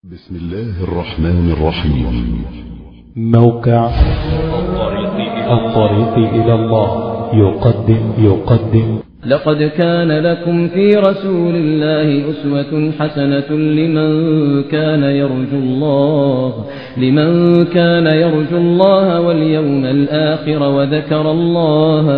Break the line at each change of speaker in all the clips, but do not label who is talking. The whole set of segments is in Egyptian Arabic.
بسم الله الرحمن الرحيم
موقع الطريق إلى الله يقدم يقدم
لقد كان لكم في رسول الله أسوة حسنة لمن كان يرجو الله لمن كان يرجو الله واليوم الآخر وذكر الله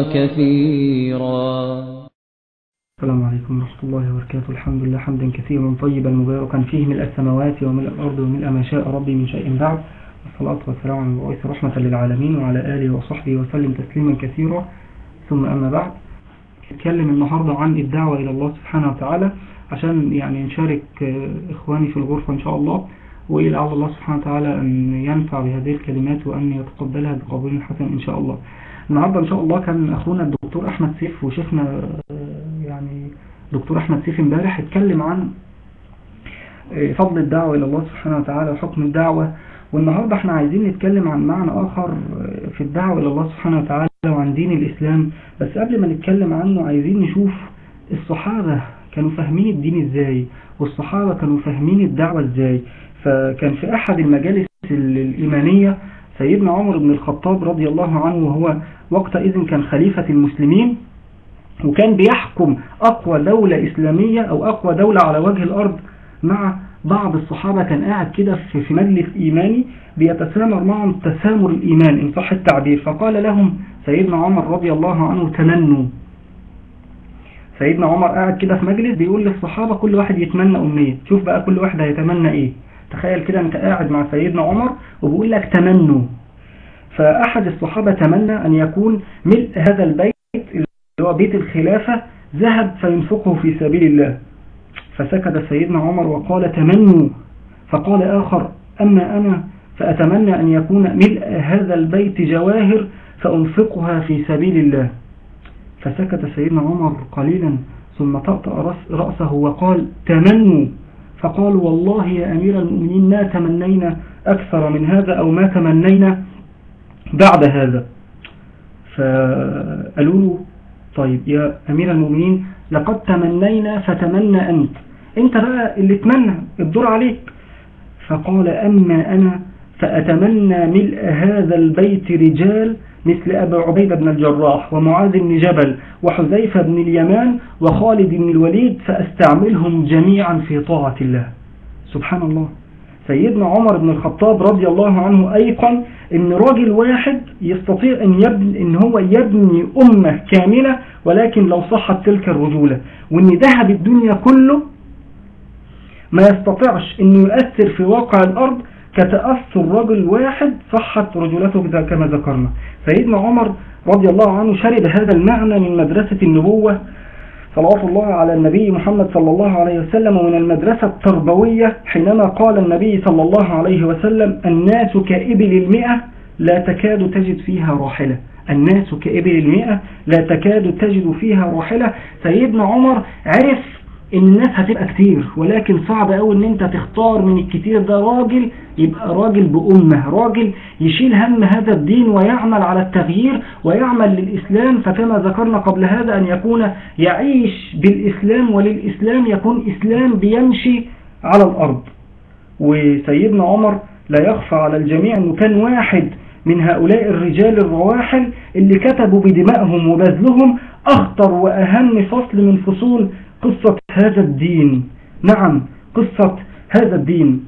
كثيرا
السلام عليكم ورحمة الله وبركاته الحمد لله حمدا كثيرا طيبا مباركا فيه ملء السماوات وملء الأرض وملء ما شاء ربي من شيء بعد والصلاة والسلام على المبعوث رحمة للعالمين وعلى آله وصحبه وسلم تسليما كثيرا ثم أما بعد نتكلم النهاردة عن الدعوة إلى الله سبحانه وتعالى عشان يعني نشارك إخواني في الغرفة إن شاء الله وإلى الله سبحانه وتعالى أن ينفع بهذه الكلمات وأن يتقبلها بقبول حسن إن شاء الله النهاردة إن شاء الله كان أخونا الدكتور أحمد سيف وشيخنا يعني دكتور أحمد سيف امبارح اتكلم عن فضل الدعوة إلى الله سبحانه وتعالى وحكم الدعوة والنهاردة احنا عايزين نتكلم عن معنى آخر في الدعوة إلى الله سبحانه وتعالى وعن دين الإسلام بس قبل ما نتكلم عنه عايزين نشوف الصحابة كانوا فاهمين الدين ازاي والصحابة كانوا فاهمين الدعوة ازاي فكان في أحد المجالس الإيمانية سيدنا عمر بن الخطاب رضي الله عنه وهو وقتئذ كان خليفة المسلمين وكان بيحكم أقوى دولة إسلامية أو أقوى دولة على وجه الأرض مع بعض الصحابة كان قاعد كده في مجلس إيماني بيتسامر معهم تسامر الإيمان إن صح التعبير فقال لهم سيدنا عمر رضي الله عنه تمنوا سيدنا عمر قاعد كده في مجلس بيقول للصحابة كل واحد يتمنى أمنية شوف بقى كل واحد هيتمنى إيه تخيل كده أنت قاعد مع سيدنا عمر وبيقول لك تمنوا فأحد الصحابة تمنى أن يكون ملء هذا البيت اللي هو بيت الخلافة ذهب فينفقه في سبيل الله فسكت سيدنا عمر وقال تمنوا فقال آخر أما أنا فأتمنى أن يكون ملء هذا البيت جواهر فأنفقها في سبيل الله فسكت سيدنا عمر قليلا ثم طأطأ رأسه وقال تمنوا فقالوا والله يا أمير المؤمنين ما تمنينا أكثر من هذا أو ما تمنينا بعد هذا فقالوا له طيب يا أمير المؤمنين لقد تمنينا فتمنى أنت أنت بقى اللي تمنى الدور عليك فقال أما أنا فأتمنى ملء هذا البيت رجال مثل أبا عبيدة بن الجراح ومعاذ بن جبل وحذيفة بن اليمان وخالد بن الوليد فأستعملهم جميعا في طاعة الله سبحان الله سيدنا عمر بن الخطاب رضي الله عنه أيقن ان راجل واحد يستطيع ان, يبني إن هو يبني أمة كاملة ولكن لو صحت تلك الرجولة وان ذهب الدنيا كله ما يستطيعش انه يؤثر في واقع الأرض كتأثر رجل واحد صحت رجولته كما ذكرنا سيدنا عمر رضي الله عنه شرب هذا المعنى من مدرسة النبوة صلوات الله على النبي محمد صلى الله عليه وسلم ومن المدرسة التربوية حينما قال النبي صلى الله عليه وسلم الناس كإبل المئة لا تكاد تجد فيها راحلة الناس كإبل المئة لا تكاد تجد فيها راحلة سيدنا عمر عرف ان الناس هتبقى كتير ولكن صعب قوي ان انت تختار من الكتير ده راجل يبقى راجل بأمة راجل يشيل هم هذا الدين ويعمل على التغيير ويعمل للإسلام فكما ذكرنا قبل هذا أن يكون يعيش بالإسلام وللإسلام يكون إسلام بيمشي على الأرض وسيدنا عمر لا يخفى على الجميع أنه كان واحد من هؤلاء الرجال الرواحل اللي كتبوا بدمائهم وبذلهم أخطر وأهم فصل من فصول قصة هذا الدين نعم قصة هذا الدين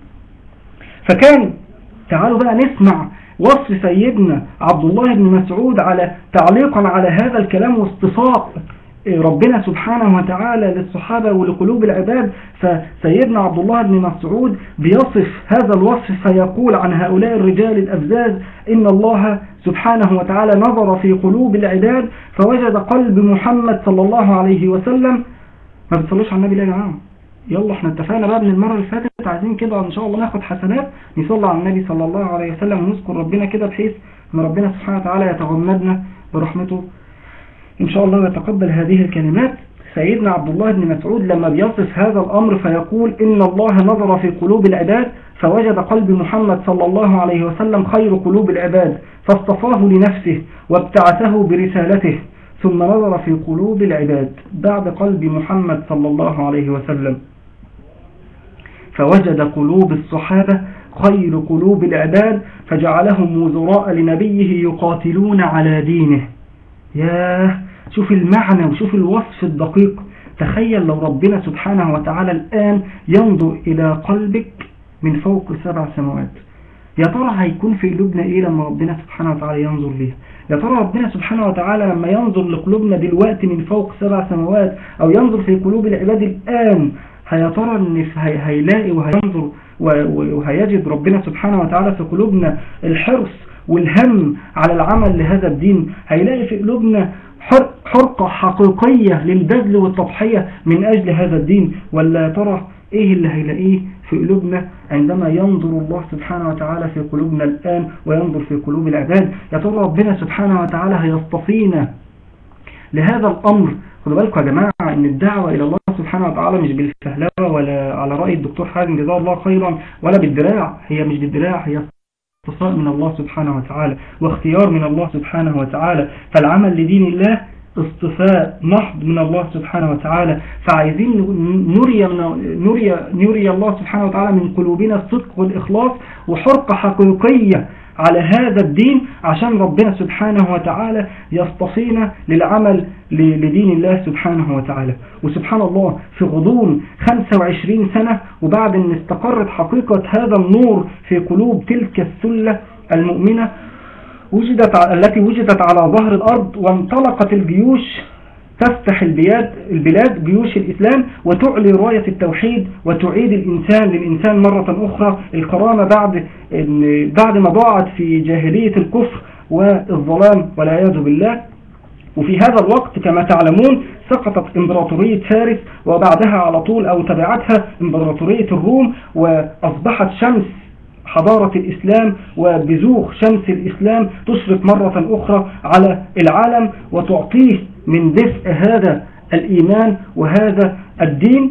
فكان تعالوا بقى نسمع وصف سيدنا عبد الله بن مسعود على تعليقا على هذا الكلام واصطفاء ربنا سبحانه وتعالى للصحابة ولقلوب العباد فسيدنا عبد الله بن مسعود بيصف هذا الوصف فيقول عن هؤلاء الرجال الأفزاز إن الله سبحانه وتعالى نظر في قلوب العباد فوجد قلب محمد صلى الله عليه وسلم ما بتصلوش على النبي لا يا جماعه يلا احنا اتفقنا بقى من المرة اللي فاتت عايزين كده ان شاء الله ناخد حسنات نصلي على النبي صلى الله عليه وسلم ونذكر ربنا كده بحيث ان ربنا سبحانه وتعالى يتغمدنا برحمته ان شاء الله ويتقبل هذه الكلمات سيدنا عبد الله بن مسعود لما بيصف هذا الامر فيقول ان الله نظر في قلوب العباد فوجد قلب محمد صلى الله عليه وسلم خير قلوب العباد فاصطفاه لنفسه وابتعثه برسالته ثم نظر في قلوب العباد بعد قلب محمد صلى الله عليه وسلم فوجد قلوب الصحابة خير قلوب العباد فجعلهم وزراء لنبيه يقاتلون على دينه ياه شوف المعنى وشوف الوصف الدقيق تخيل لو ربنا سبحانه وتعالى الآن ينظر إلى قلبك من فوق سبع سماوات يا ترى هيكون في قلوبنا إيه لما ربنا سبحانه وتعالى ينظر ليه يا ترى ربنا سبحانه وتعالى لما ينظر لقلوبنا دلوقتي من فوق سبع سماوات أو ينظر في قلوب العباد الآن يا ترى إن هيلاقي وهينظر وهيجد ربنا سبحانه وتعالى في قلوبنا الحرص والهم على العمل لهذا الدين هيلاقي في قلوبنا حرقة حقيقية للبذل والتضحية من أجل هذا الدين ولا ترى إيه اللي هيلاقيه في قلوبنا عندما ينظر الله سبحانه وتعالى في قلوبنا الآن وينظر في قلوب العباد يا ترى ربنا سبحانه وتعالى هيصطفينا لهذا الأمر خدوا بالكم يا جماعة ان الدعوة الى الله سبحانه وتعالى مش بالفهلوة ولا على رأي الدكتور حازم جزاه الله خيرا ولا بالدراع هي مش بالدراع هي اصطفاء من الله سبحانه وتعالى واختيار من الله سبحانه وتعالى فالعمل لدين الله اصطفاء محض من الله سبحانه وتعالى فعايزين نري, نري, نري الله سبحانه وتعالى من قلوبنا الصدق والإخلاص وحرقة حقيقية على هذا الدين عشان ربنا سبحانه وتعالى يصطفينا للعمل لدين الله سبحانه وتعالى وسبحان الله في غضون 25 سنة وبعد ان استقرت حقيقة هذا النور في قلوب تلك السلة المؤمنة وجدت التي وجدت على ظهر الأرض وانطلقت الجيوش تفتح البلاد البلاد جيوش الإسلام وتعلي راية التوحيد وتعيد الإنسان للإنسان مرة أخرى الكرامة بعد بعد ما ضاعت في جاهلية الكفر والظلام والعياذ بالله وفي هذا الوقت كما تعلمون سقطت امبراطورية فارس وبعدها على طول أو تبعتها امبراطورية الروم وأصبحت شمس حضارة الإسلام وبزوغ شمس الإسلام تشرق مرة أخرى على العالم وتعطيه من دفء هذا الإيمان وهذا الدين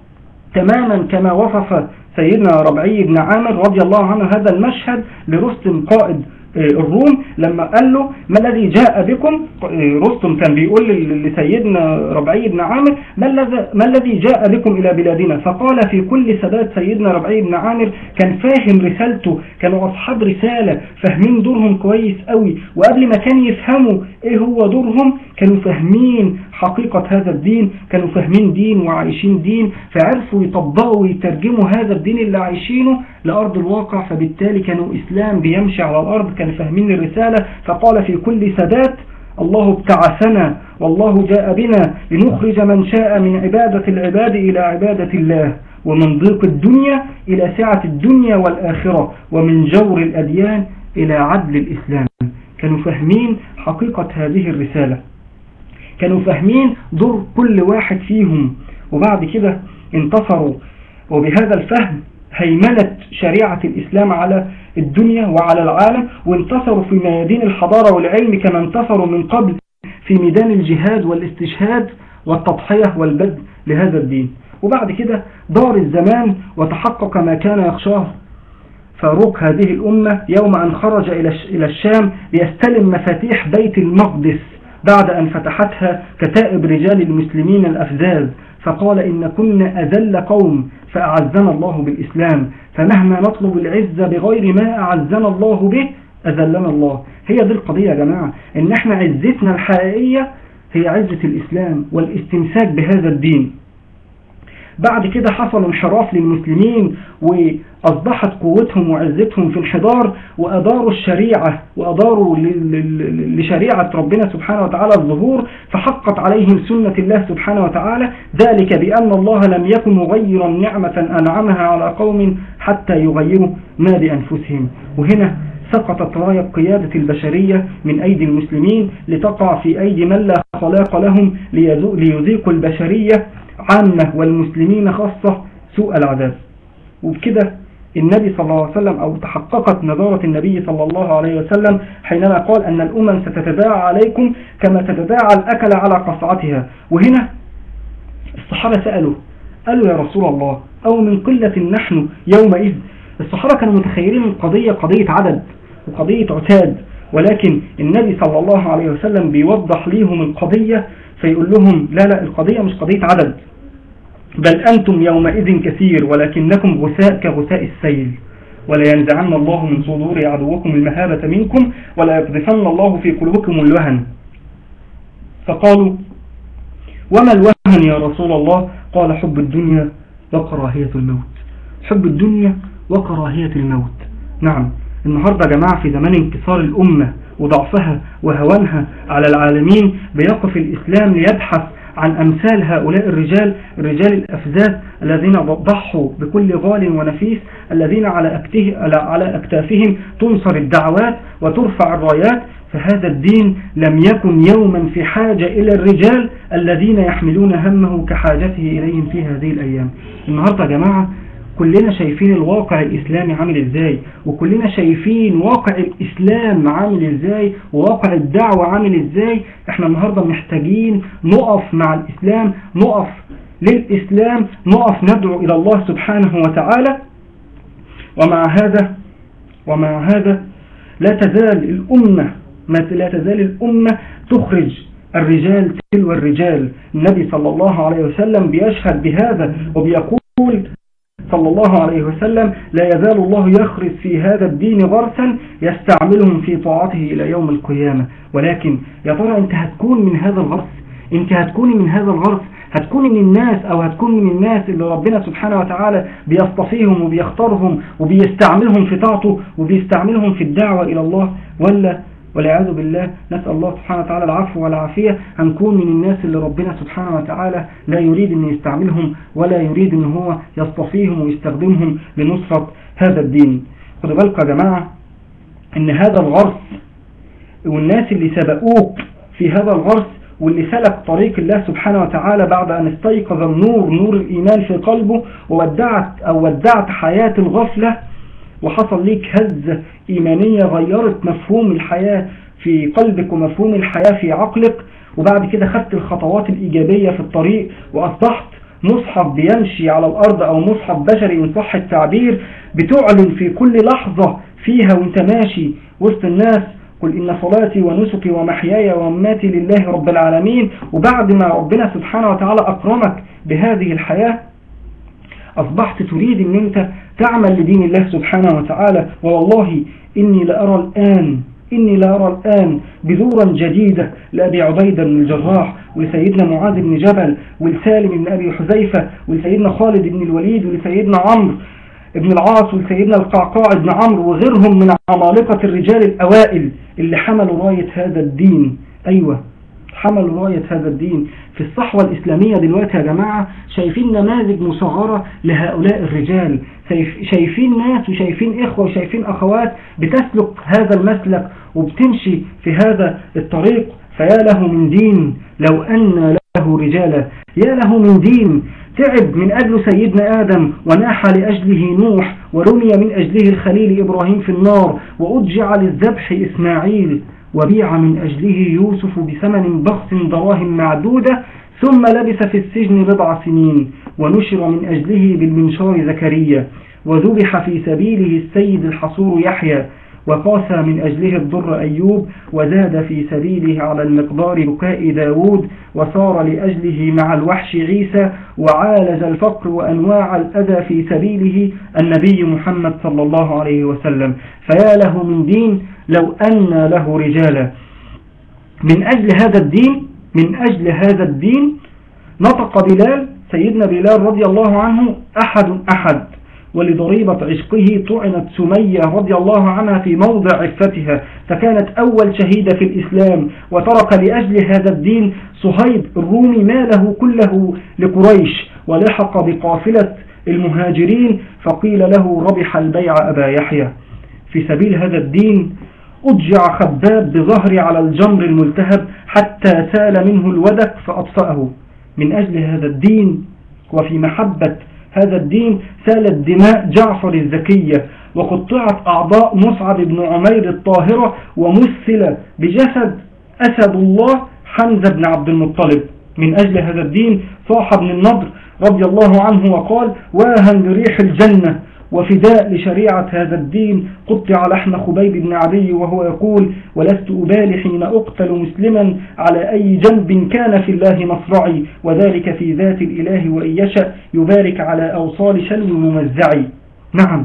تماما كما وصف سيدنا ربعي بن عامر رضي الله عنه هذا المشهد لرستم قائد الروم لما قال له ما الذي جاء بكم رستم كان بيقول لسيدنا ربعي بن عامر ما الذي جاء بكم إلى بلادنا فقال في كل ثبات سيدنا ربعي بن عامر كان فاهم رسالته كانوا أصحاب رسالة فاهمين دورهم كويس قوي وقبل ما كان يفهموا ايه هو دورهم كانوا فاهمين حقيقة هذا الدين كانوا فاهمين دين وعايشين دين فعرفوا يطبقوا ويترجموا هذا الدين اللي عايشينه لأرض الواقع فبالتالي كانوا إسلام بيمشي على الأرض كانوا فاهمين الرسالة فقال في كل سادات الله ابتعثنا والله جاء بنا لنخرج من شاء من عبادة العباد إلى عبادة الله ومن ضيق الدنيا إلى سعة الدنيا والآخرة ومن جور الأديان إلى عدل الإسلام كانوا فاهمين حقيقة هذه الرسالة كانوا فاهمين دور كل واحد فيهم وبعد كده انتصروا وبهذا الفهم هيمنت شريعة الإسلام على الدنيا وعلى العالم وانتصروا في ميادين الحضارة والعلم كما انتصروا من قبل في ميدان الجهاد والاستشهاد والتضحية والبذل لهذا الدين وبعد كده دار الزمان وتحقق ما كان يخشاه فاروق هذه الأمة يوم أن خرج إلى الشام ليستلم مفاتيح بيت المقدس بعد أن فتحتها كتائب رجال المسلمين الأفزاز فقال إن كنا أذل قوم فأعزنا الله بالإسلام فمهما نطلب العزة بغير ما أعزنا الله به أذلنا الله هي دي القضية يا جماعة إن احنا عزتنا الحقيقية هي عزة الإسلام والاستمساك بهذا الدين بعد كده حصل انحراف للمسلمين وأصبحت قوتهم وعزتهم في انحدار وأداروا الشريعة وأداروا لشريعة ربنا سبحانه وتعالى الظهور فحقت عليهم سنة الله سبحانه وتعالى ذلك بأن الله لم يكن مغيرا نعمة أنعمها على قوم حتى يغيروا ما بأنفسهم وهنا سقطت راية قيادة البشرية من أيدي المسلمين لتقع في أيدي من لا خلاق لهم ليذيقوا البشرية عامة والمسلمين خاصة سوء العذاب وبكده النبي صلى الله عليه وسلم أو تحققت نظارة النبي صلى الله عليه وسلم حينما قال أن الأمم ستتداعى عليكم كما تتداعى الأكل على قصعتها وهنا الصحابة سألوا قالوا يا رسول الله أو من قلة نحن يومئذ الصحابة كانوا متخيلين القضية قضية عدد وقضية عتاد ولكن النبي صلى الله عليه وسلم بيوضح ليهم القضية فيقول لهم لا لا القضية مش قضية عدد بل أنتم يومئذ كثير ولكنكم غثاء كغثاء السيل ولا ينزعن الله من صدور عدوكم المهابة منكم ولا يقذفن الله في قلوبكم الوهن فقالوا وما الوهن يا رسول الله قال حب الدنيا وكراهية الموت حب الدنيا وكراهية الموت نعم النهاردة يا جماعة في زمان انكسار الأمة وضعفها وهوانها على العالمين بيقف الإسلام ليبحث عن أمثال هؤلاء الرجال الرجال الأفزاز الذين ضحوا بكل غال ونفيس الذين على, أكته على أكتافهم تنصر الدعوات وترفع الرايات فهذا الدين لم يكن يوما في حاجة إلى الرجال الذين يحملون همه كحاجته إليهم في هذه الأيام النهاردة يا جماعة كلنا شايفين الواقع الإسلامي عامل إزاي وكلنا شايفين واقع الإسلام عامل إزاي وواقع الدعوة عامل إزاي احنا النهاردة محتاجين نقف مع الإسلام نقف للإسلام نقف ندعو إلى الله سبحانه وتعالى ومع هذا ومع هذا لا تزال الأمة ما لا تزال الأمة تخرج الرجال تلو الرجال النبي صلى الله عليه وسلم بيشهد بهذا وبيقول صلى الله عليه وسلم لا يزال الله يخرج في هذا الدين غرسا يستعملهم في طاعته إلى يوم القيامة ولكن يا ترى أنت هتكون من هذا الغرس أنت هتكوني من هذا الغرس هتكوني من الناس أو هتكوني من الناس اللي ربنا سبحانه وتعالى بيصطفيهم وبيختارهم وبيستعملهم في طاعته وبيستعملهم في الدعوة إلى الله ولا والعياذ بالله نسأل الله سبحانه وتعالى العفو والعافية هنكون من الناس اللي ربنا سبحانه وتعالى لا يريد أن يستعملهم ولا يريد أن هو يصطفيهم ويستخدمهم لنصرة هذا الدين خدوا بالكم يا جماعة أن هذا الغرس والناس اللي سبقوك في هذا الغرس واللي سلك طريق الله سبحانه وتعالى بعد أن استيقظ النور نور الإيمان في قلبه وودعت أو ودعت حياة الغفلة وحصل ليك هزة إيمانية غيرت مفهوم الحياة في قلبك ومفهوم الحياة في عقلك وبعد كده خدت الخطوات الإيجابية في الطريق وأصبحت مصحف بيمشي على الأرض أو مصحف بشري إن صح التعبير بتعلن في كل لحظة فيها وانت ماشي وسط الناس قل إن صلاتي ونسكي ومحياي ومماتي لله رب العالمين وبعد ما ربنا سبحانه وتعالى أكرمك بهذه الحياة أصبحت تريد أن أنت تعمل لدين الله سبحانه وتعالى والله إني لأرى الآن إني لأرى الآن بذورا جديدة لأبي عبيدة بن الجراح ولسيدنا معاذ بن جبل ولسالم بن أبي حذيفة ولسيدنا خالد بن الوليد ولسيدنا عمرو ابن العاص ولسيدنا القعقاع بن عمرو وغيرهم من عمالقة الرجال الأوائل اللي حملوا راية هذا الدين أيوة حملوا راية هذا الدين في الصحوة الإسلامية دلوقتي يا جماعة شايفين نماذج مصغرة لهؤلاء الرجال شايفين ناس وشايفين إخوة وشايفين أخوات بتسلك هذا المسلك وبتمشي في هذا الطريق فيا له من دين لو أن له رجالا يا له من دين تعب من أجل سيدنا آدم وناح لأجله نوح ورمي من أجله الخليل إبراهيم في النار وأضجع للذبح إسماعيل وبيع من أجله يوسف بثمن بخس دراهم معدودة ثم لبس في السجن بضع سنين ونشر من أجله بالمنشار زكريا وذبح في سبيله السيد الحصور يحيى وقاسى من أجله الضر أيوب وزاد في سبيله على المقدار بكاء داود وصار لأجله مع الوحش عيسى وعالج الفقر وأنواع الأذى في سبيله النبي محمد صلى الله عليه وسلم فيا له من دين لو أن له رجالا من أجل هذا الدين من أجل هذا الدين نطق بلال سيدنا بلال رضي الله عنه أحد أحد ولضريبة عشقه طعنت سمية رضي الله عنها في موضع عفتها فكانت أول شهيدة في الإسلام وترك لأجل هذا الدين صهيب الرومي ماله كله لقريش ولحق بقافلة المهاجرين فقيل له ربح البيع أبا يحيى في سبيل هذا الدين أضجع خباب بظهري على الجمر الملتهب حتى سال منه الودك فأطفأه من أجل هذا الدين وفي محبة هذا الدين سالت دماء جعفر الزكية وقطعت أعضاء مصعب بن عمير الطاهرة ومثل بجسد أسد الله حمزة بن عبد المطلب من أجل هذا الدين صاح ابن النضر رضي الله عنه وقال واها لريح الجنة وفداء لشريعة هذا الدين قطع لحم خبيب بن عدي وهو يقول ولست أبالي حين أقتل مسلما على أي جنب كان في الله مصرعي وذلك في ذات الإله وإن يشأ يبارك على أوصال شلو ممزعي نعم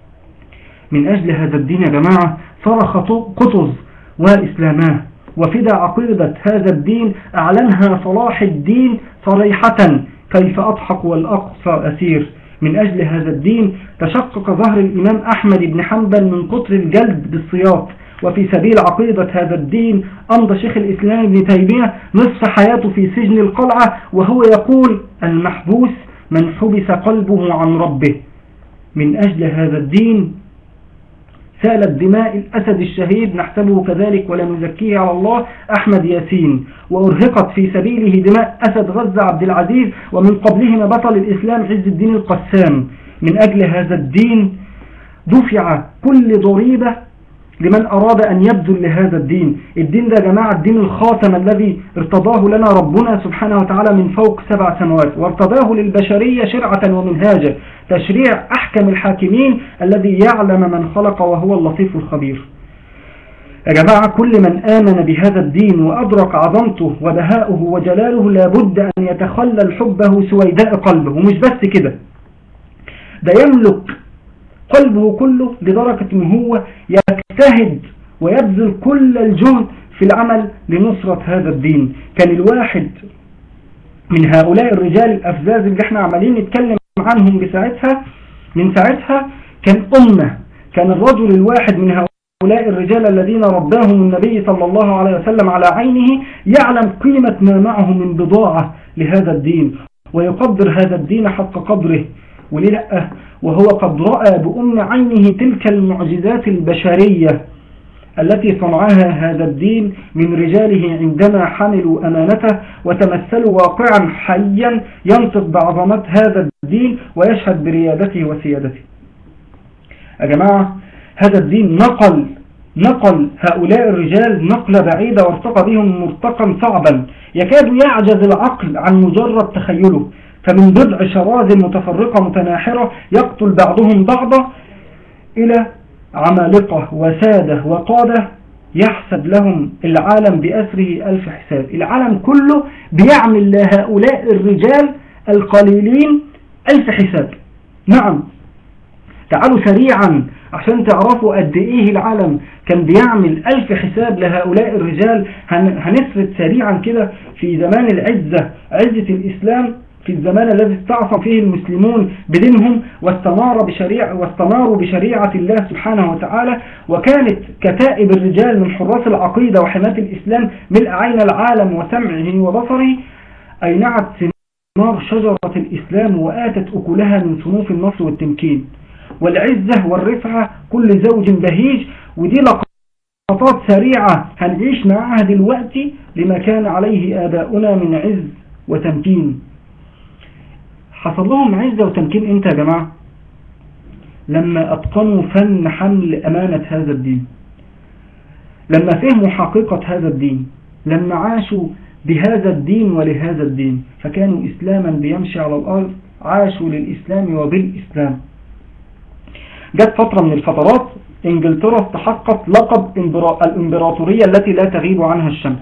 من أجل هذا الدين يا جماعة صرخ قطز وإسلاماه وفدى عقيدة هذا الدين أعلنها صلاح الدين صريحة كيف أضحك والأقصى أسير من أجل هذا الدين تشقق ظهر الإمام أحمد بن حنبل من قطر الجلد بالصياط وفي سبيل عقيدة هذا الدين أمضى شيخ الإسلام ابن تيمية نصف حياته في سجن القلعة وهو يقول المحبوس من حبس قلبه عن ربه من أجل هذا الدين سالت دماء الأسد الشهيد نحسبه كذلك ولا نزكيه على الله أحمد ياسين وأرهقت في سبيله دماء أسد غزة عبد العزيز ومن قبلهما بطل الإسلام عز الدين القسام من أجل هذا الدين دفع كل ضريبة لمن أراد أن يبذل لهذا الدين الدين ده يا جماعة الدين الخاتم الذي ارتضاه لنا ربنا سبحانه وتعالى من فوق سبع سماوات وارتضاه للبشرية شرعة ومنهاجا تشريع أحكم الحاكمين الذي يعلم من خلق وهو اللطيف الخبير يا جماعة كل من آمن بهذا الدين وأدرك عظمته ودهاؤه وجلاله لابد أن يتخلل حبه سويداء قلبه ومش بس كده ده يملك قلبه كله لدرجة أنه هو يجتهد ويبذل كل الجهد في العمل لنصرة هذا الدين كان الواحد من هؤلاء الرجال الأفزاز اللي احنا عمالين نتكلم عنهم بساعتها من ساعتها كان أمة كان الرجل الواحد من هؤلاء الرجال الذين رباهم النبي صلى الله عليه وسلم على عينه يعلم قيمة ما معه من بضاعة لهذا الدين ويقدر هذا الدين حق قدره وللأ وهو قد رأى بأم عينه تلك المعجزات البشرية التي صنعها هذا الدين من رجاله عندما حملوا أمانته وتمثلوا واقعا حيا ينطق بعظمة هذا الدين ويشهد بريادته وسيادته يا جماعة هذا الدين نقل نقل هؤلاء الرجال نقلة بعيدة وارتقى بهم مرتقا صعبا يكاد يعجز العقل عن مجرد تخيله فمن بضع شراذ متفرقة متناحرة يقتل بعضهم بعضا إلى عمالقة وسادة وقادة يحسب لهم العالم بأسره ألف حساب العالم كله بيعمل لهؤلاء الرجال القليلين ألف حساب نعم تعالوا سريعا عشان تعرفوا قد ايه العالم كان بيعمل ألف حساب لهؤلاء الرجال هنسرد سريعا كده في زمان العزة عزة الإسلام في الزمان الذي استعصى فيه المسلمون بدينهم واستمار بشريعة واستماروا بشريعة الله سبحانه وتعالى وكانت كتائب الرجال من حراس العقيدة وحماة الإسلام ملء عين العالم وسمعه وبصره أينعت ثمار شجرة الإسلام وآتت أكلها من صنوف النصر والتمكين والعزة والرفعة كل زوج بهيج ودي لقطات سريعة هنعيش معها دلوقتي لما كان عليه آباؤنا من عز وتمكين حصل لهم عزة وتمكين امتى يا جماعة لما اتقنوا فن حمل امانة هذا الدين لما فهموا حقيقة هذا الدين لما عاشوا بهذا الدين ولهذا الدين فكانوا اسلاما بيمشي على الارض عاشوا للاسلام وبالاسلام جت فترة من الفترات انجلترا استحقت لقب الامبراطورية التي لا تغيب عنها الشمس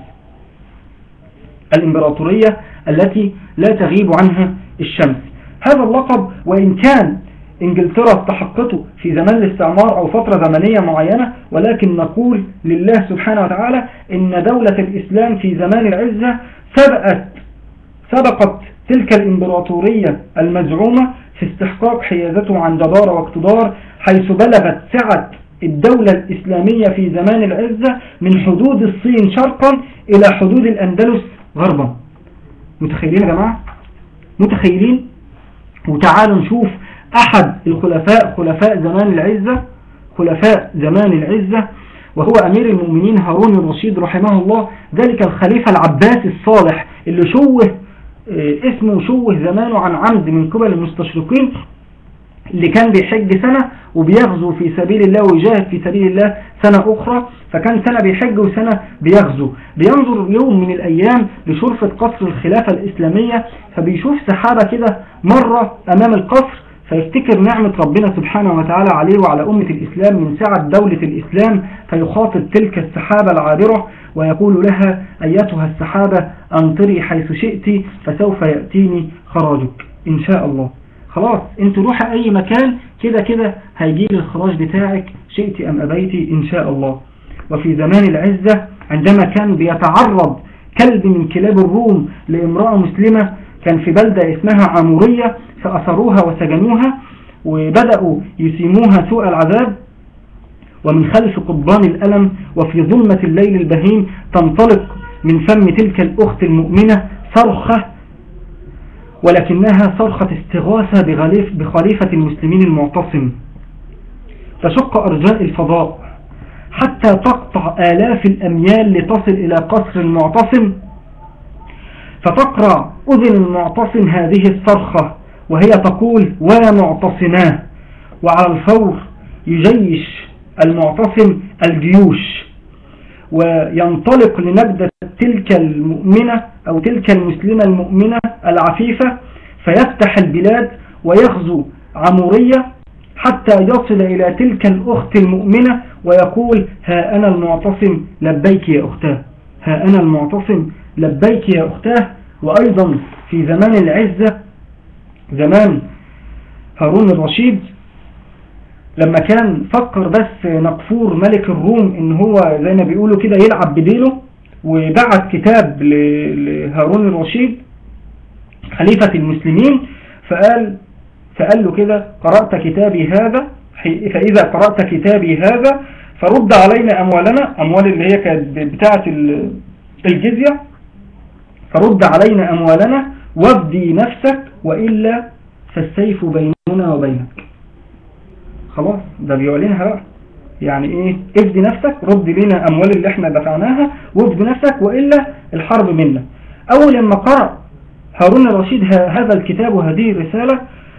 الامبراطورية التي لا تغيب عنها الشمس هذا اللقب وإن كان إنجلترا استحقته في زمان الاستعمار أو فترة زمنية معينة ولكن نقول لله سبحانه وتعالى إن دولة الإسلام في زمان العزة سبقت سبقت تلك الإمبراطورية المزعومة في استحقاق حيازته عن جدارة واقتدار حيث بلغت سعة الدولة الإسلامية في زمان العزة من حدود الصين شرقا إلى حدود الأندلس غربا متخيلين يا جماعة متخيلين وتعالوا نشوف أحد الخلفاء خلفاء زمان العزة خلفاء زمان العزة وهو أمير المؤمنين هارون الرشيد رحمه الله ذلك الخليفة العباسي الصالح اللي شوه آه، اسمه شوه زمانه عن عمد من قبل المستشرقين اللي كان بيحج سنة وبيغزو في سبيل الله ويجاهد في سبيل الله سنة أخرى فكان سنة بيحج وسنة بيغزو بينظر يوم من الأيام لشرفة قصر الخلافة الإسلامية فبيشوف سحابة كده مرة أمام القصر فيفتكر نعمة ربنا سبحانه وتعالى عليه وعلى أمة الإسلام من سعة دولة الإسلام فيخاطب تلك السحابة العابرة ويقول لها أيتها السحابة أنطري حيث شئت فسوف يأتيني خراجك إن شاء الله خلاص انت روح أي مكان كده كده هيجي الخراج بتاعك شئت أم أبيت إن شاء الله وفي زمان العزة عندما كان بيتعرض كلب من كلاب الروم لامرأة مسلمة كان في بلدة اسمها عمورية فأثروها وسجنوها وبدأوا يسيموها سوء العذاب ومن خلف قضبان الألم وفي ظلمة الليل البهيم تنطلق من فم تلك الأخت المؤمنة صرخة ولكنها صرخة استغاثة بخليفة المسلمين المعتصم تشق أرجاء الفضاء حتى تقطع آلاف الأميال لتصل إلى قصر المعتصم فتقرع أذن المعتصم هذه الصرخة وهي تقول ومعتصماه وعلى الفور يجيش المعتصم الجيوش وينطلق لنجدة تلك المؤمنة أو تلك المسلمة المؤمنة العفيفة فيفتح البلاد ويغزو عمورية حتى يصل إلى تلك الأخت المؤمنة ويقول ها أنا المعتصم لبيك يا أختاه ها أنا المعتصم لبيك يا أختاه وأيضا في زمان العزة زمان هارون الرشيد لما كان فكر بس نقفور ملك الروم ان هو زي ما بيقولوا كده يلعب بديله وبعت كتاب لهارون الرشيد خليفة المسلمين فقال فقال له كده قرأت كتابي هذا فإذا قرأت كتابي هذا فرد علينا أموالنا أموال اللي هي كانت بتاعة الجزية فرد علينا أموالنا وابدي نفسك وإلا فالسيف بيننا وبينك خلاص ده بيعلنها بقى يعني ايه افدي نفسك رد لنا اموال اللي احنا دفعناها وافدي نفسك وإلا الحرب منا اول لما قرأ هارون الرشيد هذا الكتاب وهذه الرسالة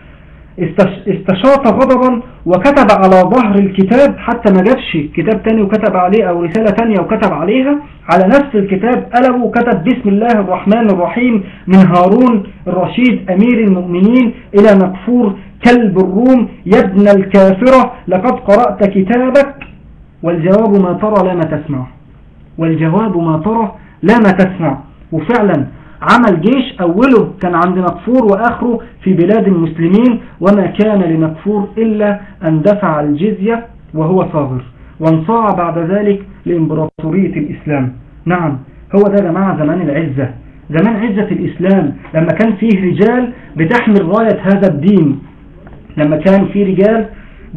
استشاط غضبا وكتب على ظهر الكتاب حتى ما جابش كتاب تاني وكتب عليه او رسالة تانية وكتب عليها على نفس الكتاب قلبه وكتب بسم الله الرحمن الرحيم من هارون الرشيد امير المؤمنين الى مكفور كلب الروم يا ابن الكافرة لقد قرأت كتابك والجواب ما ترى لا ما تسمع والجواب ما ترى لا ما تسمع وفعلا عمل جيش أوله كان عند مكفور وآخره في بلاد المسلمين وما كان لمكفور إلا أن دفع الجزية وهو صاغر وانصاع بعد ذلك لإمبراطورية الإسلام نعم هو ده جماعة زمان العزة زمان عزة الإسلام لما كان فيه رجال بتحمل راية هذا الدين لما كان فيه رجال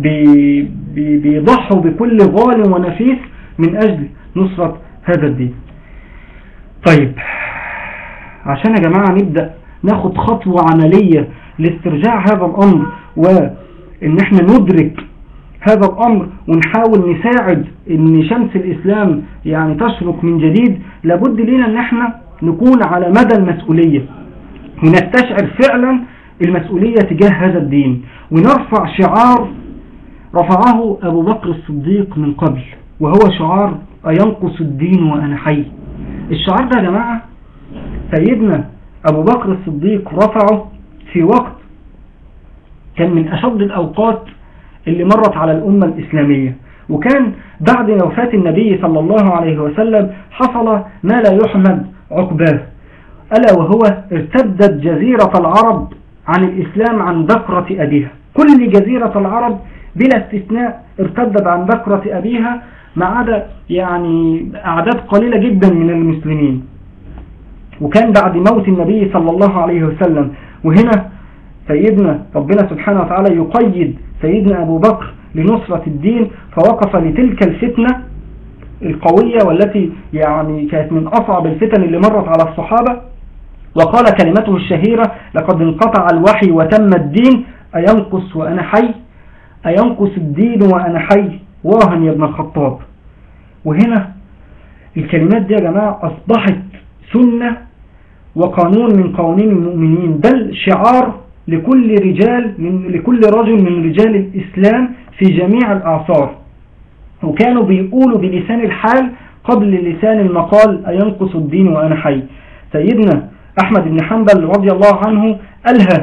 بيضحوا بكل ظالم ونفيس من أجل نصرة هذا الدين طيب عشان يا جماعة نبدأ ناخد خطوة عملية لاسترجاع هذا الأمر وإن احنا ندرك هذا الأمر ونحاول نساعد إن شمس الإسلام يعني تشرق من جديد لابد لنا إن احنا نكون على مدى المسؤولية ونستشعر فعلا المسؤولية تجاه هذا الدين ونرفع شعار رفعه أبو بكر الصديق من قبل وهو شعار أينقص الدين وأنا حي الشعار ده يا جماعة سيدنا أبو بكر الصديق رفعه في وقت كان من أشد الأوقات اللي مرت على الأمة الإسلامية وكان بعد وفاة النبي صلى الله عليه وسلم حصل ما لا يحمد عقباه ألا وهو ارتدت جزيرة العرب عن الإسلام عن بكرة أبيها كل جزيرة العرب بلا استثناء ارتدت عن بكرة أبيها ما عدا يعني أعداد قليلة جدا من المسلمين وكان بعد موت النبي صلى الله عليه وسلم وهنا سيدنا ربنا سبحانه وتعالى يقيد سيدنا أبو بكر لنصرة الدين فوقف لتلك الفتنة القوية والتي يعني كانت من أصعب الفتن اللي مرت على الصحابة وقال كلمته الشهيرة لقد انقطع الوحي وتم الدين أينقص وأنا حي أينقص الدين وأنا حي واها يا ابن الخطاب وهنا الكلمات دي يا جماعة أصبحت سنة وقانون من قوانين المؤمنين بل شعار لكل رجال من لكل رجل من رجال الإسلام في جميع الأعصار وكانوا بيقولوا بلسان الحال قبل لسان المقال أينقص الدين وأنا حي سيدنا أحمد بن حنبل رضي الله عنه ألهى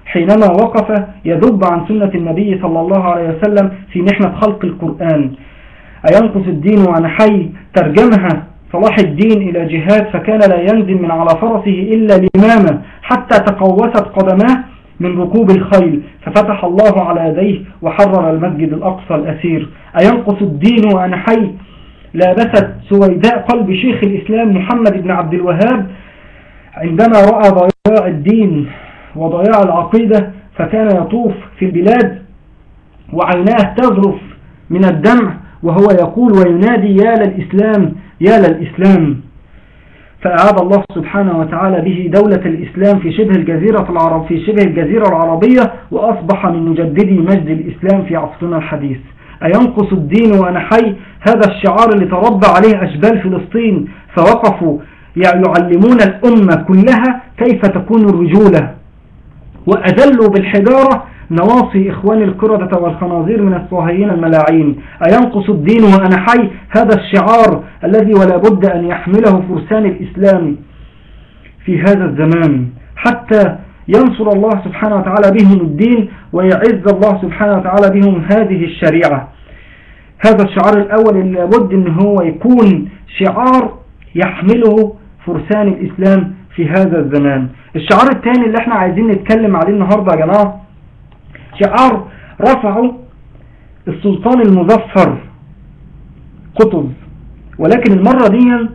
حينما وقف يذب عن سنة النبي صلى الله عليه وسلم في محنة خلق القرآن أينقص الدين وأنا حي ترجمها صلاح الدين إلى جهاد فكان لا ينزل من على فرسه إلا لمامة حتى تقوست قدماه من ركوب الخيل ففتح الله على يديه وحرر المسجد الأقصى الأسير أينقص الدين وأنا حي لابست سويداء قلب شيخ الإسلام محمد بن عبد الوهاب عندما رأى ضياع الدين وضياع العقيدة فكان يطوف في البلاد وعيناه تذرف من الدمع وهو يقول وينادي يا للإسلام يا للإسلام فأعاد الله سبحانه وتعالى به دولة الإسلام في شبه الجزيرة العرب في شبه الجزيرة العربية وأصبح من مجددي مجد الإسلام في عصرنا الحديث أينقص الدين وأنا حي هذا الشعار اللي تربى عليه أشبال فلسطين فوقفوا يعلمون الأمة كلها كيف تكون الرجولة وأدلوا بالحجارة نواصي إخوان القردة والخنازير من الصهايين الملاعين أينقص الدين وأنا حي هذا الشعار الذي ولا بد أن يحمله فرسان الإسلام في هذا الزمان حتى ينصر الله سبحانه وتعالى بهم الدين ويعز الله سبحانه وتعالى بهم هذه الشريعة هذا الشعار الأول اللي لابد أن هو يكون شعار يحمله فرسان الإسلام في هذا الزمان الشعار الثاني اللي احنا عايزين نتكلم عليه النهاردة يا جماعة شعار رفعه السلطان المظفر قطز ولكن المرة دي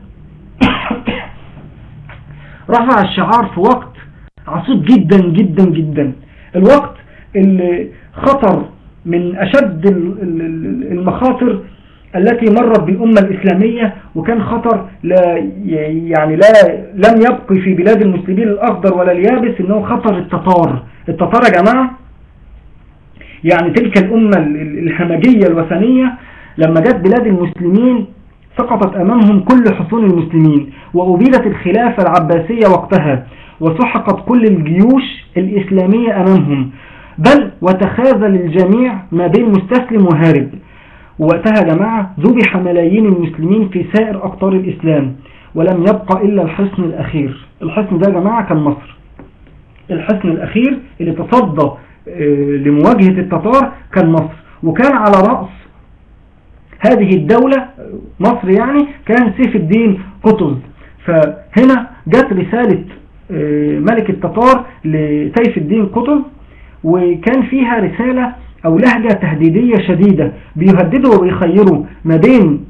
رفع الشعار في وقت عصيب جدا جدا جدا الوقت اللي خطر من أشد المخاطر التي مرت بالأمة الإسلامية وكان خطر لا يعني لا لم يبقي في بلاد المسلمين الأخضر ولا اليابس إنه خطر التتار التتار يا جماعة يعني تلك الأمة الهمجية الوثنية لما جت بلاد المسلمين سقطت أمامهم كل حصون المسلمين وأبيدت الخلافة العباسية وقتها وسحقت كل الجيوش الإسلامية أمامهم بل وتخاذل الجميع ما بين مستسلم وهارب وقتها يا جماعة ذبح ملايين المسلمين في سائر أقطار الإسلام ولم يبقى إلا الحصن الأخير الحصن ده يا جماعة كان مصر الحصن الأخير اللي تصدى لمواجهة التتار كان مصر وكان على رأس هذه الدولة مصر يعني كان سيف الدين قطز فهنا جت رسالة ملك التتار لسيف الدين قطز وكان فيها رسالة أو لهجة تهديدية شديدة بيهددوا وبيخيروا ما بين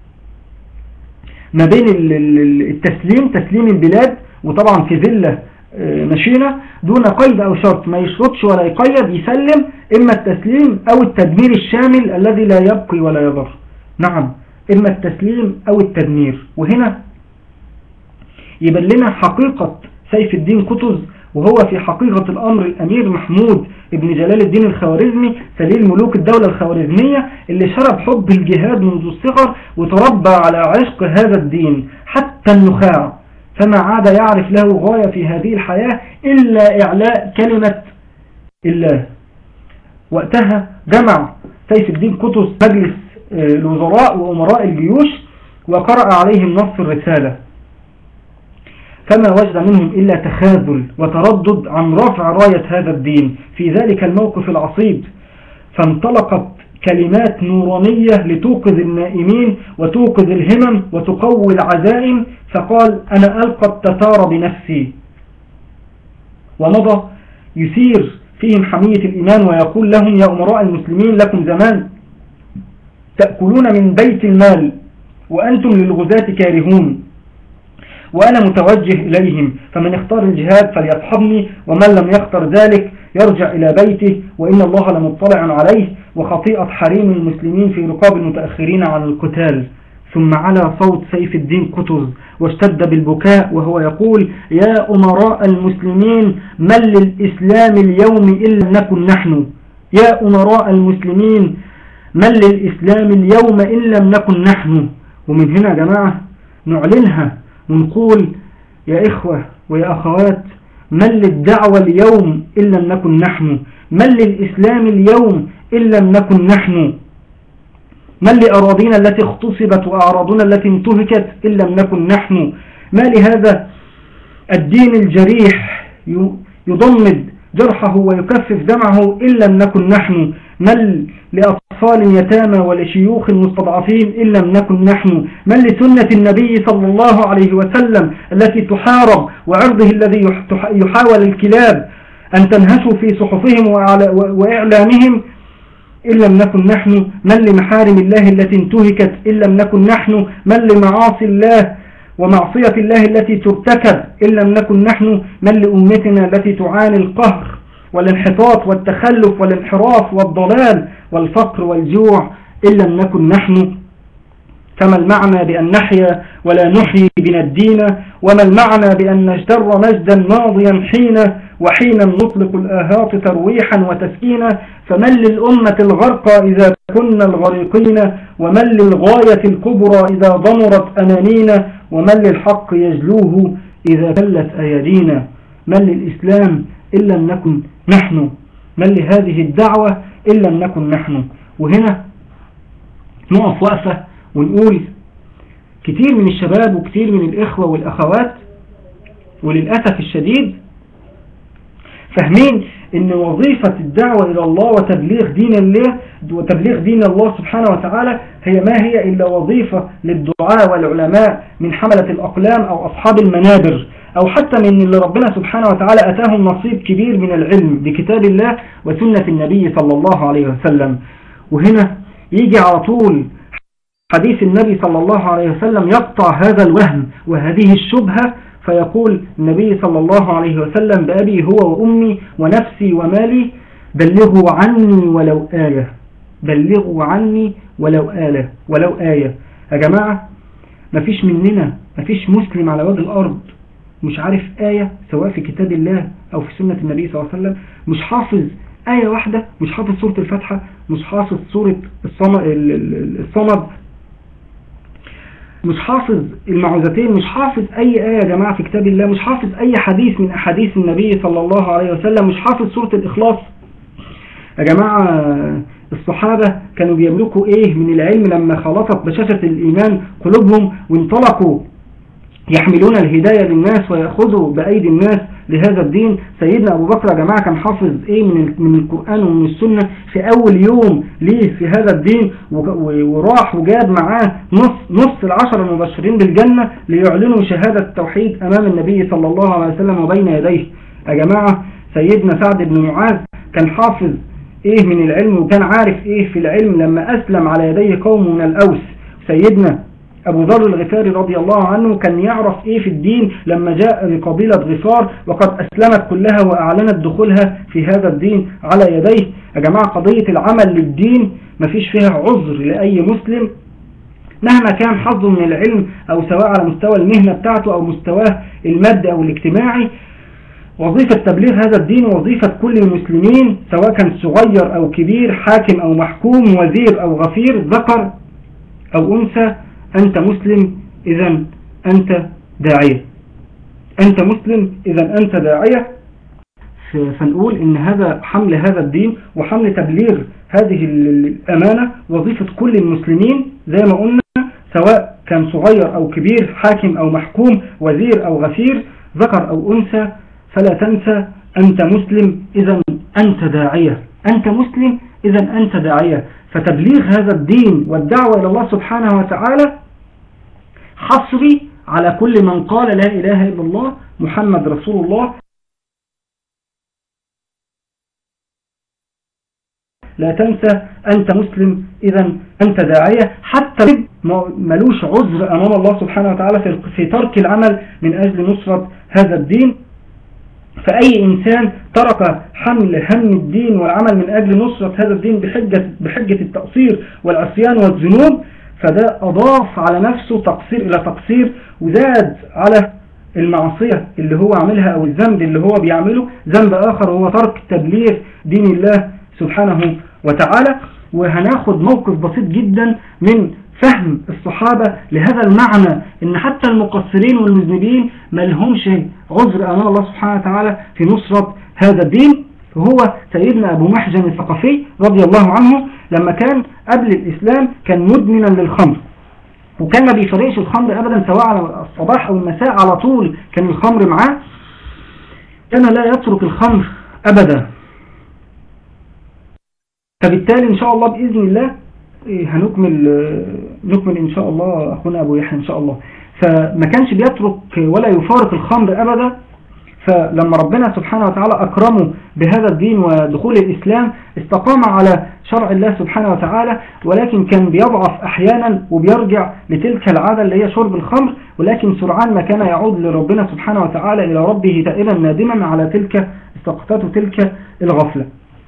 ما بين التسليم تسليم البلاد وطبعا في ذلة مشينة دون قيد أو شرط ما يشرطش ولا يقيد يسلم إما التسليم أو التدمير الشامل الذي لا يبقي ولا يضر نعم إما التسليم أو التدمير وهنا يبان لنا حقيقة سيف الدين قطز وهو في حقيقة الأمر الأمير محمود ابن جلال الدين الخوارزمي سليل ملوك الدولة الخوارزمية اللي شرب حب الجهاد منذ الصغر وتربى على عشق هذا الدين حتى النخاع فما عاد يعرف له غاية في هذه الحياة إلا إعلاء كلمة الله وقتها جمع سيف الدين قطز مجلس الوزراء وأمراء الجيوش وقرأ عليهم نص الرسالة فما وجد منهم إلا تخاذل وتردد عن رفع راية هذا الدين في ذلك الموقف العصيب فانطلقت كلمات نورانية لتوقظ النائمين وتوقظ الهمم وتقوي العزائم فقال أنا ألقى التتار بنفسي ومضى يثير فيهم حمية الإيمان ويقول لهم يا أمراء المسلمين لكم زمان تأكلون من بيت المال وأنتم للغزاة كارهون وأنا متوجه إليهم فمن اختار الجهاد فليصحبني ومن لم يختر ذلك يرجع إلى بيته وإن الله لمطلع عليه وخطيئة حريم المسلمين في رقاب المتأخرين عن القتال ثم على صوت سيف الدين قطز واشتد بالبكاء وهو يقول يا أمراء المسلمين من للإسلام اليوم إلا نكن نحن يا أمراء المسلمين من للإسلام اليوم إن لم نكن نحن ومن هنا يا جماعة نعلنها ونقول يا إخوة ويا أخوات من للدعوة اليوم إن لم نكن نحن من للإسلام اليوم إن لم نكن نحن من لأراضينا التي اغتصبت وأعراضنا التي انتهكت إن لم نكن نحن ما لهذا الدين الجريح يضمد جرحه ويكفف دمعه إن لم نكن نحن من لأطفال يتامى ولشيوخ مستضعفين إن لم نكن نحن من لسنة النبي صلى الله عليه وسلم التي تحارب وعرضه الذي يحاول الكلاب أن تنهشوا في صحفهم وإعلامهم إن لم نكن نحن من لمحارم الله التي انتهكت إن لم نكن نحن من لمعاصي الله ومعصية الله التي ترتكب إن لم نكن نحن من لأمتنا التي تعاني القهر والانحطاط والتخلف والانحراف والضلال والفقر والجوع إن لم نكن نحن كما المعنى بأن نحيا ولا نحيي بنا الدين وما المعنى بأن نجتر مجدا ماضيا حين وحين نطلق الآهات ترويحا وتسكينا فمن للأمة الغرقى إذا كنا الغريقين ومن للغاية الكبرى إذا ضمرت أمانينا ومن للحق يجلوه إذا كلت أيدينا من للإسلام إن لم نكن نحن من لهذه الدعوة إن لم نكن نحن وهنا نقف وقفة ونقول كتير من الشباب وكتير من الإخوة والأخوات وللأسف الشديد فاهمين ان وظيفة الدعوة الى الله وتبليغ دين الله وتبليغ دين الله سبحانه وتعالى هي ما هي الا وظيفة للدعاء والعلماء من حملة الاقلام او اصحاب المنابر او حتى من اللي ربنا سبحانه وتعالى اتاهم نصيب كبير من العلم بكتاب الله وسنة النبي صلى الله عليه وسلم وهنا يجي على طول حديث النبي صلى الله عليه وسلم يقطع هذا الوهم وهذه الشبهة فيقول النبي صلى الله عليه وسلم بأبي هو وأمي ونفسي ومالي بلغوا عني ولو آية بلغوا عني ولو آية ولو آية يا جماعة مفيش مننا مفيش مسلم على وجه الأرض مش عارف آية سواء في كتاب الله أو في سنة النبي صلى الله عليه وسلم مش حافظ آية واحدة مش حافظ سورة الفاتحة مش حافظ سورة الصمد مش حافظ المعوذتين مش حافظ اي آية يا جماعة في كتاب الله مش حافظ اي حديث من احاديث النبي صلى الله عليه وسلم مش حافظ سورة الاخلاص يا جماعة الصحابة كانوا بيملكوا ايه من العلم لما خلطت بشاشة الايمان قلوبهم وانطلقوا يحملون الهداية للناس ويأخذوا بأيدي الناس لهذا الدين سيدنا أبو بكر يا جماعة كان حافظ إيه من من القرآن ومن السنة في أول يوم ليه في هذا الدين وراح وجاب معاه نص نص العشر المبشرين بالجنة ليعلنوا شهادة التوحيد أمام النبي صلى الله عليه وسلم وبين يديه يا جماعة سيدنا سعد بن معاذ كان حافظ إيه من العلم وكان عارف إيه في العلم لما أسلم على يديه قوم من الأوس سيدنا أبو ذر الغفاري رضي الله عنه كان يعرف إيه في الدين لما جاء لقبيلة غفار وقد أسلمت كلها وأعلنت دخولها في هذا الدين على يديه يا جماعة قضية العمل للدين مفيش فيها عذر لأي مسلم مهما كان حظه من العلم أو سواء على مستوى المهنة بتاعته أو مستواه المادي أو الاجتماعي وظيفة تبليغ هذا الدين وظيفة كل المسلمين سواء كان صغير أو كبير حاكم أو محكوم وزير أو غفير ذكر أو أنثى أنت مسلم إذا أنت داعية أنت مسلم إذا أنت داعية فنقول إن هذا حمل هذا الدين وحمل تبليغ هذه الأمانة وظيفة كل المسلمين زي ما قلنا سواء كان صغير أو كبير حاكم أو محكوم وزير أو غفير ذكر أو أنثى فلا تنسى أنت مسلم إذا أنت داعية أنت مسلم إذا أنت داعية فتبليغ هذا الدين والدعوة إلى الله سبحانه وتعالى حصري على كل من قال لا إله إلا الله محمد رسول الله لا تنسى أنت مسلم إذا أنت داعية حتى ملوش عذر أمام الله سبحانه وتعالى في ترك العمل من أجل نصرة هذا الدين فأي إنسان ترك حمل هم الدين والعمل من أجل نصرة هذا الدين بحجة, بحجة التقصير والعصيان والذنوب فده أضاف على نفسه تقصير إلى تقصير وزاد على المعصية اللي هو عملها أو الذنب اللي هو بيعمله ذنب آخر هو ترك تبليغ دين الله سبحانه وتعالى وهناخد موقف بسيط جدا من فهم الصحابة لهذا المعنى ان حتى المقصرين والمذنبين ما لهمش عذر امام الله سبحانه وتعالى في نصرة هذا الدين هو سيدنا ابو محجن الثقفي رضي الله عنه لما كان قبل الاسلام كان مدمنا للخمر وكان ما بيفرقش الخمر ابدا سواء على الصباح او المساء على طول كان الخمر معاه كان لا يترك الخمر أبدا فبالتالي إن شاء الله بإذن الله إيه، هنكمل آه، نكمل إن شاء الله أخونا أبو يحيى إن شاء الله فما كانش بيترك ولا يفارق الخمر أبدا فلما ربنا سبحانه وتعالى أكرمه بهذا الدين ودخول الإسلام استقام على شرع الله سبحانه وتعالى ولكن كان بيضعف أحيانا وبيرجع لتلك العادة اللي هي شرب الخمر ولكن سرعان ما كان يعود لربنا سبحانه وتعالى إلى ربه تائبا نادما على تلك استقطته تلك الغفلة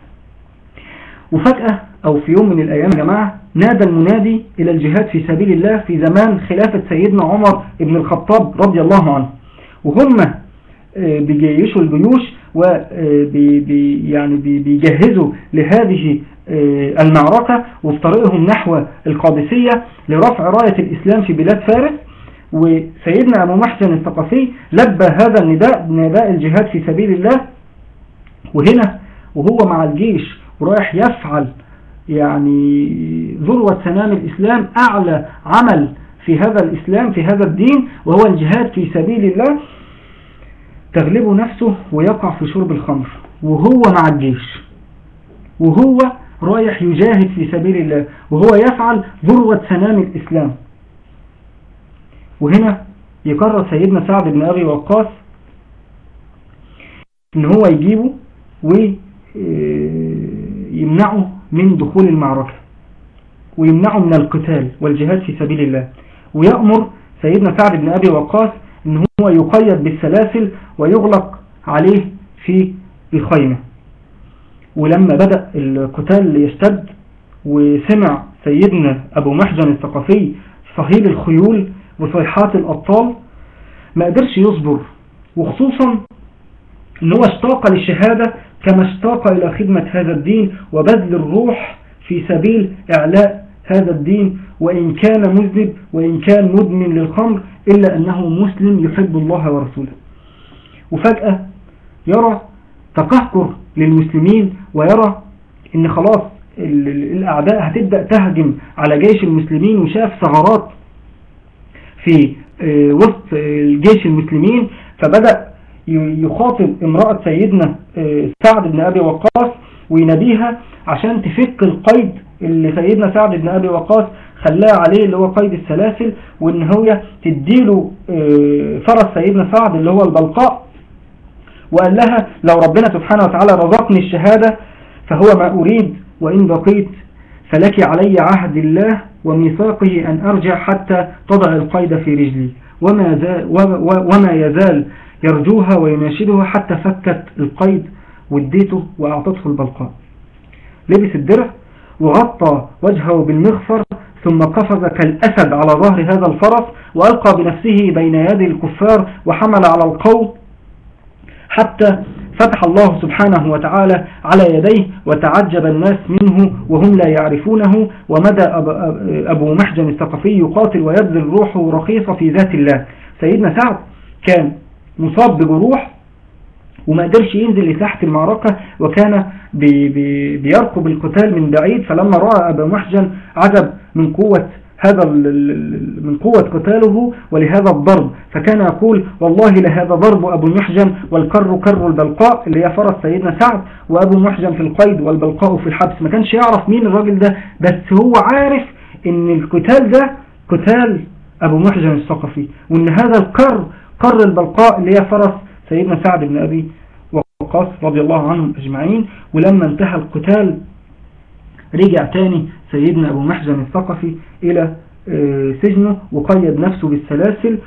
وفجأة أو في يوم من الأيام يا جماعة نادى المنادي إلى الجهاد في سبيل الله في زمان خلافة سيدنا عمر بن الخطاب رضي الله عنه وهم آه، بيجيشوا الجيوش و يعني بيجهزوا لهذه آه، المعركة وفي طريقهم نحو القادسية لرفع راية الإسلام في بلاد فارس وسيدنا أبو محسن الثقفي لبى هذا النداء نداء الجهاد في سبيل الله وهنا وهو مع الجيش ورايح يفعل يعني ذروة سنام الإسلام أعلى عمل في هذا الإسلام في هذا الدين وهو الجهاد في سبيل الله تغلبه نفسه ويقع في شرب الخمر وهو مع الجيش وهو رايح يجاهد في سبيل الله وهو يفعل ذروة سنام الإسلام وهنا يقرر سيدنا سعد بن أبي وقاص ان هو يجيبه ويمنعه من دخول المعركة ويمنعه من القتال والجهاد في سبيل الله ويأمر سيدنا سعد بن أبي وقاص ان هو يقيد بالسلاسل ويغلق عليه في الخيمة ولما بدأ القتال يشتد وسمع سيدنا أبو محجن الثقفي صهيل الخيول وصيحات الأبطال ما قدرش يصبر وخصوصا ان هو اشتاق للشهادة كما اشتاق إلى خدمة هذا الدين وبذل الروح في سبيل إعلاء هذا الدين وإن كان مذنب وإن كان مدمن للخمر إلا أنه مسلم يحب الله ورسوله وفجأة يرى تقهقر للمسلمين ويرى ان خلاص الأعداء هتبدأ تهجم على جيش المسلمين وشاف ثغرات في آه، وسط الجيش المسلمين فبدأ يخاطب امرأة سيدنا آه، سعد بن أبي وقاص ويناديها عشان تفك القيد اللي سيدنا سعد بن أبي وقاص خلاه عليه اللي هو قيد السلاسل وان هو تديله آه، فرس سيدنا سعد اللي هو البلقاء وقال لها لو ربنا سبحانه وتعالى رزقني الشهادة فهو ما أريد وإن بقيت فلك علي عهد الله وميثاقه أن أرجع حتى تضع القيد في رجلي وما, زال وما يزال يرجوها ويناشدها حتى فكت القيد واديته وأعطته البلقاء لبس الدرع وغطى وجهه بالمغفر ثم قفز كالأسد على ظهر هذا الفرس وألقى بنفسه بين يدي الكفار وحمل على القوم حتى فتح الله سبحانه وتعالى على يديه وتعجب الناس منه وهم لا يعرفونه ومدى أبو محجن الثقفي يقاتل ويبذل روحه رخيصة في ذات الله سيدنا سعد كان مصاب بجروح وما قدرش ينزل لساحة المعركة وكان بي بي بيرقب القتال من بعيد فلما رأى أبو محجن عجب من قوة هذا من قوة قتاله ولهذا الضرب فكان يقول والله لهذا ضرب أبو محجن والكر كر البلقاء اللي هي فرس سيدنا سعد وأبو محجن في القيد والبلقاء في الحبس ما كانش يعرف مين الراجل ده بس هو عارف ان القتال ده قتال أبو محجن الثقفي وان هذا الكر قر البلقاء اللي هي فرس سيدنا سعد بن أبي وقاص رضي الله عنهم أجمعين ولما انتهى القتال رجع تاني سيدنا أبو محجن الثقفي إلى آه، سجنه وقيد نفسه بالسلاسل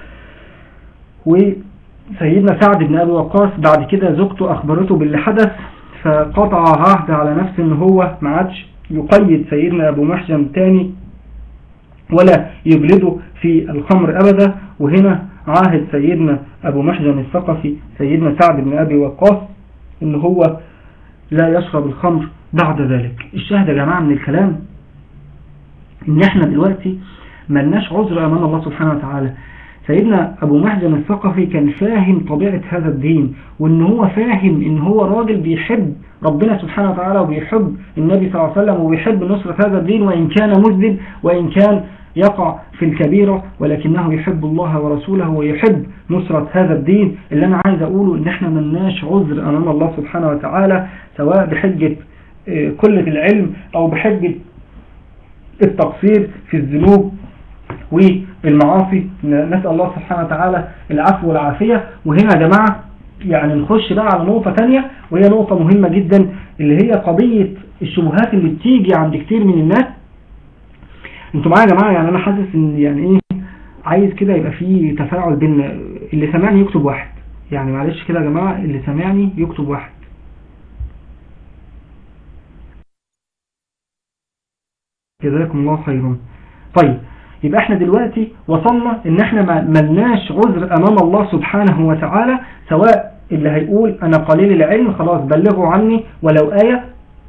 وسيدنا سعد بن أبي وقاص بعد كده زوجته أخبرته باللي حدث فقطع عهد على نفسه ان هو ما عادش يقيد سيدنا أبو محجن تاني ولا يجلده في الخمر أبدا وهنا عاهد سيدنا أبو محجن الثقفي سيدنا سعد بن أبي وقاص ان هو لا يشرب الخمر بعد ذلك الشاهد يا جماعة من الكلام ان احنا دلوقتي ملناش عذر امام الله سبحانه وتعالى سيدنا ابو محجن الثقفي كان فاهم طبيعة هذا الدين وان هو فاهم ان هو راجل بيحب ربنا سبحانه وتعالى وبيحب النبي صلى الله عليه وسلم وبيحب نصرة هذا الدين وان كان مذنب وان كان يقع في الكبيرة ولكنه يحب الله ورسوله ويحب نصرة هذا الدين اللي أنا عايز أقوله إن إحنا ملناش عذر أمام الله سبحانه وتعالى سواء بحجة قلة العلم أو بحجة التقصير في الذنوب والمعاصي نسأل الله سبحانه وتعالى العفو والعافية وهنا يا جماعة يعني نخش بقى على نقطة تانية وهي نقطة مهمة جدا اللي هي قضية الشبهات اللي بتيجي عند كتير من الناس انتوا معايا يا جماعة يعني انا حاسس ان يعني ايه عايز كده يبقى فيه تفاعل بين اللي سمعني يكتب واحد يعني معلش كده يا جماعة اللي سمعني يكتب واحد جزاكم الله خيرا طيب يبقى احنا دلوقتي وصلنا ان احنا ملناش عذر امام الله سبحانه وتعالى سواء اللي هيقول انا قليل العلم خلاص بلغوا عني ولو آية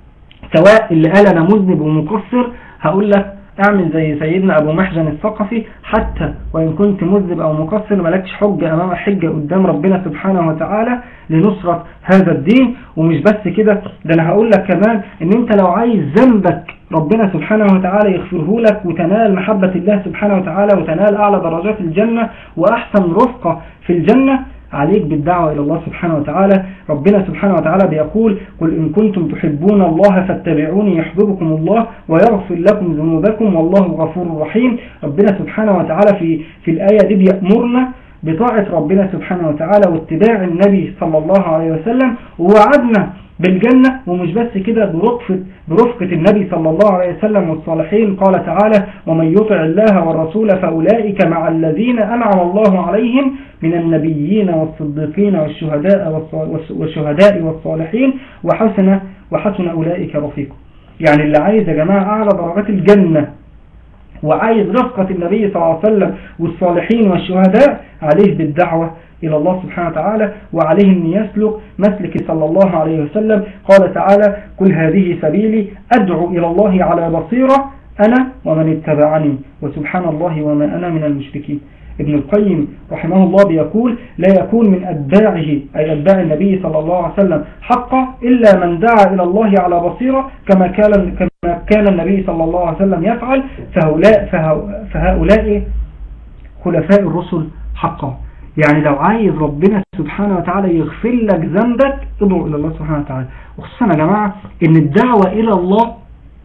سواء اللي قال انا مذنب ومقصر هقول لك اعمل زي سيدنا ابو محجن الثقفي حتى وان كنت مذنب او مقصر مالكش حجة امام حجة قدام ربنا سبحانه وتعالى لنصرة هذا الدين ومش بس كده ده انا هقول لك كمان ان انت لو عايز ذنبك ربنا سبحانه وتعالى يغفره لك وتنال محبة الله سبحانه وتعالى وتنال اعلى درجات الجنة واحسن رفقة في الجنة عليك بالدعوة إلى الله سبحانه وتعالى ربنا سبحانه وتعالى بيقول قل إن كنتم تحبون الله فاتبعوني يحببكم الله ويغفر لكم ذنوبكم والله غفور رحيم ربنا سبحانه وتعالى في, في الآية دي بيأمرنا بطاعة ربنا سبحانه وتعالى واتباع النبي صلى الله عليه وسلم ووعدنا بالجنة ومش بس كده برفقة, برفقة النبي صلى الله عليه وسلم والصالحين قال تعالى ومن يطع الله والرسول فأولئك مع الذين أنعم الله عليهم من النبيين والصديقين والشهداء والشهداء والصالحين وحسن وحسن أولئك رفيقا يعني اللي عايز يا جماعة أعلى درجات الجنة وعايز رفقة النبي صلى الله عليه وسلم والصالحين والشهداء عليه بالدعوة إلى الله سبحانه وتعالى وعليه أن يسلك مسلك صلى الله عليه وسلم قال تعالى كل هذه سبيلي أدعو إلى الله على بصيرة أنا ومن اتبعني وسبحان الله وما أنا من المشركين ابن القيم رحمه الله بيقول لا يكون من أتباعه أي أتباع النبي صلى الله عليه وسلم حقا إلا من دعا إلى الله على بصيرة كما كان كما كان النبي صلى الله عليه وسلم يفعل فهؤلاء, فهؤلاء خلفاء الرسل حقا يعني لو عايز ربنا سبحانه وتعالى يغفر لك ذنبك ادعو إلى الله سبحانه وتعالى وخصوصا يا جماعة ان الدعوة إلى الله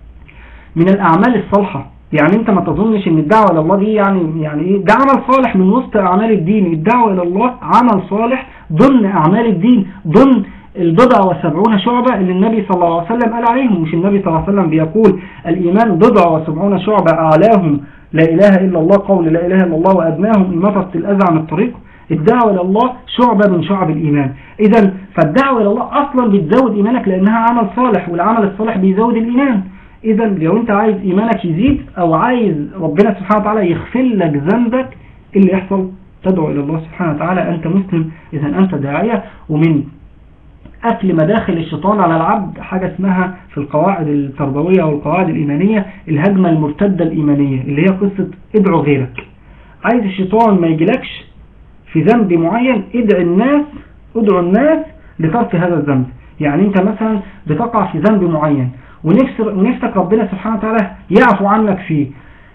من الأعمال الصالحة يعني انت ما تظنش ان الدعوة الى الله دي يعني يعني ايه ده عمل صالح من وسط اعمال الدين الدعوة الى الله عمل صالح ضمن اعمال الدين ضمن البضع وسبعون شعبة اللي النبي صلى الله عليه وسلم قال عليهم مش النبي صلى الله عليه وسلم بيقول الايمان بضع وسبعون شعبة اعلاهم لا اله الا الله قول لا اله الا الله وادناهم امطت الاذى عن الطريق الدعوة الى الله شعبة من شعب الايمان اذا فالدعوة الى الله اصلا بتزود ايمانك لانها عمل صالح والعمل الصالح بيزود الايمان اذا لو انت عايز ايمانك يزيد او عايز ربنا سبحانه وتعالى يغفر لك ذنبك اللي يحصل تدعو الى الله سبحانه وتعالى انت مسلم اذا انت داعية ومن أكل مداخل الشيطان على العبد حاجة اسمها في القواعد التربوية والقواعد الإيمانية الهجمة المرتدة الإيمانية اللي هي قصة ادعو غيرك عايز الشيطان ما يجيلكش في ذنب معين ادعي الناس ادعو الناس لترك هذا الذنب يعني انت مثلا بتقع في ذنب معين ونفسك ربنا سبحانه وتعالى يعفو عنك فيه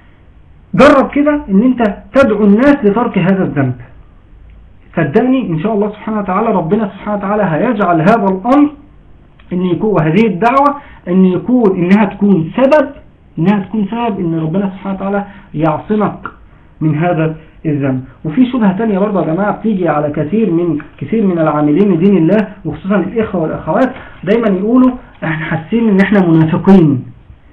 جرب كده ان انت تدعو الناس لترك هذا الذنب صدقني ان شاء الله سبحانه وتعالى ربنا سبحانه وتعالى هيجعل هذا الامر ان يكون وهذه الدعوة ان يكون انها تكون سبب انها تكون سبب ان ربنا سبحانه وتعالى يعصمك من هذا الذنب وفي شبهة تانية برضه يا جماعة بتيجي على كثير من كثير من العاملين لدين الله وخصوصا الإخوة والأخوات دايما يقولوا احنا حاسين ان احنا منافقين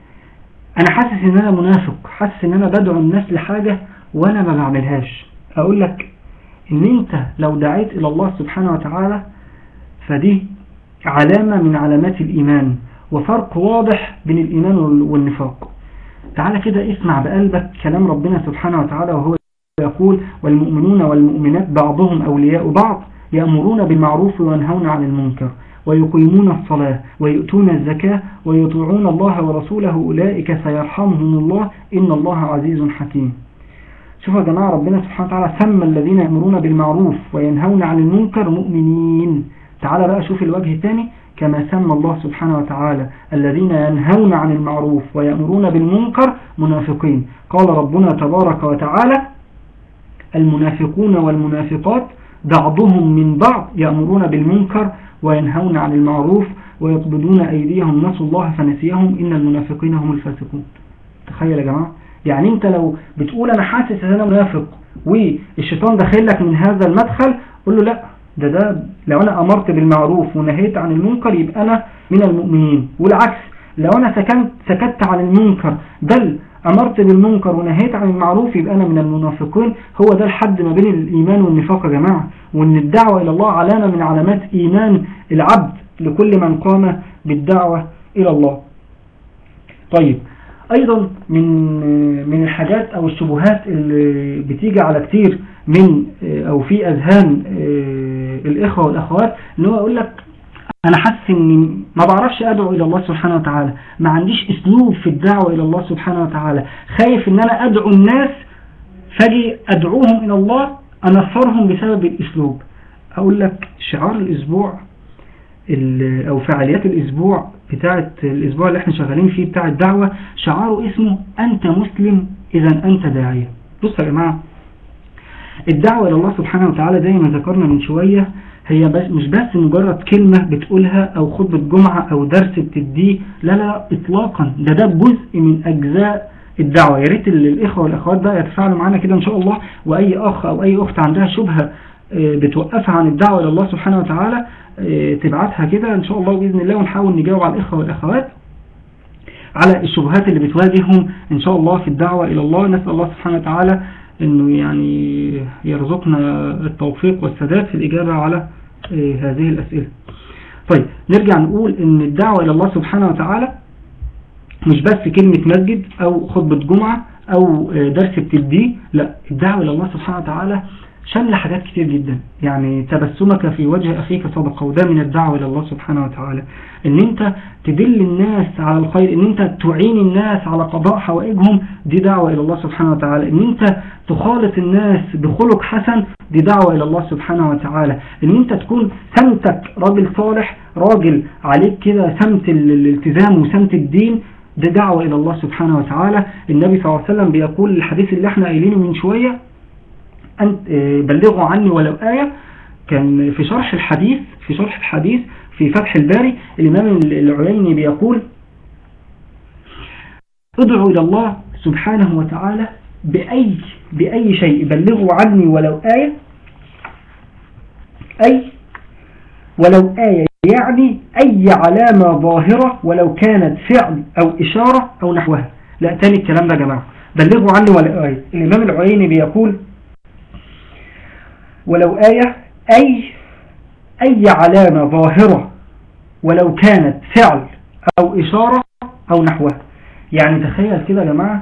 انا حاسس ان انا منافق حاسس ان انا بدعو الناس لحاجة وانا ما بعملهاش اقول لك ان انت لو دعيت الى الله سبحانه وتعالى فدي علامة من علامات الايمان وفرق واضح بين الايمان والنفاق تعالى كده اسمع بقلبك كلام ربنا سبحانه وتعالى وهو يقول والمؤمنون والمؤمنات بعضهم أولياء بعض يأمرون بالمعروف وينهون عن المنكر ويقيمون الصلاة ويؤتون الزكاة ويطيعون الله ورسوله أولئك سيرحمهم الله إن الله عزيز حكيم شوفوا يا جماعة ربنا سبحانه وتعالى سمى الذين يأمرون بالمعروف وينهون عن المنكر مؤمنين تعال بقى شوف الوجه الثاني كما سمى الله سبحانه وتعالى الذين ينهون عن المعروف ويأمرون بالمنكر منافقين قال ربنا تبارك وتعالى المنافقون والمنافقات بعضهم من بعض يأمرون بالمنكر وينهون عن المعروف ويقبضون أيديهم نسوا الله فنسيهم إن المنافقين هم الفاسقون تخيل يا جماعة يعني انت لو بتقول انا حاسس ان انا منافق والشيطان داخل لك من هذا المدخل قول له لا ده ده لو انا امرت بالمعروف ونهيت عن المنكر يبقى انا من المؤمنين والعكس لو انا سكنت سكت عن المنكر بل امرت بالمنكر ونهيت عن المعروف يبقى انا من المنافقين هو ده الحد ما بين الايمان والنفاق يا جماعة وان الدعوة الى الله علامة من علامات ايمان العبد لكل من قام بالدعوة الى الله طيب ايضا من من الحاجات او الشبهات اللي بتيجي على كتير من او في اذهان الاخوة والاخوات ان هو يقول لك انا حاسس اني ما بعرفش ادعو الى الله سبحانه وتعالى ما عنديش اسلوب في الدعوة الى الله سبحانه وتعالى خايف ان انا ادعو الناس فاجي ادعوهم الى الله انفرهم بسبب الاسلوب اقول لك شعار الاسبوع او فعاليات الاسبوع بتاعة الاسبوع اللي احنا شغالين فيه بتاع الدعوة شعاره اسمه انت مسلم اذا انت داعية بص يا جماعة الدعوة الى الله سبحانه وتعالى زي ما ذكرنا من شوية هي بس مش بس مجرد كلمة بتقولها او خطبة جمعة او درس بتديه لا لا اطلاقا ده ده جزء من اجزاء الدعوة يا ريت الاخوة والاخوات بقى يتفاعلوا معانا كده ان شاء الله واي اخ او اي اخت عندها شبهة بتوقفها عن الدعوة الى الله سبحانه وتعالى تبعتها كده ان شاء الله بإذن الله ونحاول نجاوب على الإخوة والأخوات على الشبهات اللي بتواجههم ان شاء الله في الدعوة الى الله نسأل الله سبحانه وتعالى انه يعني يرزقنا التوفيق والسداد في الاجابة على هذه الاسئلة طيب نرجع نقول ان الدعوة الى الله سبحانه وتعالى مش بس كلمة مسجد او خطبة جمعة او درس بتديه لا الدعوة الى الله سبحانه وتعالى شمل حاجات كتير جدا يعني تبسمك في وجه أخيك صدقة وده من الدعوة إلى الله سبحانه وتعالى ان انت تدل الناس على الخير ان انت تعين الناس على قضاء حوائجهم دي دعوة إلى الله سبحانه وتعالى ان انت تخالط الناس بخلق حسن دي دعوة إلى الله سبحانه وتعالى ان انت تكون سمتك راجل صالح راجل عليك كده سمت الالتزام وسمت الدين ده دعوة إلى الله سبحانه وتعالى النبي صلى الله عليه وسلم بيقول الحديث اللي احنا قايلينه من شوية أن بلغوا عني ولو آية كان في شرح الحديث في شرح الحديث في فتح الباري الإمام العليني بيقول ادعوا إلى الله سبحانه وتعالى بأي, بأي شيء بلغوا عني ولو آية أي ولو آية يعني أي علامة ظاهرة ولو كانت فعل أو إشارة أو نحوها لا تاني الكلام ده يا جماعة بلغوا عني ولو آية الإمام العليني بيقول ولو آية أي أي علامة ظاهرة ولو كانت فعل أو إشارة أو نحوها يعني تخيل كده يا جماعة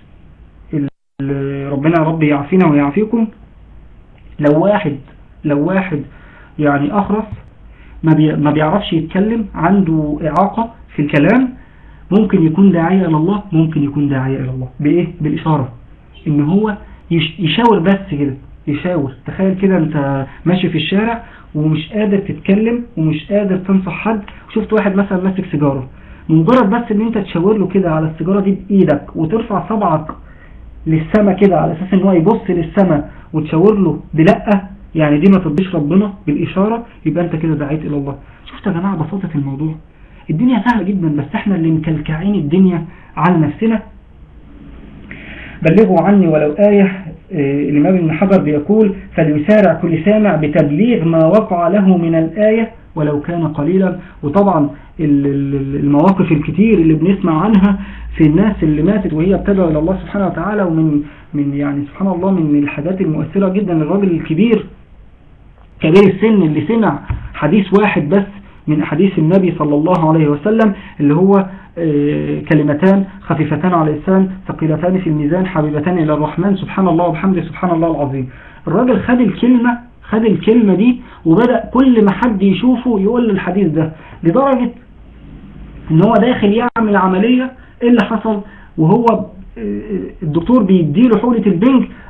ربنا ربي يعافينا ويعافيكم لو واحد لو واحد يعني أخرس ما بيعرفش يتكلم عنده إعاقة في الكلام ممكن يكون داعية إلى الله ممكن يكون داعية إلى الله بإيه؟ بالإشارة إن هو يشاور بس كده يشاور تخيل كده انت ماشي في الشارع ومش قادر تتكلم ومش قادر تنصح حد شفت واحد مثلا ماسك سيجارة مجرد بس ان انت تشاور له كده على السيجارة دي بايدك وترفع صبعك للسما كده على اساس ان هو يبص للسما وتشاور له بلقة يعني دي ما ترضيش ربنا بالاشارة يبقى انت كده دعيت الى الله شفت يا جماعة بساطة الموضوع الدنيا سهلة جدا بس احنا اللي مكلكعين الدنيا على نفسنا بلغوا عني ولو آية الإمام ابن حجر بيقول فليسارع كل سامع بتبليغ ما وقع له من الآية ولو كان قليلا وطبعا المواقف الكتير اللي بنسمع عنها في الناس اللي ماتت وهي بتدعو إلى الله سبحانه وتعالى ومن من يعني سبحان الله من الحاجات المؤثرة جدا للراجل الكبير كبير السن اللي سمع حديث واحد بس من أحاديث النبي صلى الله عليه وسلم اللي هو كلمتان خفيفتان على اللسان ثقيلتان في الميزان حبيبتان إلى الرحمن سبحان الله وبحمده سبحان الله العظيم الراجل خد الكلمة خد الكلمة دي وبدأ كل ما حد يشوفه يقول الحديث ده لدرجة ان هو داخل يعمل عملية ايه اللي حصل وهو الدكتور بيديله حولة البنج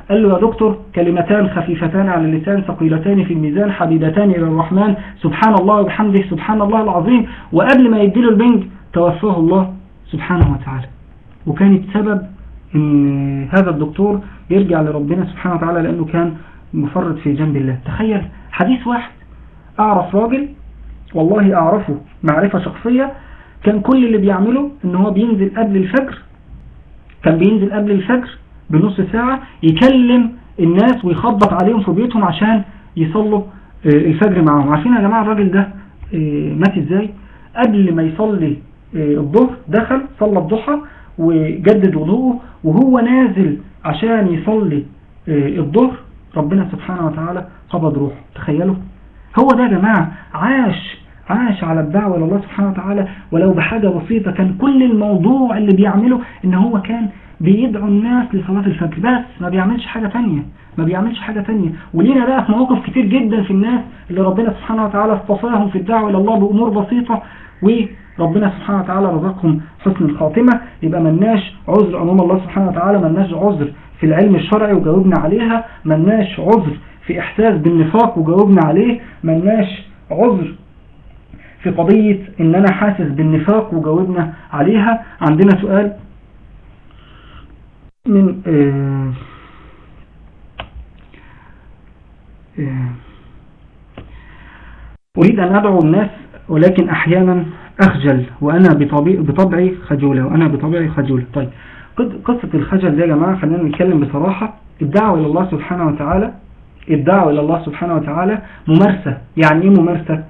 قال له يا دكتور كلمتان خفيفتان على اللسان ثقيلتان في الميزان حبيبتان إلى الرحمن سبحان الله وبحمده سبحان الله العظيم وقبل ما يديله البنج توفاه الله سبحانه وتعالى وكانت سبب ان هذا الدكتور يرجع لربنا سبحانه وتعالى لأنه كان مفرط في جنب الله تخيل حديث واحد أعرف راجل والله أعرفه معرفة شخصية كان كل اللي بيعمله ان هو بينزل قبل الفجر كان بينزل قبل الفجر بنص ساعة يكلم الناس ويخبط عليهم في بيوتهم عشان يصلوا الفجر معهم عارفين يا جماعة الراجل ده مات ازاي قبل ما يصلي الظهر دخل صلى الضحى وجدد وضوءه وهو نازل عشان يصلي الظهر ربنا سبحانه وتعالى قبض روحه تخيلوا هو ده يا جماعة عاش عاش على الدعوة لله سبحانه وتعالى ولو بحاجة بسيطة كان كل الموضوع اللي بيعمله ان هو كان بيدعو الناس لصلاة الفجر بس ما بيعملش حاجة تانية ما بيعملش حاجة تانية ولينا بقى في مواقف كتير جدا في الناس اللي ربنا سبحانه وتعالى اصطفاهم في الدعوة إلى الله بأمور بسيطة وربنا سبحانه وتعالى رزقهم حسن الخاتمة يبقى مناش عذر أمام الله سبحانه وتعالى مناش عذر في العلم الشرعي وجاوبنا عليها مناش عذر في إحساس بالنفاق وجاوبنا عليه مناش عذر في قضية ان انا حاسس بالنفاق وجاوبنا عليها عندنا سؤال من آه آه اريد ان ادعو الناس ولكن احيانا اخجل وانا بطبعي خجولة وانا بطبعي خجولة طيب قصة الخجل ده يا جماعة خلينا نتكلم بصراحة الدعوة الى الله سبحانه وتعالى الدعوة الى الله سبحانه وتعالى ممارسة يعني ايه ممارسة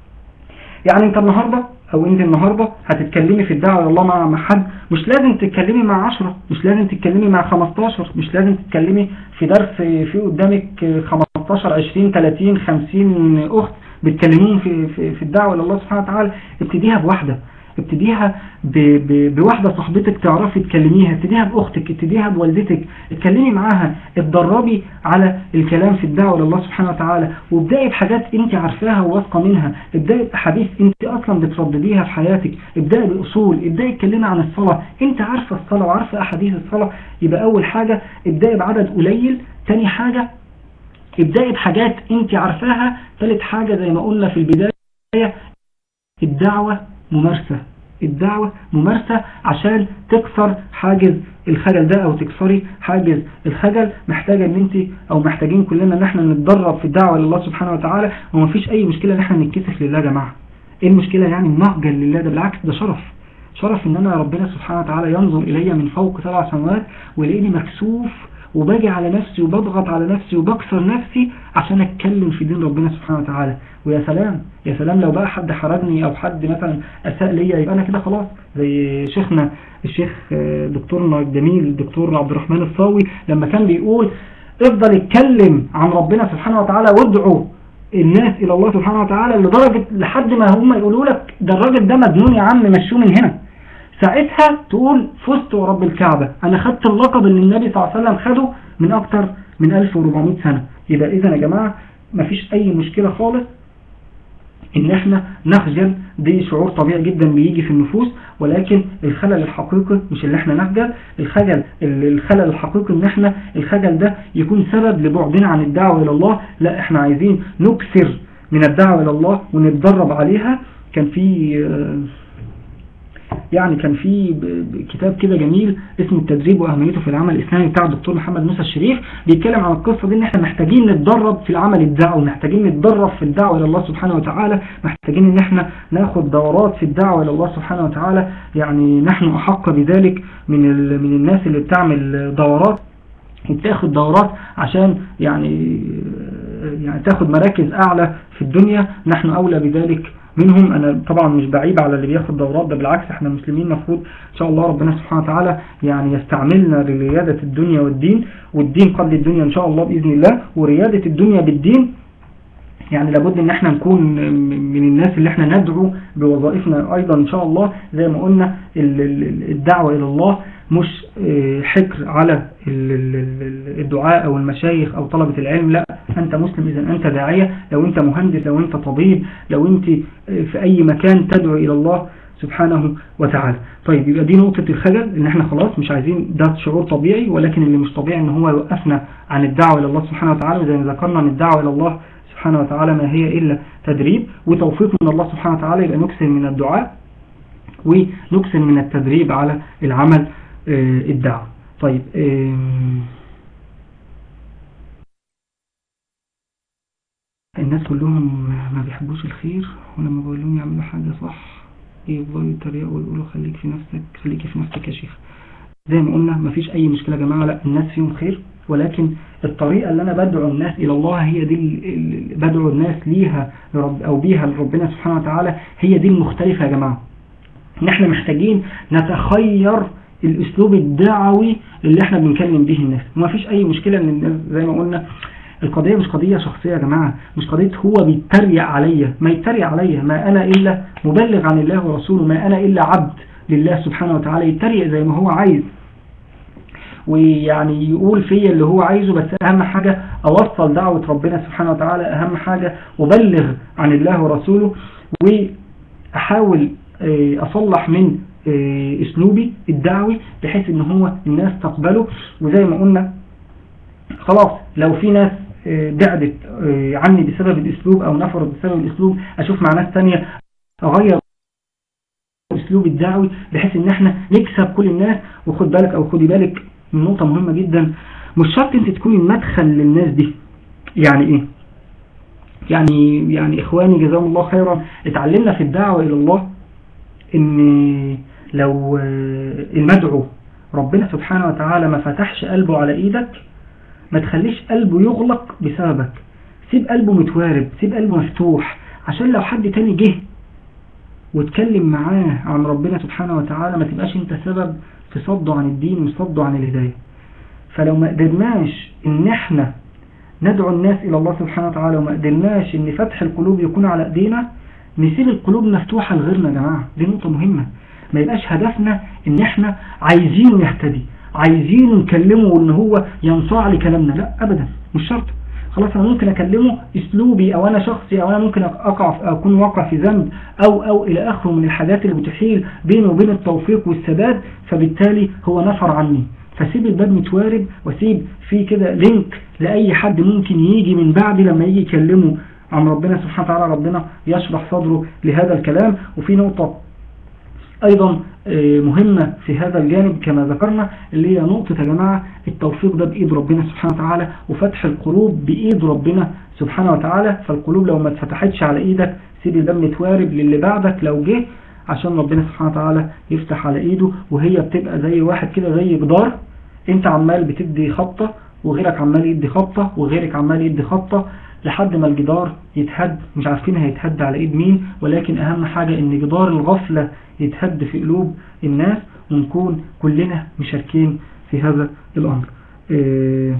يعني انت النهاردة او انت النهاردة هتتكلمي في الدعوة الله مع حد مش لازم تتكلمي مع عشرة مش لازم تتكلمي مع 15 مش لازم تتكلمي في درس في قدامك 15 20 30 50 اخت بتكلمون في, في, في الدعوة لله سبحانه وتعالى ابتديها بواحدة ابتديها ب ب بواحدة صاحبتك تعرفي تكلميها ابتديها باختك ابتديها بوالدتك اتكلمي معاها اتدربي على الكلام في الدعوة لله سبحانه وتعالى وابدأي بحاجات انت عارفاها وواثقه منها ابدأي بحديث انت اصلا بتردديها في حياتك ابدأي باصول ابدأي اتكلمي عن الصلاة انت عارفة الصلاة وعارفة احاديث الصلاة يبقى اول حاجة ابدأي بعدد قليل تاني حاجة ابدأي بحاجات انت عارفاها ثالث حاجة زي ما قلنا في البداية الدعوة ممارسة الدعوة ممارسة عشان تكسر حاجز الخجل ده او تكسري حاجز الخجل محتاجة ان انت او محتاجين كلنا ان احنا نتدرب في الدعوة لله سبحانه وتعالى ومفيش اي مشكلة ان احنا نتكسف لله يا جماعة ايه المشكلة يعني نهجل لله ده بالعكس ده شرف شرف ان انا ربنا سبحانه وتعالى ينظر الي من فوق سبع سماوات ويلاقيني مكسوف وباجي على نفسي وبضغط على نفسي وبكسر نفسي عشان اتكلم في دين ربنا سبحانه وتعالى ويا سلام يا سلام لو بقى حد حرجني او حد مثلا اساء ليا يبقى انا كده خلاص زي شيخنا الشيخ دكتورنا الجميل الدكتور عبد الرحمن الصاوي لما كان بيقول افضل اتكلم عن ربنا سبحانه وتعالى وادعو الناس الى الله سبحانه وتعالى لدرجة لحد ما هم يقولوا لك ده الراجل ده مجنون يا عم مشوه من هنا ساعتها تقول فزت ورب الكعبة انا خدت اللقب اللي النبي صلى الله عليه وسلم خده من اكتر من 1400 سنة يبقى اذا يا جماعة مفيش اي مشكلة خالص ان احنا نخجل دي شعور طبيعي جدا بيجي في النفوس ولكن الخلل الحقيقي مش اللي احنا نخجل الخجل الخلل الحقيقي ان احنا الخجل ده يكون سبب لبعدنا عن الدعوة الى الله لا احنا عايزين نكثر من الدعوة الى الله ونتدرب عليها كان في يعني كان في كتاب كده جميل اسمه التدريب واهميته في العمل الاسلامي بتاع الدكتور محمد موسى الشريف بيتكلم عن القصه دي ان احنا محتاجين نتدرب في العمل الدعوي محتاجين نتدرب في الدعوه الى الله سبحانه وتعالى محتاجين ان احنا ناخد دورات في الدعوه الى الله سبحانه وتعالى يعني نحن احق بذلك من من الناس اللي بتعمل دورات وبتاخد دورات عشان يعني يعني تاخد مراكز اعلى في الدنيا نحن اولى بذلك منهم انا طبعا مش بعيب على اللي بياخد دورات ده بالعكس احنا مسلمين مفروض ان شاء الله ربنا سبحانه وتعالى يعني يستعملنا لريادة الدنيا والدين والدين قبل الدنيا ان شاء الله باذن الله وريادة الدنيا بالدين يعني لابد ان احنا نكون من الناس اللي احنا ندعو بوظائفنا ايضا ان شاء الله زي ما قلنا الدعوة الى الله مش حكر على الدعاء او المشايخ او طلبة العلم لا انت مسلم اذا انت داعية لو انت مهندس لو انت طبيب لو انت في اي مكان تدعو الى الله سبحانه وتعالى طيب يبقى دي نقطة الخجل ان احنا خلاص مش عايزين ده شعور طبيعي ولكن اللي مش طبيعي ان هو يوقفنا عن الدعوة الى الله سبحانه وتعالى وزي ما ذكرنا ان الدعوة الى الله سبحانه وتعالى ما هي الا تدريب وتوفيق من الله سبحانه وتعالى يبقى نكسر من الدعاء ونكسر من التدريب على العمل آه، الدعوة طيب آم، الناس كلهم ما بيحبوش الخير ولما بقول لهم يعملوا حاجة صح يفضلوا يتريقوا ويقولوا خليك في نفسك خليكي في نفسك يا شيخ زي ما قلنا مفيش أي مشكلة يا جماعة لا الناس فيهم خير ولكن الطريقة اللي أنا بدعو الناس إلى الله هي دي ال- ال- بدعو الناس ليها لرب أو بيها لربنا سبحانه وتعالى هي دي المختلفة يا جماعة إن إحنا محتاجين نتخير الأسلوب الدعوي اللي إحنا بنكلم به الناس ومفيش أي مشكلة إن الناس زي ما قلنا القضية مش قضية شخصية يا جماعة مش قضية هو بيتريق عليا ما يتريق عليا ما أنا إلا مبلغ عن الله ورسوله ما أنا إلا عبد لله سبحانه وتعالى يتريق زي ما هو عايز ويعني يقول فيا اللي هو عايزه بس أهم حاجة أوصل دعوة ربنا سبحانه وتعالى أهم حاجة أبلغ عن الله ورسوله وأحاول آه، أصلح من آه، أسلوبي الدعوي بحيث إن هو الناس تقبله وزي ما قلنا خلاص لو في ناس آه، بعدت آه، عني بسبب الاسلوب او نفرت بسبب الاسلوب اشوف مع ناس تانية اغير الاسلوب الدعوي بحيث ان احنا نكسب كل الناس وخد بالك او خدي بالك من نقطة مهمة جدا مش شرط انت تكوني المدخل للناس دي يعني ايه يعني يعني اخواني جزاهم الله خيرا اتعلمنا في الدعوة الى الله ان لو آه، المدعو ربنا سبحانه وتعالى ما فتحش قلبه على ايدك ما تخليش قلبه يغلق بسببك سيب قلبه متوارب سيب قلبه مفتوح عشان لو حد تاني جه واتكلم معاه عن ربنا سبحانه وتعالى ما تبقاش انت سبب في صده عن الدين وصده عن الهداية فلو ما قدرناش ان احنا ندعو الناس الى الله سبحانه وتعالى وما قدرناش ان فتح القلوب يكون على ايدينا نسيب القلوب مفتوحة لغيرنا يا جماعة دي نقطة مهمة ما يبقاش هدفنا ان احنا عايزينه يهتدي عايزينه نكلمه وان هو ينصاع لكلامنا لا ابدا مش شرط خلاص انا ممكن اكلمه اسلوبي او انا شخصي او انا ممكن اقع في اكون واقع في ذنب او او الى اخره من الحاجات اللي بتحيل بينه وبين التوفيق والسداد فبالتالي هو نفر عني فسيب الباب متوارب وسيب في كده لينك لاي حد ممكن يجي من بعدي لما يجي يكلمه عن ربنا سبحانه وتعالى ربنا يشرح صدره لهذا الكلام وفي نقطة ايضا آه، مهمة في هذا الجانب كما ذكرنا اللي هي نقطة يا جماعة التوفيق ده بإيد ربنا سبحانه وتعالى وفتح القلوب بإيد ربنا سبحانه وتعالى فالقلوب لو ما اتفتحتش على إيدك سيب الباب متوارب للي بعدك لو جه عشان ربنا سبحانه وتعالى يفتح على إيده وهي بتبقى زي واحد كده زي جدار انت عمال بتدي خطة وغيرك عمال يدي خطة وغيرك عمال يدي خطة لحد ما الجدار يتهد مش عارفين هيتهد على ايد مين ولكن اهم حاجة ان جدار الغفلة يتهد في قلوب الناس ونكون كلنا مشاركين في هذا الامر آه،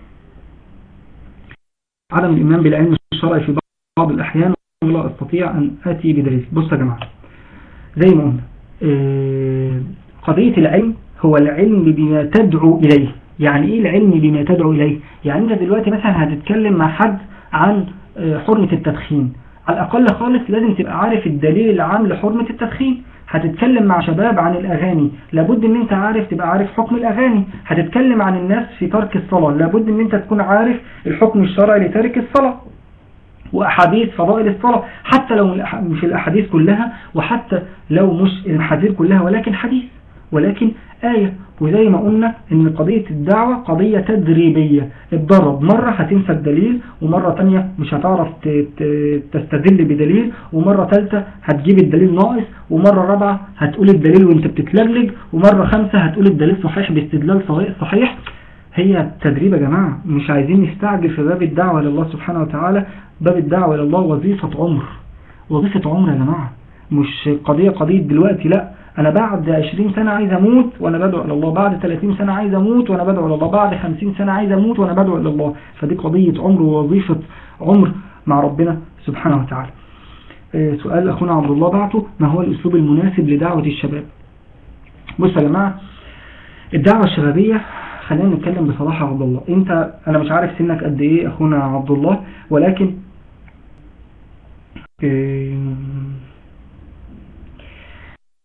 عدم الايمان بالعلم الشرعي في بعض الاحيان ولا استطيع ان اتي بدليل بصوا يا جماعة زي ما قلنا آه، قضية العلم هو العلم بما تدعو إليه يعني إيه العلم بما تدعو إليه يعني أنت دلوقتي مثلا هتتكلم مع حد عن آه، حرمة التدخين على الأقل خالص لازم تبقى عارف الدليل العام لحرمة التدخين هتتكلم مع شباب عن الأغاني لابد ان انت عارف تبقى عارف حكم الأغاني هتتكلم عن الناس في ترك الصلاة لابد ان انت تكون عارف الحكم الشرعي لتارك الصلاة وأحاديث فضائل الصلاة حتى لو الأح- مش الأحاديث كلها وحتى لو مش المحاذير كلها ولكن حديث ولكن آية وزي ما قلنا ان قضية الدعوة قضية تدريبية اتدرب مرة هتنسى الدليل ومرة تانية مش هتعرف ت- ت- تستدل بدليل ومرة تالتة هتجيب الدليل ناقص ومرة رابعة هتقول الدليل وانت بتتلجلج ومرة خامسة هتقول الدليل صحيح باستدلال صحيح- صحيح هي تدريب يا جماعة مش عايزين نستعجل في باب الدعوة لله سبحانه وتعالى باب الدعوة لله وظيفة عمر وظيفة عمر يا جماعة مش قضية قضية دلوقتي لا انا بعد 20 سنة عايز اموت وانا بدعو الى الله بعد 30 سنة عايز اموت وانا بدعو الى الله بعد 50 سنة عايز اموت وانا بدعو الى الله فدي قضية عمر ووظيفة عمر مع ربنا سبحانه وتعالى آه، سؤال اخونا عبد الله بعته ما هو الاسلوب المناسب لدعوة الشباب بص يا جماعة الدعوة الشبابية خلينا نتكلم بصراحة يا عبد الله انت انا مش عارف سنك قد ايه اخونا عبد الله ولكن آه،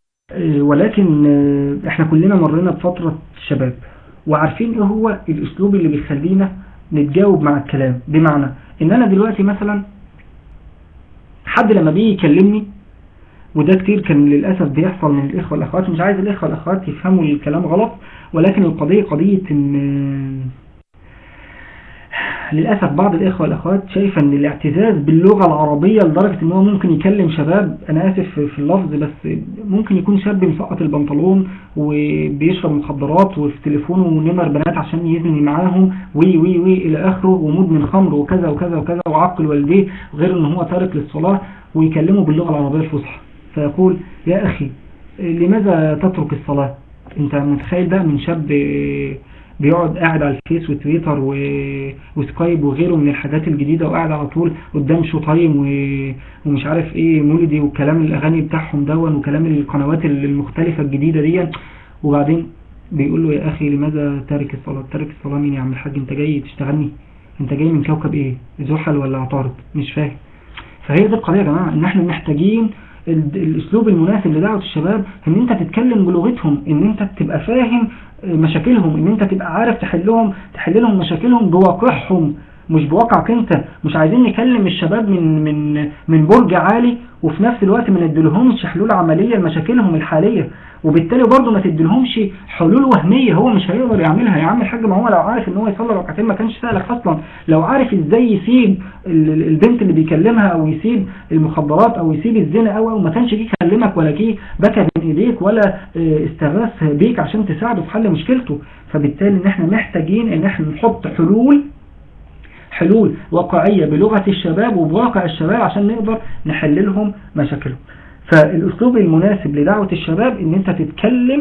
ولكن آه، احنا كلنا مرينا بفترة شباب وعارفين ايه هو الاسلوب اللي بيخلينا نتجاوب مع الكلام بمعنى ان انا دلوقتي مثلا حد لما بيجي يكلمني وده كتير كان للأسف بيحصل من الإخوة والأخوات مش عايز الإخوة والأخوات يفهموا الكلام غلط ولكن القضية قضية ان للأسف بعض الإخوة والأخوات شايفة أن الاعتزاز باللغة العربية لدرجة أنه ممكن يكلم شباب أنا آسف في اللفظ بس ممكن يكون شاب مسقط البنطلون وبيشرب مخدرات وفي تليفونه نمر بنات عشان يزني معاهم وي وي وي إلى آخره ومدمن خمر وكذا وكذا وكذا وعقل والديه غير أنه هو تارك للصلاة ويكلمه باللغة العربية الفصحى فيقول يا أخي لماذا تترك الصلاة أنت متخيل بقى من شاب بيقعد قاعد على الفيس وتويتر و... وسكايب وغيره من الحاجات الجديدة وقاعد على طول قدام شو تايم و... ومش عارف ايه مولدي وكلام الاغاني بتاعهم دون وكلام القنوات المختلفة الجديدة دي وبعدين بيقول له يا اخي لماذا تارك الصلاة تارك الصلاة مين يا عم الحاج انت جاي تشتغلني انت جاي من كوكب ايه زحل ولا عطارد مش فاهم فهي دي القضية يا جماعة ان احنا محتاجين الاسلوب المناسب لدعوة الشباب ان انت تتكلم بلغتهم ان انت تبقى فاهم مشاكلهم ان انت تبقى عارف تحلهم تحل لهم مشاكلهم بواقعهم مش بواقعك انت مش عايزين نكلم الشباب من من من برج عالي وفي نفس الوقت ما نديلهمش حلول عملية لمشاكلهم الحالية وبالتالي برضه ما تديلهمش حلول وهمية هو مش هيقدر يعملها يا عم الحاج ما هو لو عارف ان هو يصلي ركعتين ما كانش سهلك اصلا لو عارف ازاي يسيب البنت اللي بيكلمها او يسيب المخدرات او يسيب الزنا او او ما كانش جه يكلمك ولا جه بكى بين ايديك ولا استغاث بيك عشان تساعده في حل مشكلته فبالتالي ان احنا محتاجين ان احنا نحط حلول حلول واقعية بلغة الشباب وبواقع الشباب عشان نقدر نحل لهم مشاكلهم فالاسلوب المناسب لدعوة الشباب ان انت تتكلم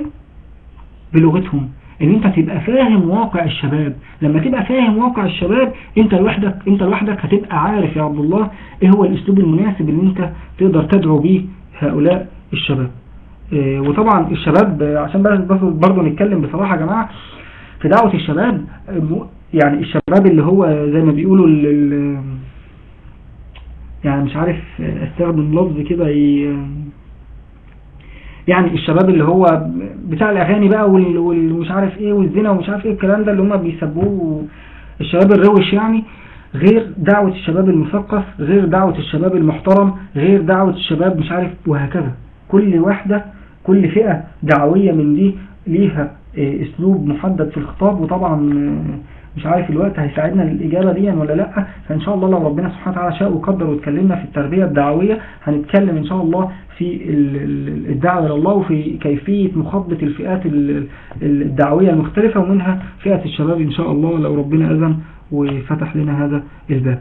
بلغتهم ان انت تبقى فاهم واقع الشباب لما تبقى فاهم واقع الشباب انت لوحدك انت لوحدك هتبقى عارف يا عبد الله ايه هو الاسلوب المناسب اللي انت تقدر تدعو بيه هؤلاء الشباب اه وطبعا الشباب عشان بس برضه نتكلم بصراحة يا جماعة في دعوة الشباب يعني الشباب اللي هو زي ما بيقولوا يعني مش عارف استخدم لفظ كده يعني الشباب اللي هو بتاع الاغاني بقى والمش عارف ايه والزنا ومش عارف ايه الكلام ده اللي هم بيسبوه الشباب الروش يعني غير دعوة الشباب المثقف غير دعوة الشباب المحترم غير دعوة الشباب مش عارف وهكذا كل واحدة كل فئة دعوية من دي ليها اسلوب محدد في الخطاب وطبعا مش عارف الوقت هيساعدنا للإجابة دي ولا لا فإن شاء الله لو ربنا سبحانه وتعالى شاء وقدر واتكلمنا في التربية الدعوية هنتكلم إن شاء الله في الدعوة إلى الله وفي كيفية مخاطبة الفئات الدعوية المختلفة ومنها فئة الشباب إن شاء الله لو ربنا أذن وفتح لنا هذا الباب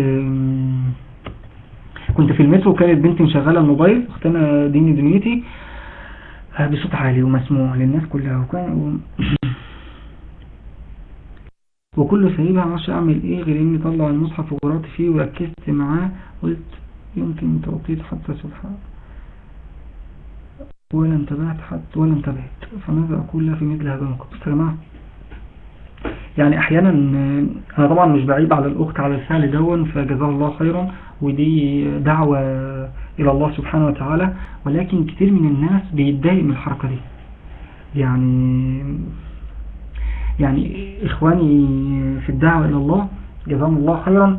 كنت في المترو كانت بنتي مشغلة الموبايل اختنا ديني دنيتي بصوت عالي ومسموع للناس كلها وكان وكل سايبها معرفش اعمل ايه غير اني طلع المصحف وقرأت فيه وركزت معاه قلت يمكن توقيت حتى سبحان ولا انتبهت حتى ولا انتبهت فماذا اقول لها في مثل هذا الموقف يا جماعه يعني احيانا انا طبعا مش بعيب على الاخت على الفعل دون فجزاه الله خيرا ودي دعوة الى الله سبحانه وتعالى ولكن كتير من الناس بيتضايق من الحركة دي يعني يعني إخواني في الدعوة إلى الله جزاهم الله خيرا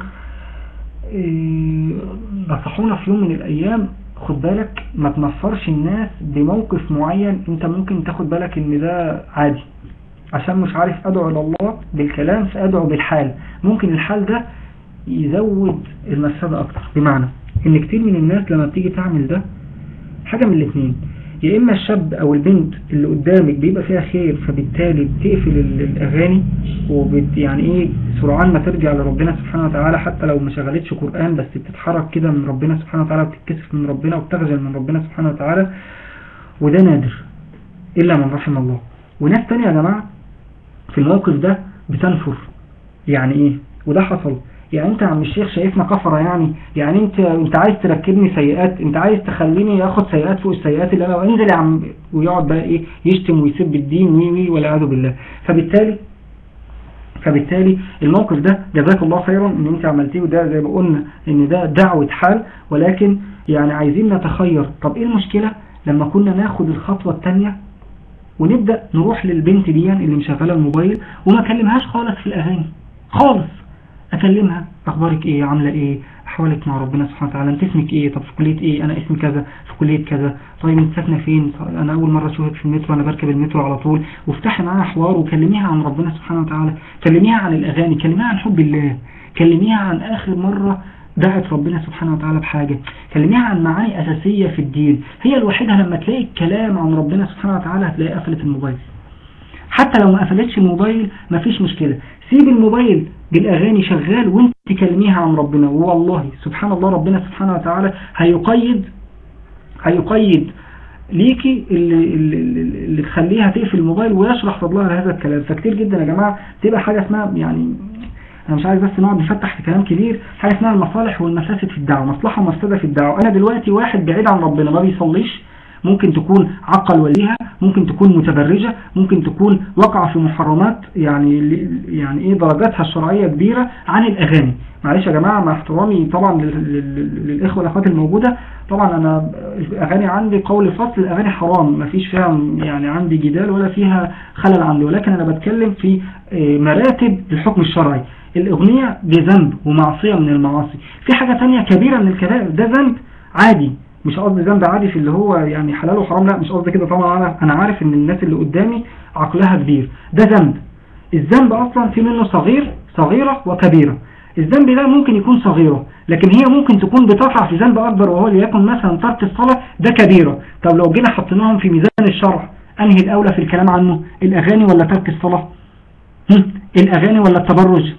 نصحونا في يوم من الأيام خد بالك ما تنفرش الناس بموقف معين انت ممكن تاخد بالك ان ده عادي عشان مش عارف ادعو الى الله بالكلام فادعو بالحال ممكن الحال ده يزود المفسدة اكتر بمعنى ان كتير من الناس لما بتيجي تعمل ده حاجة من الاثنين يا إما الشاب أو البنت اللي قدامك بيبقى فيها خير فبالتالي بتقفل الأغاني وبت يعني إيه سرعان ما ترجع لربنا سبحانه وتعالى حتى لو ما شغلتش قرآن بس بتتحرك كده من ربنا سبحانه وتعالى وبتتكسف من ربنا وبتخجل من ربنا سبحانه وتعالى وده نادر إلا من رحم الله وناس تانية يا جماعة في الموقف ده بتنفر يعني إيه وده حصل يعني انت يا عم الشيخ شايفنا كفرة يعني يعني انت انت عايز تركبني سيئات انت عايز تخليني اخد سيئات فوق السيئات اللي انا انزل يا عم ويقعد بقى ايه يشتم ويسب الدين وي وي والعياذ بالله فبالتالي فبالتالي الموقف ده جزاك الله خيرا ان انت عملتيه وده زي ما قلنا ان ده دعوة حال ولكن يعني عايزين نتخير طب ايه المشكلة لما كنا ناخد الخطوة التانية ونبدأ نروح للبنت دي اللي مشغلة الموبايل وما اكلمهاش خالص في الأغاني خالص أكلمها أخبارك إيه عاملة إيه أحوالك مع ربنا سبحانه وتعالى أنت اسمك إيه طب في كلية إيه أنا اسمي كذا في كلية كذا طيب أنت ساكنة فين أنا أول مرة أشوفك في المترو أنا بركب المترو على طول وافتحي معاها حوار وكلميها عن ربنا سبحانه وتعالى كلميها عن الأغاني كلميها عن حب الله كلميها عن آخر مرة دعت ربنا سبحانه وتعالى بحاجة كلميها عن معاني أساسية في الدين هي الوحيدة لما تلاقي الكلام عن ربنا سبحانه وتعالى هتلاقي قفلت الموبايل حتى لو ما قفلتش الموبايل مفيش مشكلة سيب الموبايل بالأغاني شغال وانت تكلميها عن ربنا والله سبحان الله ربنا سبحانه وتعالى هيقيد هيقيد ليكي اللي, اللي, اللي تخليها تقفل الموبايل ويشرح فضلها لهذا الكلام فكتير جدا يا جماعة تبقى حاجة اسمها يعني انا مش عايز بس نقعد نفتح في كلام كبير حاجة اسمها المصالح والمفاسد في الدعوة مصلحة ومفسدة في الدعوة انا دلوقتي واحد بعيد عن ربنا ما بيصليش ممكن تكون عقل وليها ممكن تكون متبرجة ممكن تكون وقع في محرمات يعني يعني ايه درجاتها الشرعية كبيرة عن الاغاني معلش يا جماعة مع احترامي طبعا للاخوة والاخوات الموجودة طبعا انا الاغاني عندي قول فصل الاغاني حرام ما فيش فيها يعني عندي جدال ولا فيها خلل عندي ولكن انا بتكلم في مراتب الحكم الشرعي الاغنية دي ذنب ومعصية من المعاصي في حاجة تانية كبيرة من الكبائر ده ذنب عادي مش قصدي ذنب عادي في اللي هو يعني حلال وحرام لا مش قصدي كده طبعا انا انا عارف ان الناس اللي قدامي عقلها كبير ده ذنب الذنب اصلا في منه صغير صغيرة وكبيرة الذنب ده ممكن يكون صغيرة لكن هي ممكن تكون بتقع في ذنب اكبر وهو ليكن مثلا ترك الصلاة ده كبيرة طب لو جينا حطيناهم في ميزان الشرع انهي الاولى في الكلام عنه الاغاني ولا ترك الصلاة الاغاني ولا التبرج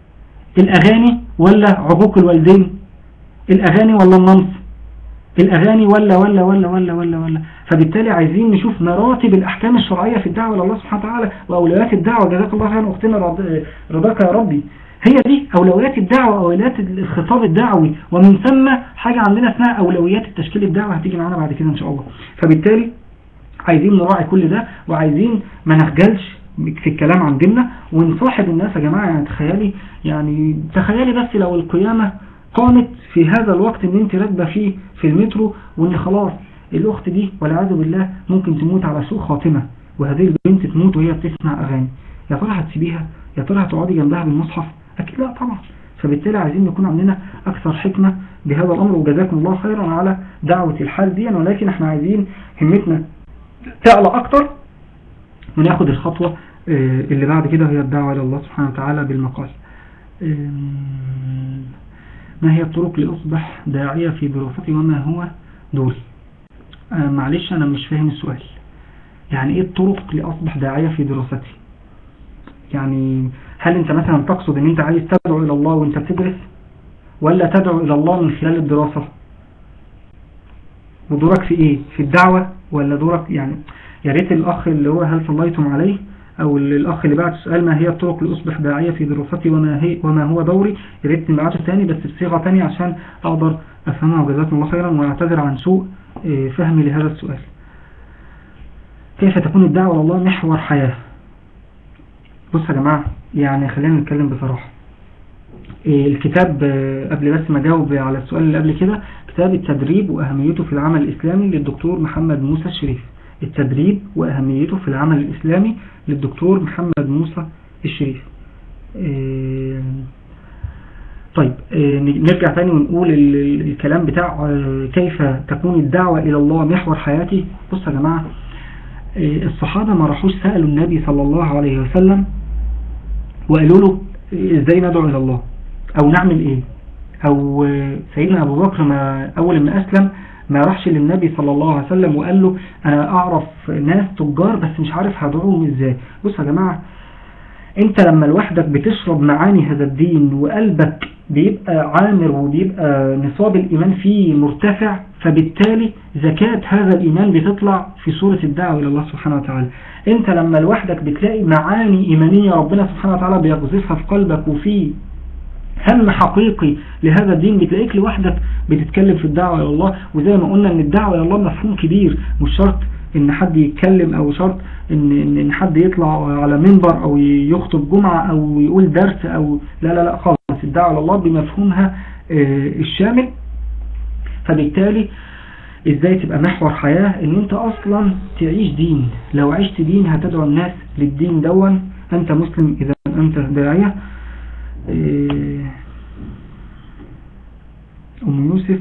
الاغاني ولا عقوق الوالدين الاغاني ولا النمص الأغاني ولا ولا ولا ولا ولا ولا فبالتالي عايزين نشوف مراتب الأحكام الشرعية في الدعوة لله سبحانه وتعالى وأولويات الدعوة جزاك الله خيرا أختنا رضاك يا ربي هي دي أولويات الدعوة أولويات الخطاب الدعوي ومن ثم حاجة عندنا اسمها أولويات التشكيل الدعوة هتيجي معانا بعد كده إن شاء الله فبالتالي عايزين نراعي كل ده وعايزين ما نخجلش في الكلام عن ديننا ونصاحب الناس يا جماعة يعني تخيلي يعني تخيلي بس لو القيامة قامت في هذا الوقت ان انت راكبه فيه في المترو وان خلاص الاخت دي والعياذ بالله ممكن تموت على سوء خاتمة وهذه البنت تموت وهي بتسمع اغاني يا ترى هتسيبيها يا ترى هتقعدي جنبها بالمصحف اكيد لا طبعا فبالتالي عايزين نكون عندنا اكثر حكمة بهذا الامر وجزاكم الله خيرا على دعوة الحال دي ولكن احنا عايزين همتنا تعلى اكتر وناخد الخطوة اللي بعد كده هي الدعوة الى الله سبحانه وتعالى بالمقال ما هي الطرق لأصبح داعية في دراستي وما هو دوري آه معلش أنا مش فاهم السؤال يعني إيه الطرق لأصبح داعية في دراستي يعني هل أنت مثلا تقصد أن أنت عايز تدعو إلى الله وأنت بتدرس ولا تدعو إلى الله من خلال الدراسة ودورك في إيه في الدعوة ولا دورك يعني يا ريت الأخ اللي هو هل صليتم عليه او الاخ اللي بعت السؤال ما هي الطرق لاصبح داعية في دراستي وما هي وما هو دوري يا ريت نبعته تاني بس بصيغه ثانيه عشان اقدر افهمها وجزاكم الله خيرا واعتذر عن سوء فهمي لهذا السؤال كيف تكون الدعوة الله محور حياة بص يا جماعة يعني خلينا نتكلم بصراحة الكتاب قبل بس ما اجاوب على السؤال اللي قبل كده كتاب التدريب واهميته في العمل الاسلامي للدكتور محمد موسى الشريف التدريب وأهميته في العمل الإسلامي للدكتور محمد موسى الشريف طيب نرجع تاني ونقول الكلام بتاع كيف تكون الدعوة إلى الله محور حياتي بص يا جماعة الصحابة ما راحوش سألوا النبي صلى الله عليه وسلم وقالوا له ازاي ندعو إلى الله أو نعمل ايه أو سيدنا أبو بكر ما أول ما أسلم ما راحش للنبي صلى الله عليه وسلم وقال له انا اعرف ناس تجار بس مش عارف هدعوهم ازاي بص يا جماعة انت لما لوحدك بتشرب معاني هذا الدين وقلبك بيبقى عامر وبيبقى نصاب الايمان فيه مرتفع فبالتالي زكاة هذا الايمان بتطلع في صورة الدعوة الى الله سبحانه وتعالى انت لما لوحدك بتلاقي معاني ايمانية ربنا سبحانه وتعالى بيقذفها في قلبك وفي هم حقيقي لهذا الدين بتلاقيك لوحدك بتتكلم في الدعوة إلى الله وزي ما قلنا ان الدعوة إلى الله مفهوم كبير مش شرط ان حد يتكلم او شرط ان, إن حد يطلع على منبر او يخطب جمعة او يقول درس او لا لا لا خالص الدعوة إلى الله بمفهومها الشامل فبالتالي ازاي تبقى محور حياة ان انت اصلا تعيش دين لو عشت دين هتدعو الناس للدين دون انت مسلم اذا انت داعية إيه، ام يوسف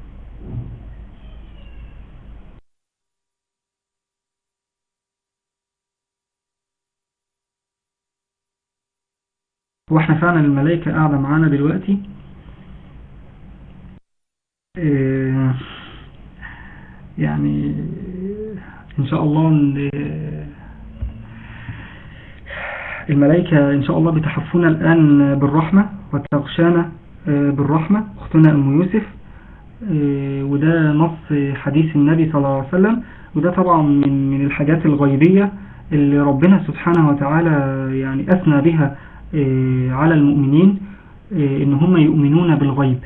واحنا فعلا الملائكة قاعدة معانا دلوقتي إيه، يعني ان شاء الله إن الملائكة ان شاء الله بتحفنا الان بالرحمة وتغشانا آه، بالرحمة اختنا ام يوسف آه، وده نص حديث النبي صلى الله عليه وسلم وده طبعا من من الحاجات الغيبية اللي ربنا سبحانه وتعالى يعني أثنى بها آه، على المؤمنين آه، إن هم يؤمنون بالغيب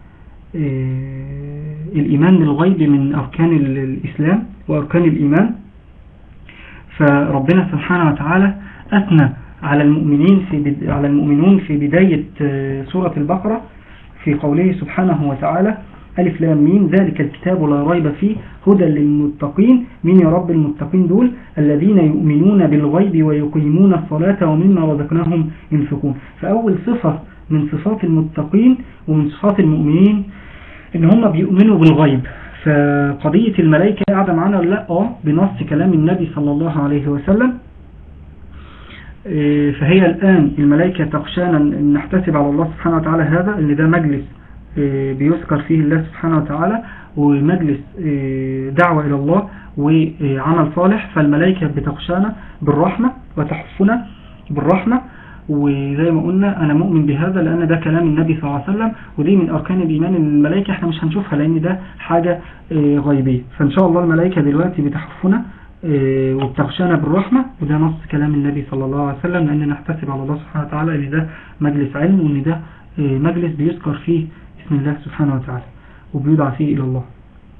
آه، الإيمان بالغيب من أركان ال- الإسلام وأركان الإيمان فربنا سبحانه وتعالى أثنى على المؤمنين في بد... على المؤمنون في بداية آه، سورة البقرة في قوله سبحانه وتعالى ألف لام ميم ذلك الكتاب لا ريب فيه هدى للمتقين من يا رب المتقين دول الذين يؤمنون بالغيب ويقيمون الصلاة ومما رزقناهم ينفقون فأول صفة من صفات المتقين ومن صفات المؤمنين ان هم بيؤمنوا بالغيب فقضية الملائكة قاعدة معانا ولا لا اه بنص كلام النبي صلى الله عليه وسلم إيه، فهي الآن الملائكة تخشانا أن نحتسب على الله سبحانه وتعالى هذا ان ده مجلس إيه، بيذكر فيه الله سبحانه وتعالى ومجلس إيه، دعوة إلى الله وعمل صالح فالملائكة بتخشانا بالرحمة وتحفنا بالرحمة وزي ما قلنا أنا مؤمن بهذا لأن ده كلام النبي صلى الله عليه وسلم ودي من أركان الإيمان الملائكة احنا مش هنشوفها لأن ده حاجة آه، غيبية فإن شاء الله الملائكة دلوقتي بتحفنا آه، وبتخشانا بالرحمة وده نص كلام النبي صلى الله عليه وسلم لأن نحتسب على الله سبحانه وتعالى إن ده مجلس علم وإن ده آه، مجلس بيذكر فيه اسم الله سبحانه وتعالى وبيدعى فيه إلى الله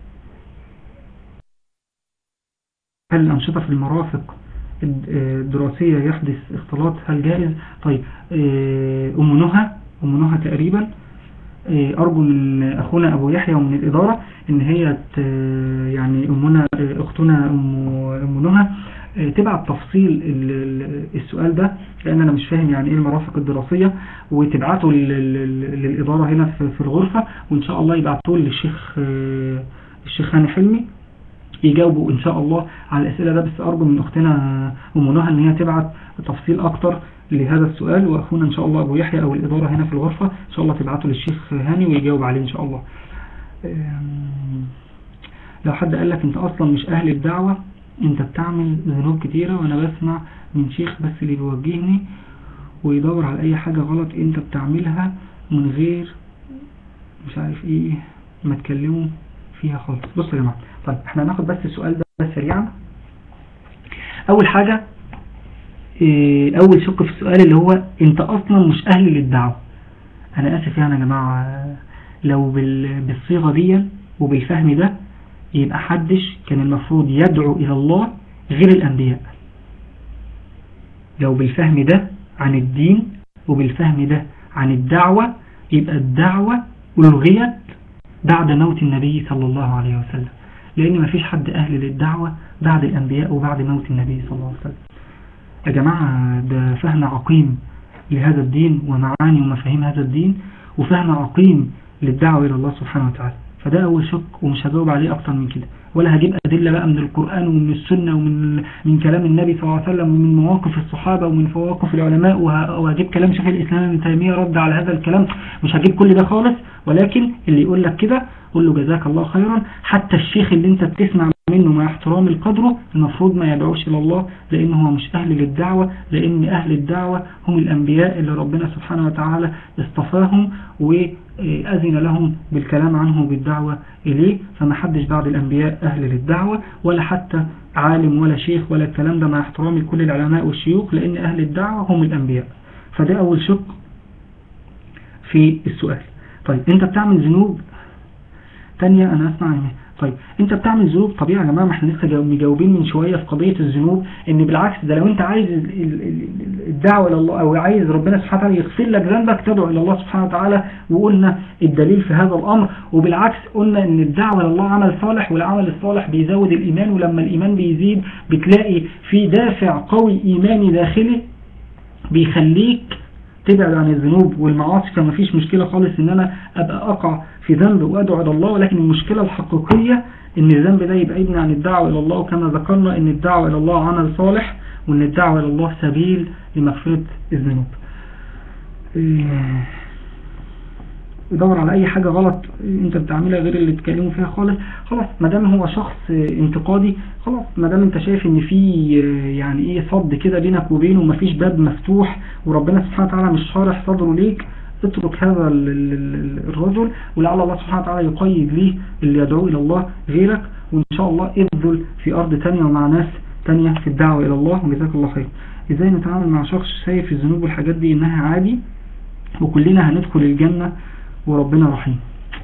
هل الأنشطة في المرافق الد- آه، الدراسية يحدث اختلاط هل جائز طيب آه، أم نهى أم نهى تقريبا آه، أرجو من أخونا أبو يحيى ومن الإدارة إن هي ت- يعني أمنا آه، أختنا أم أم نهى آه، تبعت تفصيل ال- ال- السؤال ده لأن أنا مش فاهم يعني إيه المرافق الدراسية وتبعته لل- لل- للإدارة هنا في في الغرفة وإن شاء الله يبعتوه للشيخ آه، الشيخ هاني حلمي يجاوبوا إن شاء الله على الأسئلة ده بس أرجو من أختنا أم نهى إن هي تبعت تفصيل أكتر لهذا السؤال وأخونا إن شاء الله أبو يحيى أو الإدارة هنا في الغرفة إن شاء الله تبعته للشيخ هاني ويجاوب عليه إن شاء الله أم، لو حد قال لك أنت أصلا مش أهل الدعوة أنت بتعمل ذنوب كتيرة وأنا بسمع من شيخ بس اللي بيوجهني ويدور على أي حاجة غلط أنت بتعملها من غير مش عارف إيه ما تكلموا فيها خالص بصوا يا جماعة طيب احنا هناخد بس السؤال ده سريعا اول حاجة اه، اول شق في السؤال اللي هو انت اصلا مش اهل للدعوة انا اسف يعني يا جماعة لو بال- بالصيغة دي وبالفهم ده يبقى حدش كان المفروض يدعو الى الله غير الانبياء لو بالفهم ده عن الدين وبالفهم ده عن الدعوة يبقى الدعوة ألغيت بعد موت النبي صلى الله عليه وسلم لأن ما فيش حد أهل للدعوة بعد الأنبياء وبعد موت النبي صلى الله عليه وسلم يا جماعة ده فهم عقيم لهذا الدين ومعاني ومفاهيم هذا الدين وفهم عقيم للدعوة إلى الله سبحانه وتعالى فده أول شق ومش هجاوب عليه أكتر من كده ولا هجيب أدلة بقى من القرآن ومن السنة ومن من كلام النبي صلى الله عليه وسلم ومن مواقف الصحابة ومن مواقف العلماء وه- وهجيب كلام شيخ الإسلام ابن تيمية رد على هذا الكلام مش هجيب كل ده خالص ولكن اللي يقول لك كده قول له جزاك الله خيرا حتى الشيخ اللي انت بتسمع منه مع احترام القدر المفروض ما يدعوش إلى الله لأنه هو مش أهل للدعوة لأن أهل الدعوة هم الأنبياء اللي ربنا سبحانه وتعالى اصطفاهم وأذن لهم بالكلام عنه بالدعوة إليه فما حدش بعد الأنبياء أهل للدعوة ولا حتى عالم ولا شيخ ولا الكلام ده مع احترامي لكل العلماء والشيوخ لأن أهل الدعوة هم الأنبياء فده أول شق في السؤال طيب أنت بتعمل ذنوب تانية أنا أسمع طيب انت بتعمل ذنوب طبيعي يا جماعه ما احنا لسه جاو- مجاوبين من شويه في قضيه الذنوب ان بالعكس ده لو انت عايز ال- ال- ال- الدعوه الى الله او عايز ربنا سبحانه وتعالى يغفر لك ذنبك تدعو الى الله سبحانه وتعالى وقلنا الدليل في هذا الامر وبالعكس قلنا ان الدعوه الى الله عمل صالح والعمل الصالح بيزود الايمان ولما الايمان بيزيد بتلاقي في دافع قوي ايماني داخلي بيخليك تبعد عن الذنوب والمعاصي فما فيش مشكلة خالص ان انا ابقى اقع في ذنب وادعو الى الله ولكن المشكلة الحقيقية ان الذنب ده يبعدني عن الدعوة الى الله وكما ذكرنا ان الدعوة الى الله عمل صالح وان الدعوة الى الله سبيل لمغفرة الذنوب إيه، يدور على اي حاجة غلط انت بتعملها غير اللي بتكلموا فيها خالص خلاص ما دام هو شخص انتقادي خلاص ما دام انت شايف ان في يعني ايه صد كده بينك وبينه ومفيش باب مفتوح وربنا سبحانه وتعالى مش شارح صدره ليك اترك هذا ال- ال- ال- الرجل ولعل الله سبحانه وتعالى يقيد ليه اللي يدعو الى الله غيرك وان شاء الله ابذل في ارض تانية ومع ناس تانية في الدعوة الى الله وجزاك الله خير ازاي نتعامل مع شخص شايف الذنوب والحاجات دي انها عادي وكلنا هندخل الجنة وربنا رحيم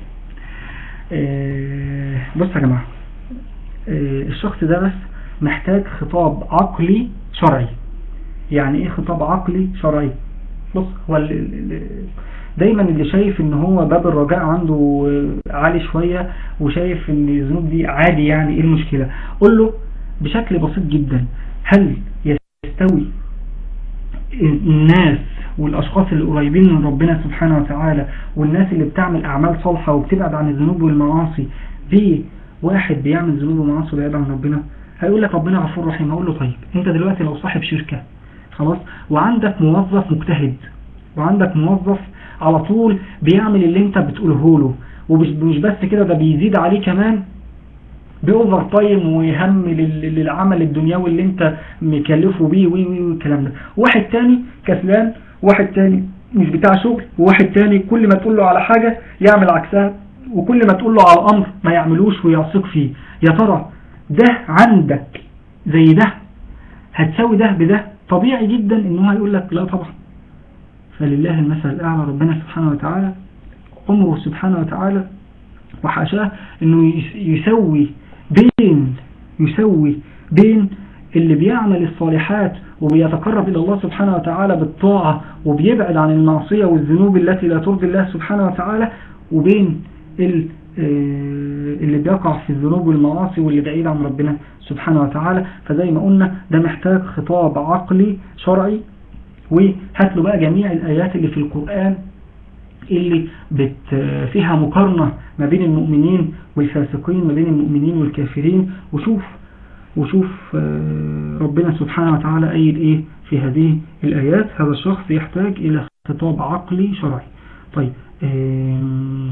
آه، بص يا جماعة آه، الشخص ده بس محتاج خطاب عقلي شرعي يعني ايه خطاب عقلي شرعي بص هو ال- ال- ال- دايما اللي شايف ان هو باب الرجاء عنده آه، عالي شوية وشايف ان الذنوب دي عادي يعني ايه المشكلة قول له بشكل بسيط جدا هل يستوي الناس والأشخاص اللي قريبين من ربنا سبحانه وتعالى والناس اللي بتعمل أعمال صالحة وبتبعد عن الذنوب والمعاصي بواحد بيعمل ذنوب ومعاصي وبيبعد عن ربنا هيقول لك ربنا غفور رحيم هقول له طيب انت دلوقتي لو صاحب شركة خلاص وعندك موظف مجتهد وعندك موظف على طول بيعمل اللي انت بتقوله له ومش مش بس كده ده بيزيد عليه كمان بأوفر تايم وهم لل- للعمل الدنيوي اللي انت مكلفه بيه وي وي والكلام ده واحد تاني كسلان واحد تاني مش بتاع شغل وواحد تاني كل ما تقول له على حاجة يعمل عكسها وكل ما تقول له على الأمر ما يعملوش ويعصيك فيه يا ترى ده عندك زي ده هتساوي ده بده طبيعي جدا ان هو هيقول لك لا طبعا فلله المثل الأعلى ربنا سبحانه وتعالى عمره سبحانه وتعالى وحاشاه انه يس- يسوي بين يسوي بين اللي بيعمل الصالحات وبيتقرب إلى الله سبحانه وتعالى بالطاعة وبيبعد عن المعصية والذنوب التي لا ترضي الله سبحانه وتعالى وبين ال- آه، اللي بيقع في الذنوب والمعاصي واللي بعيد عن ربنا سبحانه وتعالى فزي ما قلنا ده محتاج خطاب عقلي شرعي وهات له بقى جميع الآيات اللي في القرآن اللي بت فيها مقارنة ما بين المؤمنين والفاسقين ما بين المؤمنين والكافرين وشوف وشوف آه، ربنا سبحانه وتعالى قايل ايه في هذه الآيات هذا الشخص يحتاج إلى خطاب عقلي شرعي طيب آم،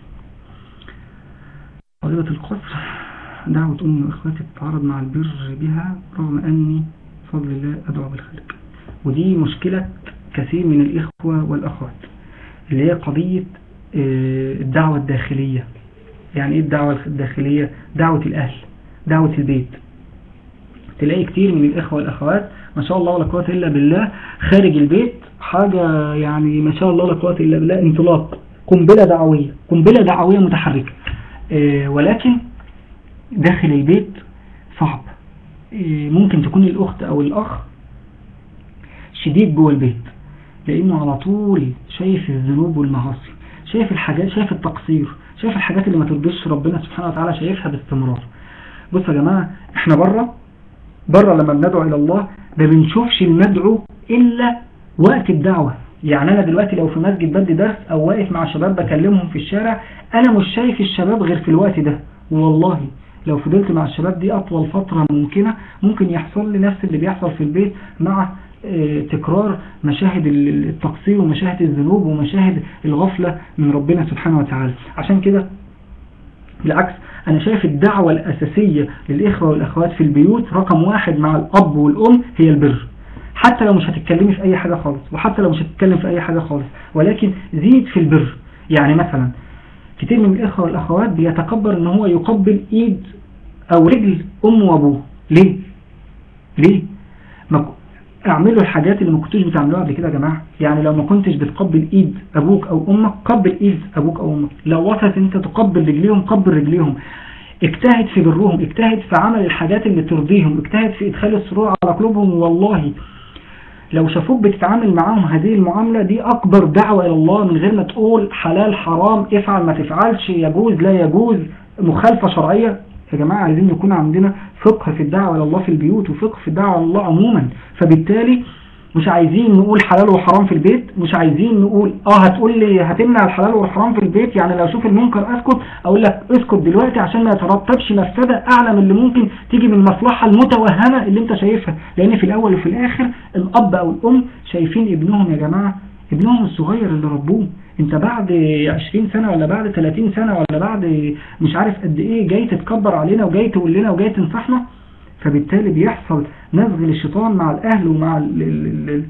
قضية القصر دعوة أم وإخواتي تتعارض مع البر بها رغم أني بفضل الله أدعو بالخير ودي مشكلة كثير من الإخوة والأخوات اللي هي قضية آه، الدعوة الداخلية يعني ايه الدعوة الداخلية دعوة الأهل دعوة البيت تلاقي كتير من الإخوة والأخوات ما شاء الله ولا قوة إلا بالله خارج البيت حاجة يعني ما شاء الله ولا قوة إلا بالله انطلاق قنبلة دعوية قنبلة دعوية متحركة آه، ولكن داخل البيت صعب آه، ممكن تكون الأخت أو الأخ شديد جوه البيت لأنه على طول شايف الذنوب والمعاصي شايف الحاجات شايف التقصير شايف الحاجات اللي ما ترضيش ربنا سبحانه وتعالى شايفها باستمرار بصوا يا جماعة احنا بره بره لما بندعو إلى الله ما بنشوفش المدعو إلا وقت الدعوة يعني أنا دلوقتي لو في مسجد بدي درس أو واقف مع شباب بكلمهم في الشارع أنا مش شايف الشباب غير في الوقت ده والله لو فضلت مع الشباب دي أطول فترة ممكنة ممكن يحصل لي نفس اللي بيحصل في البيت مع آه، تكرار مشاهد ال- التقصير ومشاهد الذنوب ومشاهد الغفلة من ربنا سبحانه وتعالى عشان كده بالعكس أنا شايف الدعوة الأساسية للإخوة والأخوات في البيوت رقم واحد مع الأب والأم هي البر حتى لو مش هتتكلمي في أي حاجة خالص وحتى لو مش هتتكلم في أي حاجة خالص ولكن زيد في البر يعني مثلا كتير من الإخوة والأخوات بيتكبر إن هو يقبل إيد أو رجل أمه وأبوه ليه؟ ليه؟ ما ك- اعملوا الحاجات اللي ما كنتوش بتعملوها قبل كده يا جماعة يعني لو ما كنتش بتقبل ايد ابوك او امك قبل ايد ابوك او امك لو وصلت انت تقبل رجليهم قبل رجليهم اجتهد في برهم اجتهد في عمل الحاجات اللي ترضيهم اجتهد في ادخال السرور على قلوبهم والله لو شافوك بتتعامل معاهم هذه المعاملة دي أكبر دعوة إلى الله من غير ما تقول حلال حرام افعل ما تفعلش يجوز لا يجوز مخالفة شرعية يا جماعة عايزين يكون عندنا فقه في الدعوة إلى الله في البيوت وفقه في الدعوة إلى الله عموما فبالتالي مش عايزين نقول حلال وحرام في البيت مش عايزين نقول اه هتقول لي هتمنع الحلال والحرام في البيت يعني لو اشوف المنكر اسكت اقول لك اسكت دلوقتي عشان ما يترتبش مفسدة اعلى من اللي ممكن تيجي من المصلحة المتوهمة اللي انت شايفها لان في الاول وفي الاخر الاب او الام شايفين ابنهم يا جماعة ابنهم الصغير اللي ربوه انت بعد 20 سنة ولا بعد 30 سنة ولا بعد مش عارف قد ايه جاي تتكبر علينا وجاي تقول لنا وجاي تنصحنا فبالتالي بيحصل نزغ للشيطان مع الأهل ومع ال ال ال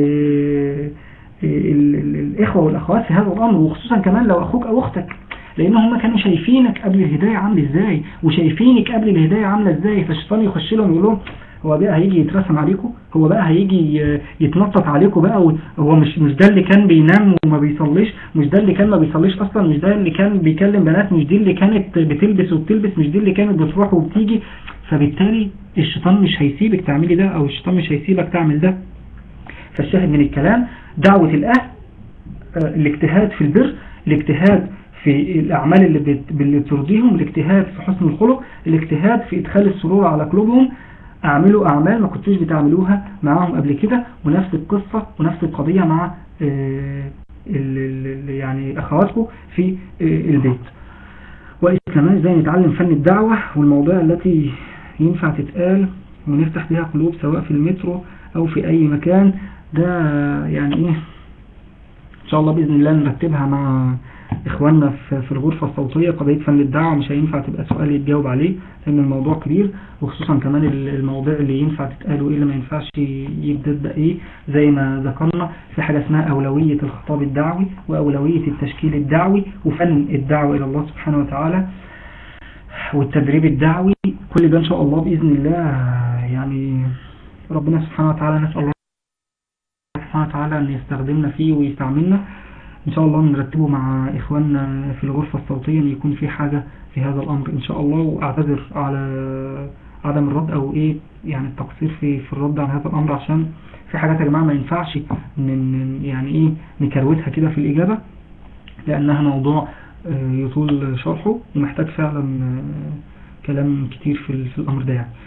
ال ال الإخوة والأخوات في هذا الأمر وخصوصا كمان لو أخوك أو أختك لأن هم كانوا شايفينك قبل الهداية عامل إزاي وشايفينك قبل الهداية عاملة إزاي فالشيطان يخش لهم يقول لهم هو بقى هيجي يترسم عليكم هو بقى هيجي يتنطط عليكم بقى هو مش مش ده اللي كان بينام وما بيصليش مش ده اللي كان ما بيصليش اصلا مش ده اللي كان بيكلم بنات مش دي اللي كانت بتلبس وبتلبس مش دي اللي كانت بتروح وبتيجي فبالتالي الشيطان مش هيسيبك تعملي ده او الشيطان مش هيسيبك تعمل ده فالشاهد من الكلام دعوة الاهل الاجتهاد في البر الاجتهاد في الأعمال اللي, بت... اللي ترضيهم الاجتهاد في حسن الخلق الاجتهاد في إدخال السرور على قلوبهم اعملوا أعمال ما كنتوش بتعملوها معاهم قبل كده ونفس القصة ونفس القضية مع ال... ال... يعني أخواتكم في البيت وكمان ازاي نتعلم فن الدعوة والمواضيع التي ينفع تتقال ونفتح بها قلوب سواء في المترو أو في أي مكان ده يعني إيه إن شاء الله بإذن الله نرتبها مع إخواننا في الغرفة الصوتية قضية فن الدعوة مش هينفع تبقى سؤال يتجاوب عليه لأن الموضوع كبير وخصوصا كمان المواضيع اللي ينفع تتقال وإيه اللي ما ينفعش يبدأ إيه زي ما ذكرنا في حاجة اسمها أولوية الخطاب الدعوي وأولوية التشكيل الدعوي وفن الدعوة إلى الله سبحانه وتعالى والتدريب الدعوي كل ده إن شاء الله بإذن الله يعني ربنا سبحانه وتعالى نسأل الله سبحانه وتعالى أن يستخدمنا فيه ويستعملنا إن شاء الله نرتبه مع إخواننا في الغرفة الصوتية أن يكون في حاجة في هذا الأمر إن شاء الله وأعتذر على عدم الرد أو إيه يعني التقصير في في الرد على هذا الأمر عشان في حاجات يا جماعة ما ينفعش من يعني إيه نكروتها كده في الإجابة لأنها موضوع يطول شرحه ومحتاج فعلا كلام كتير في, في الأمر ده يعني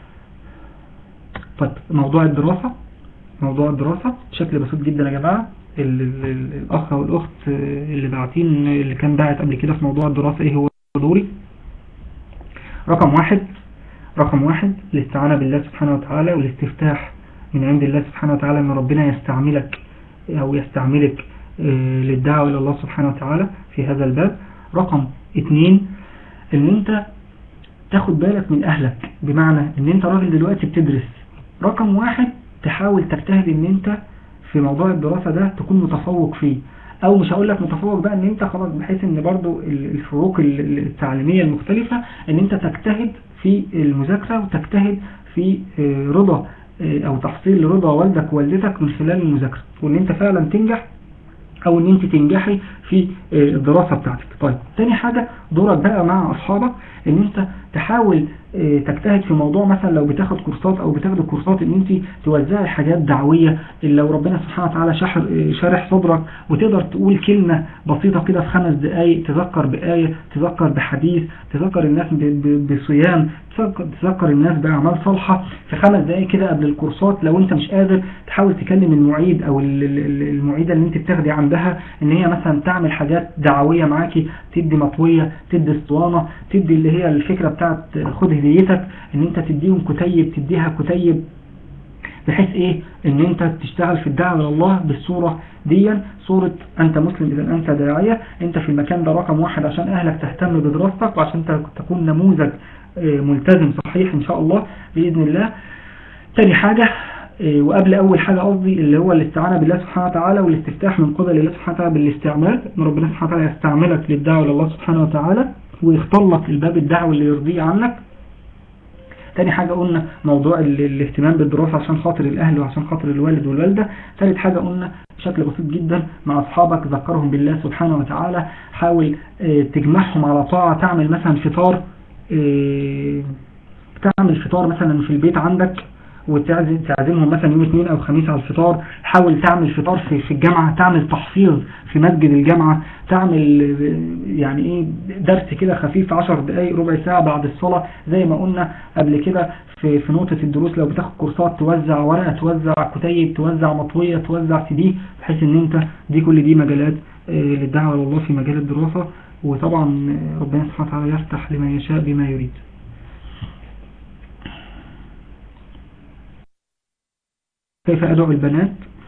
طيب موضوع الدراسة موضوع الدراسة بشكل بسيط جدا يا جماعة الأخ أو الأخت اللي باعتين اللي كان باعت قبل كده في موضوع الدراسة إيه هو دوري رقم واحد رقم واحد الاستعانة بالله سبحانه وتعالى والاستفتاح من عند الله سبحانه وتعالى أن ربنا يستعملك أو يستعملك للدعوة إلى الله سبحانه وتعالى في هذا الباب رقم اثنين ان انت تاخد بالك من اهلك بمعنى ان انت راجل دلوقتي بتدرس رقم واحد تحاول تجتهد ان انت في موضوع الدراسة ده تكون متفوق فيه او مش هقول لك متفوق بقى ان انت خلاص بحيث ان برضو الفروق التعليمية المختلفة ان انت تجتهد في المذاكرة وتجتهد في رضا او تحصيل رضا والدك ووالدتك من خلال المذاكرة وان انت فعلا تنجح او ان انت تنجحي في الدراسة بتاعتك طيب تاني حاجة دورك بقى مع اصحابك ان انت تحاول تجتهد في موضوع مثلا لو بتاخد كورسات او بتاخد كورسات ان انت توزعي حاجات دعوية اللي لو ربنا سبحانه وتعالى شارح صدرك وتقدر تقول كلمة بسيطة كده في خمس دقايق تذكر بآية تذكر بحديث تذكر الناس بصيام تذكر الناس بأعمال صالحة في خمس دقايق كده قبل الكورسات لو انت مش قادر تحاول تكلم المعيد او المعيدة اللي انت بتاخدي عندها ان هي مثلا تعمل حاجات دعوية معاكي تدي مطوية تدي اسطوانة تدي اللي هي الفكرة بتاعت خد هديتك ان انت تديهم كتيب تديها كتيب بحيث ايه ان انت تشتغل في الدعوة لله بالصورة دي صورة انت مسلم اذا انت داعية انت في المكان ده رقم واحد عشان اهلك تهتم بدراستك وعشان تكون نموذج ملتزم صحيح ان شاء الله بإذن الله تاني حاجة وقبل اول حاجة قصدي اللي هو الاستعانة بالله سبحانه وتعالى والاستفتاح من قبل الله سبحانه وتعالى بالاستعمال ان ربنا سبحانه وتعالى يستعملك للدعوة لله سبحانه وتعالى ويختار لك الباب الدعوة اللي يرضيه عنك تاني حاجة قلنا موضوع الاهتمام بالدراسة عشان خاطر الأهل وعشان خاطر الوالد والوالدة ثالث حاجة قلنا بشكل بسيط جدا مع أصحابك ذكرهم بالله سبحانه وتعالى حاول تجمعهم على طاعة تعمل مثلا فطار إيه، تعمل فطار مثلا في البيت عندك وتعزم تعزمهم مثلا يوم اثنين او خميس على الفطار حاول تعمل فطار في في الجامعة تعمل تحفيظ في مسجد الجامعة تعمل آه، يعني ايه درس كده خفيف 10 دقايق ربع ساعة بعد الصلاة زي ما قلنا قبل كده في في نقطة الدروس لو بتاخد كورسات توزع ورقة توزع كتيب توزع مطوية توزع سي دي بحيث ان انت دي كل دي مجالات آه، للدعوة لله في مجال الدراسة وطبعا آه، ربنا سبحانه وتعالى يفتح لمن يشاء بما يريد كيف أدعو البنات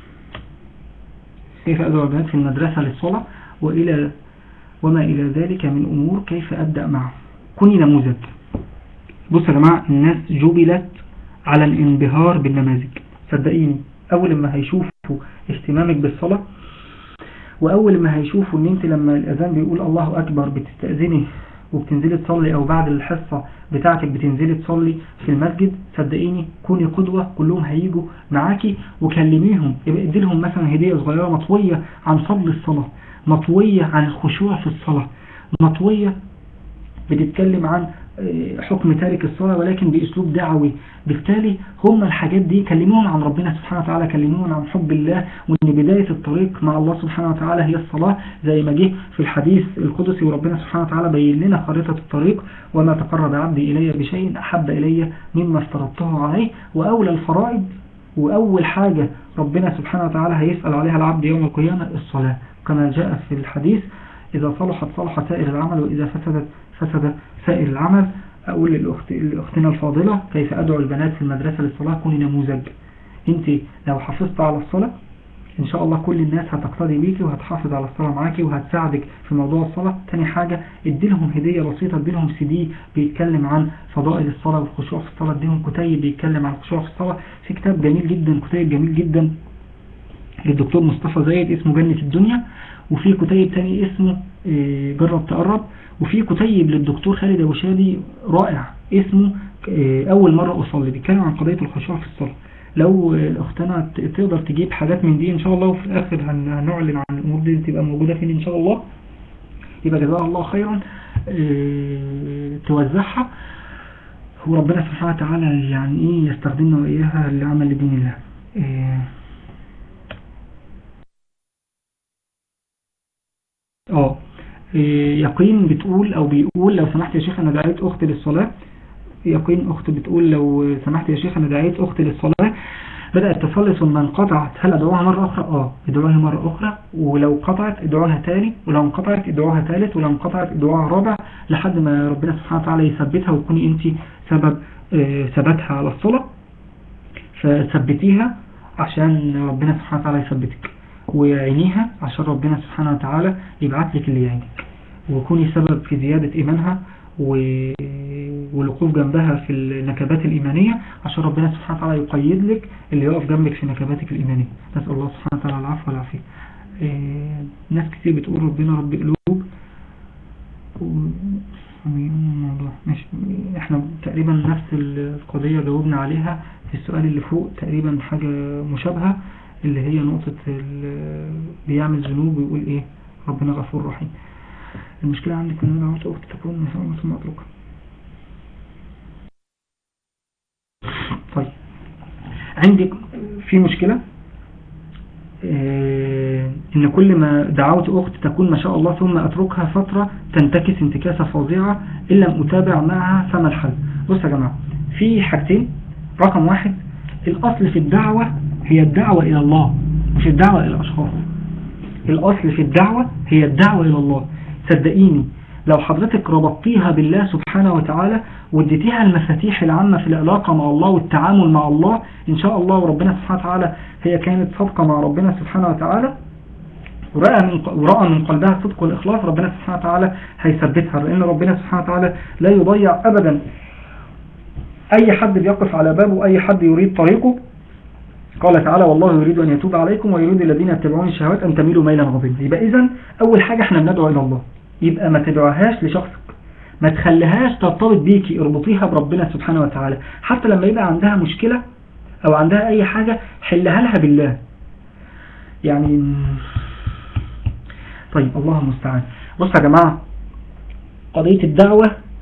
كيف أدعو البنات في المدرسة للصلاة وإلى وما إلى ذلك من أمور كيف أبدأ معه كوني نموذج بص يا جماعة الناس جبلت على الانبهار بالنماذج صدقيني أول ما هيشوفوا اهتمامك بالصلاة وأول ما هيشوفوا ان انت لما الأذان بيقول الله أكبر بتستأذني وبتنزلي تصلي او بعد الحصة بتاعتك بتنزلي تصلي في المسجد صدقيني كوني قدوة كلهم هيجوا معاكي وكلميهم يبقى ادي لهم مثلا هدية صغيرة مطوية عن فضل الصلاة مطوية عن الخشوع في الصلاة مطوية بتتكلم عن آه، حكم تارك الصلاة ولكن بأسلوب دعوي بالتالي هم الحاجات دي كلموهم عن ربنا سبحانه وتعالى كلموهم عن حب الله وان بداية الطريق مع الله سبحانه وتعالى هي الصلاة زي ما جه في الحديث القدسي وربنا سبحانه وتعالى بين لنا خريطة الطريق وما تقرب عبدي إلي بشيء أحب إلي مما افترضته عليه وأولى الفرائض وأول حاجة ربنا سبحانه وتعالى هيسأل عليها العبد يوم القيامة الصلاة كما جاء في الحديث إذا صلحت صلح سائر العمل وإذا فسدت فسد سائر العمل أقول للأخت لأختنا الفاضلة كيف أدعو البنات في المدرسة للصلاة كوني نموذج أنت لو حافظت على الصلاة إن شاء الله كل الناس هتقتدي بيكي وهتحافظ على الصلاة معاكي وهتساعدك في موضوع الصلاة تاني حاجة اديلهم هدية بسيطة اديلهم سي دي بيتكلم عن فضائل الصلاة والخشوع في الصلاة اديلهم كتيب بيتكلم عن الخشوع في الصلاة في كتاب جميل جدا كتيب جميل جدا للدكتور مصطفى زايد اسمه جنة الدنيا وفي كتيب تاني اسمه آه، جرب تقرب وفي كتيب للدكتور خالد ابو شادي رائع اسمه آه، اول مرة اصلي بيتكلم عن قضية الخشوع في الصلاة لو آه، اختنا ت- تقدر تجيب حاجات من دي ان شاء الله وفي الاخر هن- هنعلن عن الامور دي تبقى موجودة فين ان شاء الله يبقى جزاها الله خيرا آه، توزعها وربنا سبحانه وتعالى يعني ايه يستخدمنا واياها لعمل لدين الله آه، اه إيه، يقين بتقول او بيقول لو سمحت يا شيخ انا دعيت اختي للصلاة يقين اخت بتقول لو سمحت يا شيخ انا دعيت اختي للصلاة بدأت تصلي ثم انقطعت هل ادعوها مرة اخرى اه ادعوها مرة اخرى ولو قطعت ادعوها تاني ولو انقطعت ادعوها ثالث ولو انقطعت ادعوها رابع لحد ما ربنا سبحانه وتعالى يثبتها وتكوني انت سبب آه، ثباتها على الصلاة فثبتيها عشان ربنا سبحانه وتعالى يثبتك وعينيها عشان ربنا سبحانه وتعالى يبعت لك اللي يعينك وكوني سبب في زيادة إيمانها و- والوقوف جنبها في النكبات الإيمانية عشان ربنا سبحانه وتعالى يقيد لك اللي يقف جنبك في نكباتك الإيمانية نسأل الله سبحانه وتعالى العفو والعافية إيه، ناس كتير بتقول ربنا رب قلوب و- الموضوع مش احنا تقريبا نفس القضية جاوبنا عليها في السؤال اللي فوق تقريبا حاجة مشابهة اللي هي نقطة ال- بيعمل ذنوب ويقول ايه ربنا غفور رحيم المشكلة عندك ان انا عاوز اخت تكون مسؤولة ثم اتركها طيب عندك في مشكلة آه، ان كل ما دعوت اخت تكون ما شاء الله ثم اتركها فترة تنتكس انتكاسة فظيعة ان لم اتابع معها فما الحل بص يا جماعة في حاجتين رقم واحد الاصل في الدعوة هي الدعوة الى الله مش الدعوة الى الاشخاص الاصل في الدعوة هي الدعوة الى الله صدقيني لو حضرتك ربطتيها بالله سبحانه وتعالى واديتيها المفاتيح العامة في العلاقة مع الله والتعامل مع الله إن شاء الله وربنا سبحانه وتعالى هي كانت صادقة مع ربنا سبحانه وتعالى ورأى من, ورأى من قلبها الصدق والإخلاص ربنا سبحانه وتعالى هيثبتها لأن ربنا سبحانه وتعالى لا يضيع أبدا أي حد بيقف على بابه أي حد يريد طريقه قال تعالى والله يريد أن يتوب عليكم ويريد الذين يتبعون الشهوات أن تميلوا ميلا عظيما يبقى إذن أول حاجة احنا بندعو إلى الله يبقى ما تدعوهاش لشخصك ما تخليهاش ترتبط بيكي اربطيها بربنا سبحانه وتعالى حتى لما يبقى عندها مشكلة او عندها اي حاجة حلها لها بالله يعني طيب الله المستعان بص يا جماعة قضية الدعوة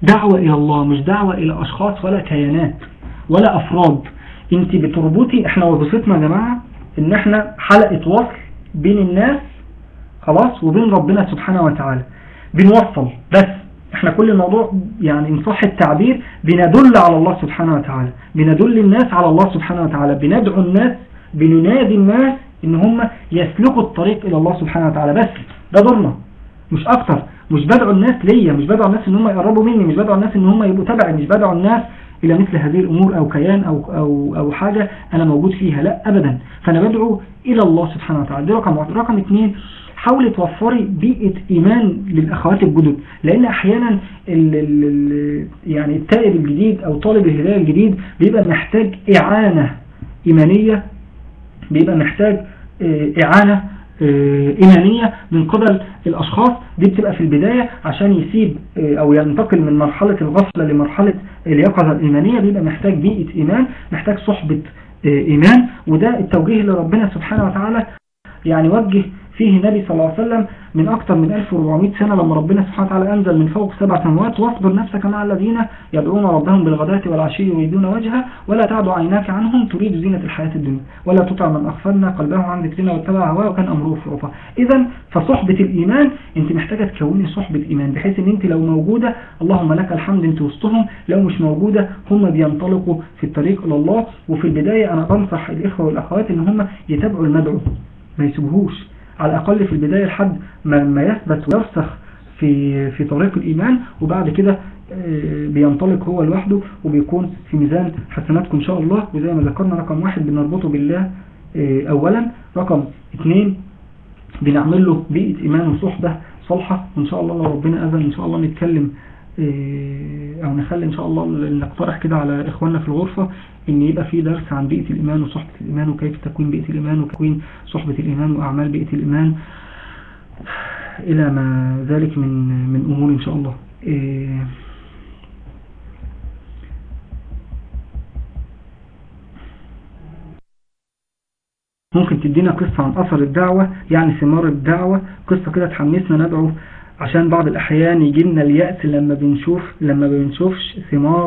دعوة إلى الله مش دعوة إلى أشخاص ولا كيانات ولا أفراد انت بتربطي احنا وظيفتنا يا جماعة ان احنا حلقة وصل بين الناس خلاص وبين ربنا سبحانه وتعالى بنوصل بس احنا كل الموضوع يعني ان صح التعبير بندل على الله سبحانه وتعالى بندل الناس على الله سبحانه وتعالى بندعو الناس بننادي الناس ان هم يسلكوا الطريق الى الله سبحانه وتعالى بس ده دورنا مش اكتر مش بدعو الناس ليا مش بدعو الناس ان هم يقربوا مني مش بدعو الناس ان هم يبقوا تبعي مش بدعو الناس الى مثل هذه الامور او كيان او او او حاجة انا موجود فيها لا ابدا فانا بدعو الى الله سبحانه وتعالى دي رقم واحد رقم اثنين حاولي توفري بيئة إيمان للأخوات الجدد لأن أحيانا ال ال يعني التائب الجديد أو طالب الهداية الجديد بيبقى محتاج إعانة إيمانية بيبقى محتاج إعانة إيمانية من قبل الأشخاص دي بتبقى في البداية عشان يسيب أو ينتقل من مرحلة الغفلة لمرحلة اليقظة الإيمانية بيبقى محتاج بيئة إيمان محتاج صحبة إيمان وده التوجيه اللي ربنا سبحانه وتعالى يعني وجه فيه النبي صلى الله عليه وسلم من أكثر من 1400 سنة لما ربنا سبحانه وتعالى أنزل من فوق سبع سماوات واصبر نفسك مع الذين يدعون ربهم بالغداة والعشي يريدون وجهه ولا تعد عيناك عنهم تريد زينة الحياة الدنيا ولا تطع من أغفلنا قلبه عن ذكرنا واتبع هواه وكان أمره فرطا إذا فصحبة الإيمان أنت محتاجة تكوني صحبة إيمان بحيث أن أنت لو موجودة اللهم لك الحمد أنت وسطهم لو مش موجودة هم بينطلقوا في الطريق إلى الله وفي البداية أنا بنصح الإخوة والأخوات أن هم يتابعوا المدعو ما يسيبوهوش على الأقل في البداية لحد ما, ما يثبت ويرسخ في في طريق الإيمان وبعد كده بينطلق هو لوحده وبيكون في ميزان حسناتكم إن شاء الله وزي ما ذكرنا رقم واحد بنربطه بالله أولا رقم اثنين بنعمل له بيئة إيمان وصحبة صالحة وإن شاء الله لو ربنا أذن إن شاء الله نتكلم أو نخلي إن شاء الله نقترح كده على إخواننا في الغرفة إن يبقى في درس عن بيئة الإيمان وصحبة الإيمان وكيف تكوين بيئة الإيمان وتكوين صحبة الإيمان وأعمال بيئة الإيمان إلى ما ذلك من من أمور إن شاء الله ممكن تدينا قصة عن أثر الدعوة يعني ثمار الدعوة قصة كده تحمسنا ندعو عشان بعض الأحيان يجي لنا اليأس لما بنشوف لما بنشوفش ثمار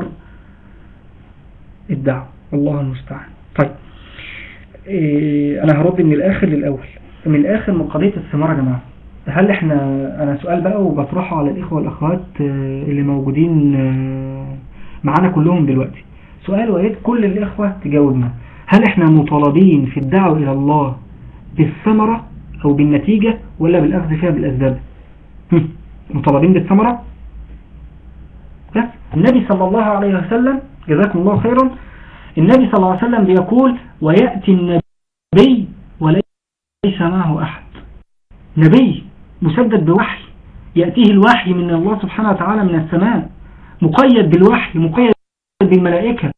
الدعوة الله المستعان طيب إيه أنا هرد من الآخر للأول من الآخر من قضية الثمار يا جماعة هل احنا أنا سؤال بقى وبطرحه على الإخوة والأخوات اللي موجودين معانا كلهم دلوقتي سؤال ويد كل الإخوة تجاوبنا هل احنا مطالبين في الدعوة إلى الله بالثمرة أو بالنتيجة ولا بالأخذ فيها بالأسباب مطالبين بالثمرة بس النبي صلى الله عليه وسلم جزاكم الله خيرا النبي صلى الله عليه وسلم بيقول ويأتي النبي وليس معه أحد نبي مسدد بوحي يأتيه الوحي من الله سبحانه وتعالى من السماء مقيد بالوحي مقيد بالملائكة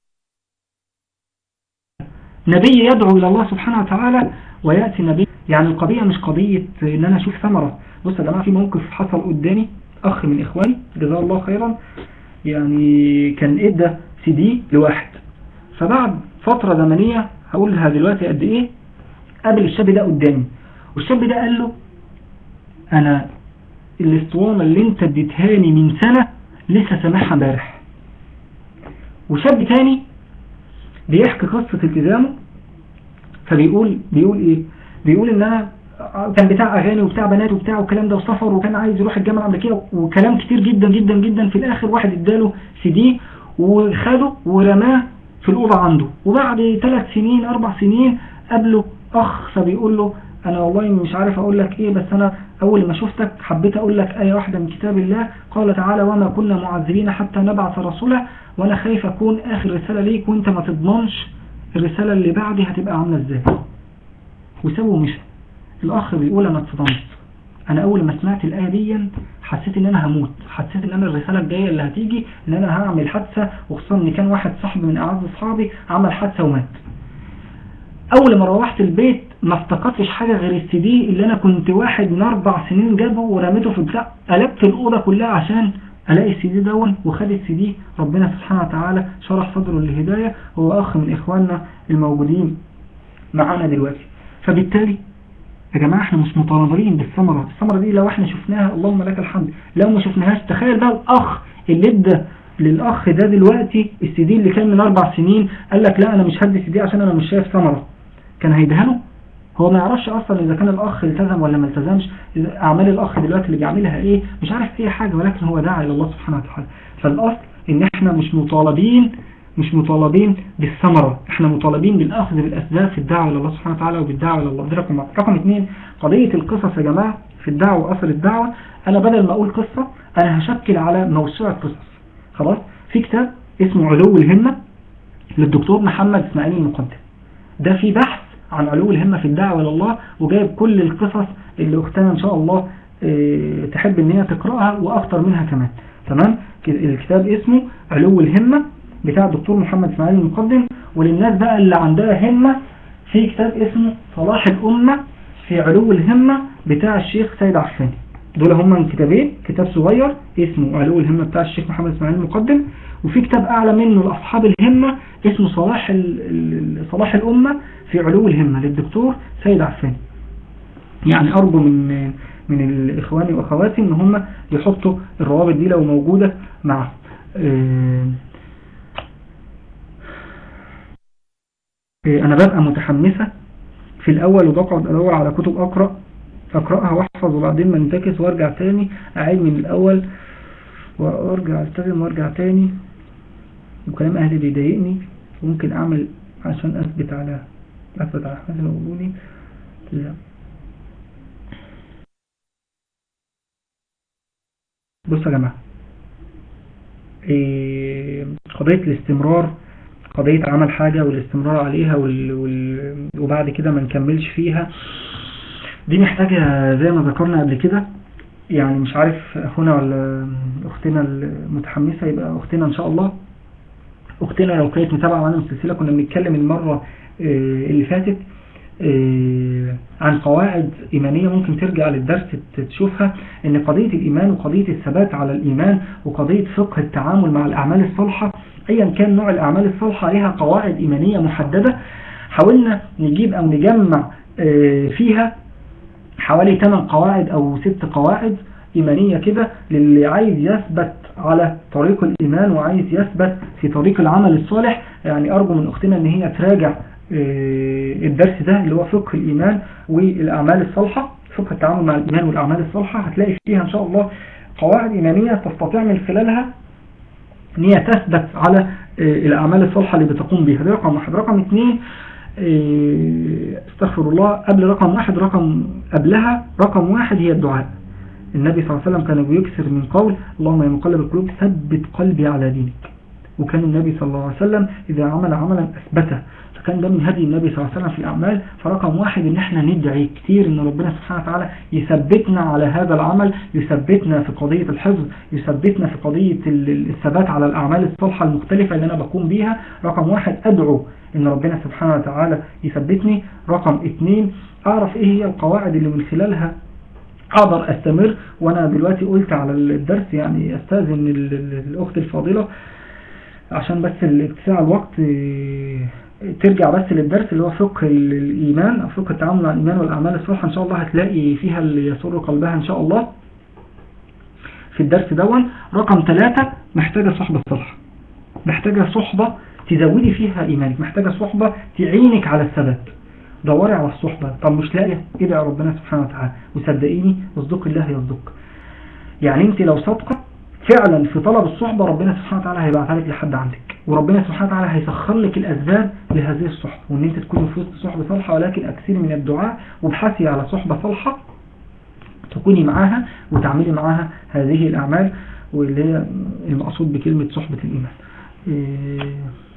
نبي يدعو إلى الله سبحانه وتعالى ويأتي النبي يعني القضية مش قضية ان انا اشوف ثمرة بص يا جماعة في موقف حصل قدامي اخ من اخواني جزاه الله خيرا يعني كان ادى سي دي لواحد فبعد فترة زمنية هقولها دلوقتي قد ايه قابل الشاب ده قدامي والشاب ده قال له انا الاسطوانة اللي انت اديتهاني من سنة لسه سامعها امبارح وشاب تاني بيحكي قصة التزامه فبيقول بيقول ايه بيقول ان انا كان بتاع اغاني وبتاع بنات وبتاع والكلام ده وسفر وكان عايز يروح الجامعة الامريكية وكلام كتير جدا جدا جدا في الاخر واحد اداله سي دي وخده ورماه في الأوضة عنده وبعد ثلاث سنين أربع سنين قابله أخ فبيقول له أنا والله مش عارف أقول لك إيه بس أنا أول ما شفتك حبيت أقول لك آية واحدة من كتاب الله قال تعالى وما كنا معذبين حتى نبعث رسولا وأنا خايف أكون آخر رسالة ليك وأنت ما تضمنش الرسالة اللي بعدي هتبقى عاملة إزاي وسابه ومشى الأخ بيقول أنا اتصدمت أنا أول ما سمعت الآية دي حسيت إن أنا هموت حسيت إن أنا الرسالة الجاية اللي هتيجي إن أنا هعمل حادثة وخصوصا إن كان واحد صاحبي من أعز أصحابي عمل حادثة ومات أول ما روحت البيت ما افتقدتش حاجة غير السي دي اللي أنا كنت واحد من أربع سنين جابه ورميته في البتاع قلبت الأوضة كلها عشان ألاقي السي دي دون وخد السي دي ربنا سبحانه وتعالى شرح صدره للهداية هو أخ من إخواننا الموجودين معانا دلوقتي فبالتالي يا جماعة احنا مش مطالبين بالثمرة الثمرة دي لو احنا شفناها اللهم لك الحمد لو ما شفناهاش تخيل بقى الاخ اللي ادى للاخ ده دلوقتي السي دي اللي كان من اربع سنين قال لك لا انا مش هدي السي دي عشان انا مش شايف ثمرة كان هيدهنه هو ما يعرفش اصلا اذا كان الاخ التزم ولا ما التزمش اعمال الاخ دلوقتي اللي بيعملها ايه مش عارف اي حاجة ولكن هو داعي الى الله سبحانه وتعالى فالاصل ان احنا مش مطالبين مش مطالبين بالثمرة احنا مطالبين بالاخذ بالاسباب في الدعوة الى الله سبحانه وتعالى وبالدعوة الى الله ده رقم واحد. رقم اثنين قضية القصص يا جماعة في الدعوة واثر الدعوة انا بدل ما اقول قصة انا هشكل على موسوعة قصص خلاص في كتاب اسمه علو الهمة للدكتور محمد اسماعيل المقدم ده في بحث عن علو الهمة في الدعوة الى الله وجايب كل القصص اللي اختنا ان شاء الله اه تحب ان هي تقرأها واكتر منها كمان تمام الكتاب اسمه علو الهمة بتاع الدكتور محمد اسماعيل المقدم وللناس بقى اللي عندها همة في كتاب اسمه صلاح الأمة في علو الهمة بتاع الشيخ سيد عفاني دول هما كتابين كتاب صغير اسمه علو الهمة بتاع الشيخ محمد اسماعيل المقدم وفي كتاب أعلى منه لأصحاب الهمة اسمه صلاح صلاح الأمة في علو الهمة للدكتور سيد عفاني يعني أرجو من من الإخواني وأخواتي إن هم يحطوا الروابط دي لو موجودة معهم أنا ببقى متحمسة في الأول وبقعد أدور على كتب أقرأ أقرأها وأحفظ وبعدين منتكس وأرجع تاني أعيد من الأول وأرجع ألتزم وأرجع تاني وكلام أهلي بيضايقني ممكن أعمل عشان أثبت على أثبت على حاجة لو قولوني لا بصوا يا جماعة إيه قضية الاستمرار قضية عمل حاجة والاستمرار عليها وال... وال... وبعد كده ما نكملش فيها دي محتاجة زي ما ذكرنا قبل كده يعني مش عارف اخونا ولا اختنا المتحمسة يبقى اختنا ان شاء الله اختنا لو كانت متابعة معانا السلسلة كنا بنتكلم المرة اللي فاتت عن قواعد إيمانية ممكن ترجع للدرس تشوفها ان قضية الإيمان وقضية الثبات على الإيمان وقضية فقه التعامل مع الأعمال الصالحة ايا كان نوع الأعمال الصالحة لها قواعد إيمانية محددة حاولنا نجيب أو نجمع فيها حوالي 8 قواعد أو 6 قواعد إيمانية كده للي عايز يثبت على طريق الإيمان وعايز يثبت في طريق العمل الصالح يعني أرجو من أختنا أن هي تراجع الدرس ده اللي هو فقه الإيمان والأعمال الصالحة فقه التعامل مع الإيمان والأعمال الصالحة هتلاقي فيها إن شاء الله قواعد إيمانية تستطيع من خلالها ان هي تثبت على الأعمال الصالحة اللي بتقوم بها ده رقم واحد رقم اثنين استغفر الله قبل رقم واحد رقم قبلها رقم واحد هي الدعاء النبي صلى الله عليه وسلم كان بيكسر من قول اللهم يا مقلب القلوب ثبت قلبي على دينك وكان النبي صلى الله عليه وسلم إذا عمل عملا أثبته فكان ده من هدي النبي صلى الله عليه وسلم في الأعمال فرقم واحد ان احنا ندعي كتير ان ربنا سبحانه وتعالى يثبتنا على هذا العمل يثبتنا في قضية الحفظ يثبتنا في قضية الثبات على الأعمال الصالحة المختلفة اللي أنا بقوم بيها رقم واحد أدعو ان ربنا سبحانه وتعالى يثبتني رقم اثنين أعرف ايه هي القواعد اللي من خلالها اقدر استمر وانا دلوقتي قلت على الدرس يعني استاذن الاخت الفاضلة عشان بس اتساع الوقت ترجع بس للدرس اللي هو فقه الإيمان أو فقه التعامل مع الإيمان والأعمال الصالحة إن شاء الله هتلاقي فيها اللي يسر قلبها إن شاء الله في الدرس دون رقم ثلاثة محتاجة صحبة صالحة محتاجة صحبة تزودي فيها إيمانك محتاجة صحبة تعينك على الثبات دوري على الصحبة طب مش لاقية ادعي ربنا سبحانه وتعالى وصدقيني واصدق الله يصدق يعني انت لو صادقة فعلا في طلب الصحبة ربنا سبحانه وتعالى هيبعتها لك لحد عندك وربنا سبحانه وتعالى هيسخر لك الأسباب لهذه الصحبة وان انت تكوني في وسط صحبة صالحة ولكن اكثري من الدعاء وابحثي على صحبة صالحة تكوني معاها وتعملي معاها هذه الأعمال واللي هي المقصود بكلمة صحبة الإيمان إيه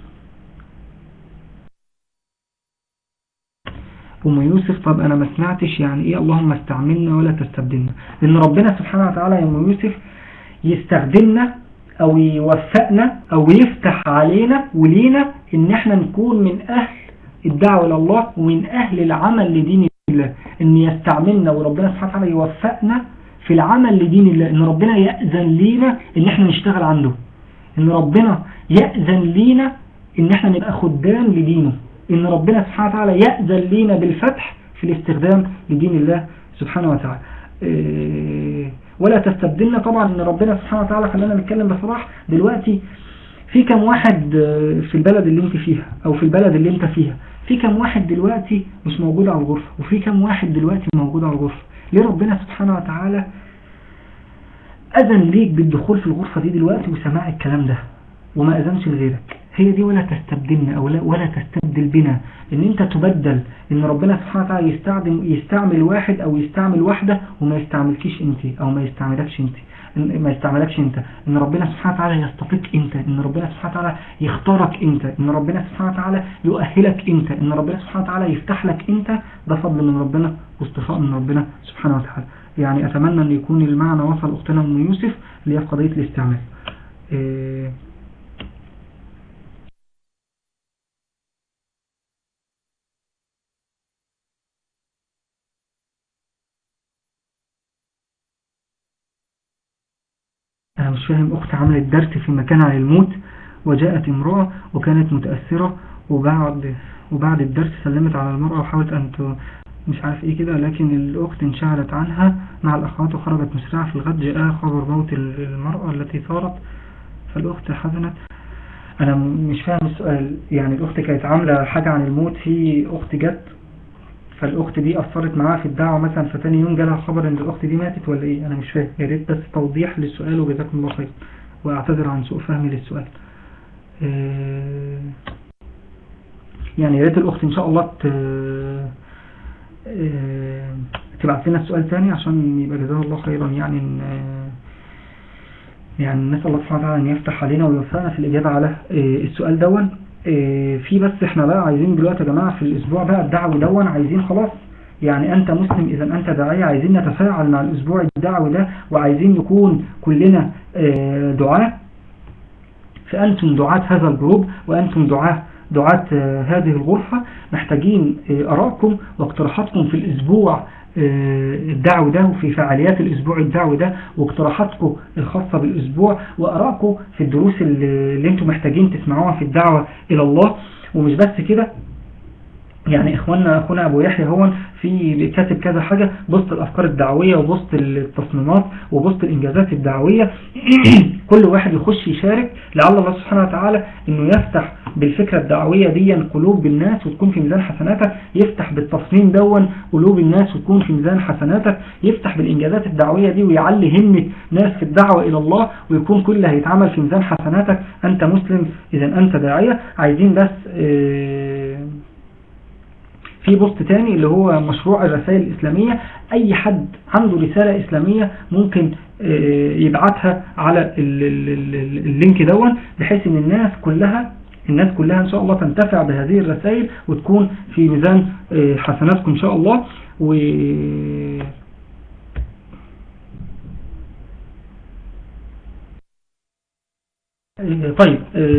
أم يوسف طب أنا ما سمعتش يعني إيه اللهم استعملنا ولا تستبدلنا لأن ربنا سبحانه وتعالى يا أم يوسف يستخدمنا أو يوفقنا أو يفتح علينا ولينا إن احنا نكون من أهل الدعوة إلى الله ومن أهل العمل لدين الله إن يستعملنا وربنا سبحانه وتعالى يوفقنا في العمل لدين الله إن ربنا يأذن لينا إن احنا نشتغل عنده إن ربنا يأذن لينا إن احنا نبقى خدام لدينه إن ربنا سبحانه وتعالى يأذن لينا بالفتح في الاستخدام لدين الله سبحانه وتعالى إيه، ولا تستبدلنا طبعا ان ربنا سبحانه وتعالى خلانا نتكلم بصراحة دلوقتي في كم واحد آه، في البلد اللي انت فيها او في البلد اللي انت فيها في كم واحد دلوقتي مش موجود على الغرفة وفي كم واحد دلوقتي موجود على الغرفة ليه ربنا سبحانه وتعالى أذن ليك بالدخول في الغرفة دي دلوقتي وسماع الكلام ده وما أذنش لغيرك هي دي ولا تستبدلنا أو لا ولا تستبدل بنا ان انت تبدل ان ربنا سبحانه وتعالى يستعمل, يستعمل واحد او يستعمل واحدة وما يستعملكيش انت او ما يستعملكش انت ما يستعملكش انت ان ربنا سبحانه وتعالى يستطيق انت ان ربنا سبحانه وتعالى يختارك انت ان ربنا سبحانه وتعالى يؤهلك انت ان ربنا سبحانه وتعالى يفتح لك انت ده فضل من ربنا واصطفاء من ربنا سبحانه وتعالى يعني اتمنى ان يكون المعنى وصل اختنا ام يوسف اللي هي في قضية الاستعمال إيه أنا مش فاهم أخت عملت درس في مكان عن الموت وجاءت امرأة وكانت متأثرة وبعد وبعد الدرس سلمت على المرأة وحاولت أن مش عارف ايه كده لكن الأخت انشغلت عنها مع الأخوات وخرجت مسرعة في الغد جاء خبر موت المرأة التي صارت فالأخت حزنت أنا مش فاهم السؤال يعني الأخت كانت عاملة حاجة عن الموت في أخت جت فالأخت دي أثرت معاها في الدعوة مثلا فتاني يوم جالها خبر إن الأخت دي ماتت ولا إيه أنا مش فاهم يا ريت بس توضيح للسؤال وجزاكم الله خير وأعتذر عن سوء فهمي للسؤال آه، يعني يا ريت الأخت إن شاء الله آه، تبعت لنا السؤال تاني عشان يبقى جزاها الله خيرا يعني إن آه، يعني نسأل الله سبحانه وتعالى أن يفتح علينا ويوفقنا في الإجابة على السؤال دون إيه، في بس احنا بقى عايزين دلوقتي يا جماعة في الاسبوع بقى الدعوي دون عايزين خلاص يعني انت مسلم اذا انت داعية عايزين نتفاعل مع الاسبوع الدعوي ده وعايزين نكون كلنا آه، دعاة فانتم دعاة هذا الجروب وانتم دعاة دعاة آه، هذه الغرفة محتاجين آه، ارائكم واقتراحاتكم في الاسبوع الدعوي ده وفي فعاليات الأسبوع الدعوي ده واقتراحاتكم الخاصة بالأسبوع وأراءكم في الدروس اللي انتم محتاجين تسمعوها في الدعوة إلى الله ومش بس كده يعني اخواننا اخونا ابو يحيى هو في كاتب كذا حاجة بسط الافكار الدعوية وبسط التصميمات وبسط الانجازات الدعوية كل واحد يخش يشارك لعل الله سبحانه وتعالى انه يفتح بالفكرة الدعوية دي قلوب الناس وتكون في ميزان حسناتك يفتح بالتصميم دون قلوب الناس وتكون في ميزان حسناتك يفتح بالانجازات الدعوية دي ويعلي همة ناس في الدعوة الى الله ويكون كل هيتعمل في ميزان حسناتك انت مسلم اذا انت داعية عايزين بس اه في بوست تاني اللي هو مشروع الرسائل الإسلامية أي حد عنده رسالة إسلامية ممكن آه، يبعتها على اللينك دون بحيث ان الناس كلها الناس كلها ان شاء الله تنتفع بهذه الرسائل وتكون في ميزان آه، حسناتكم ان شاء الله و آه، طيب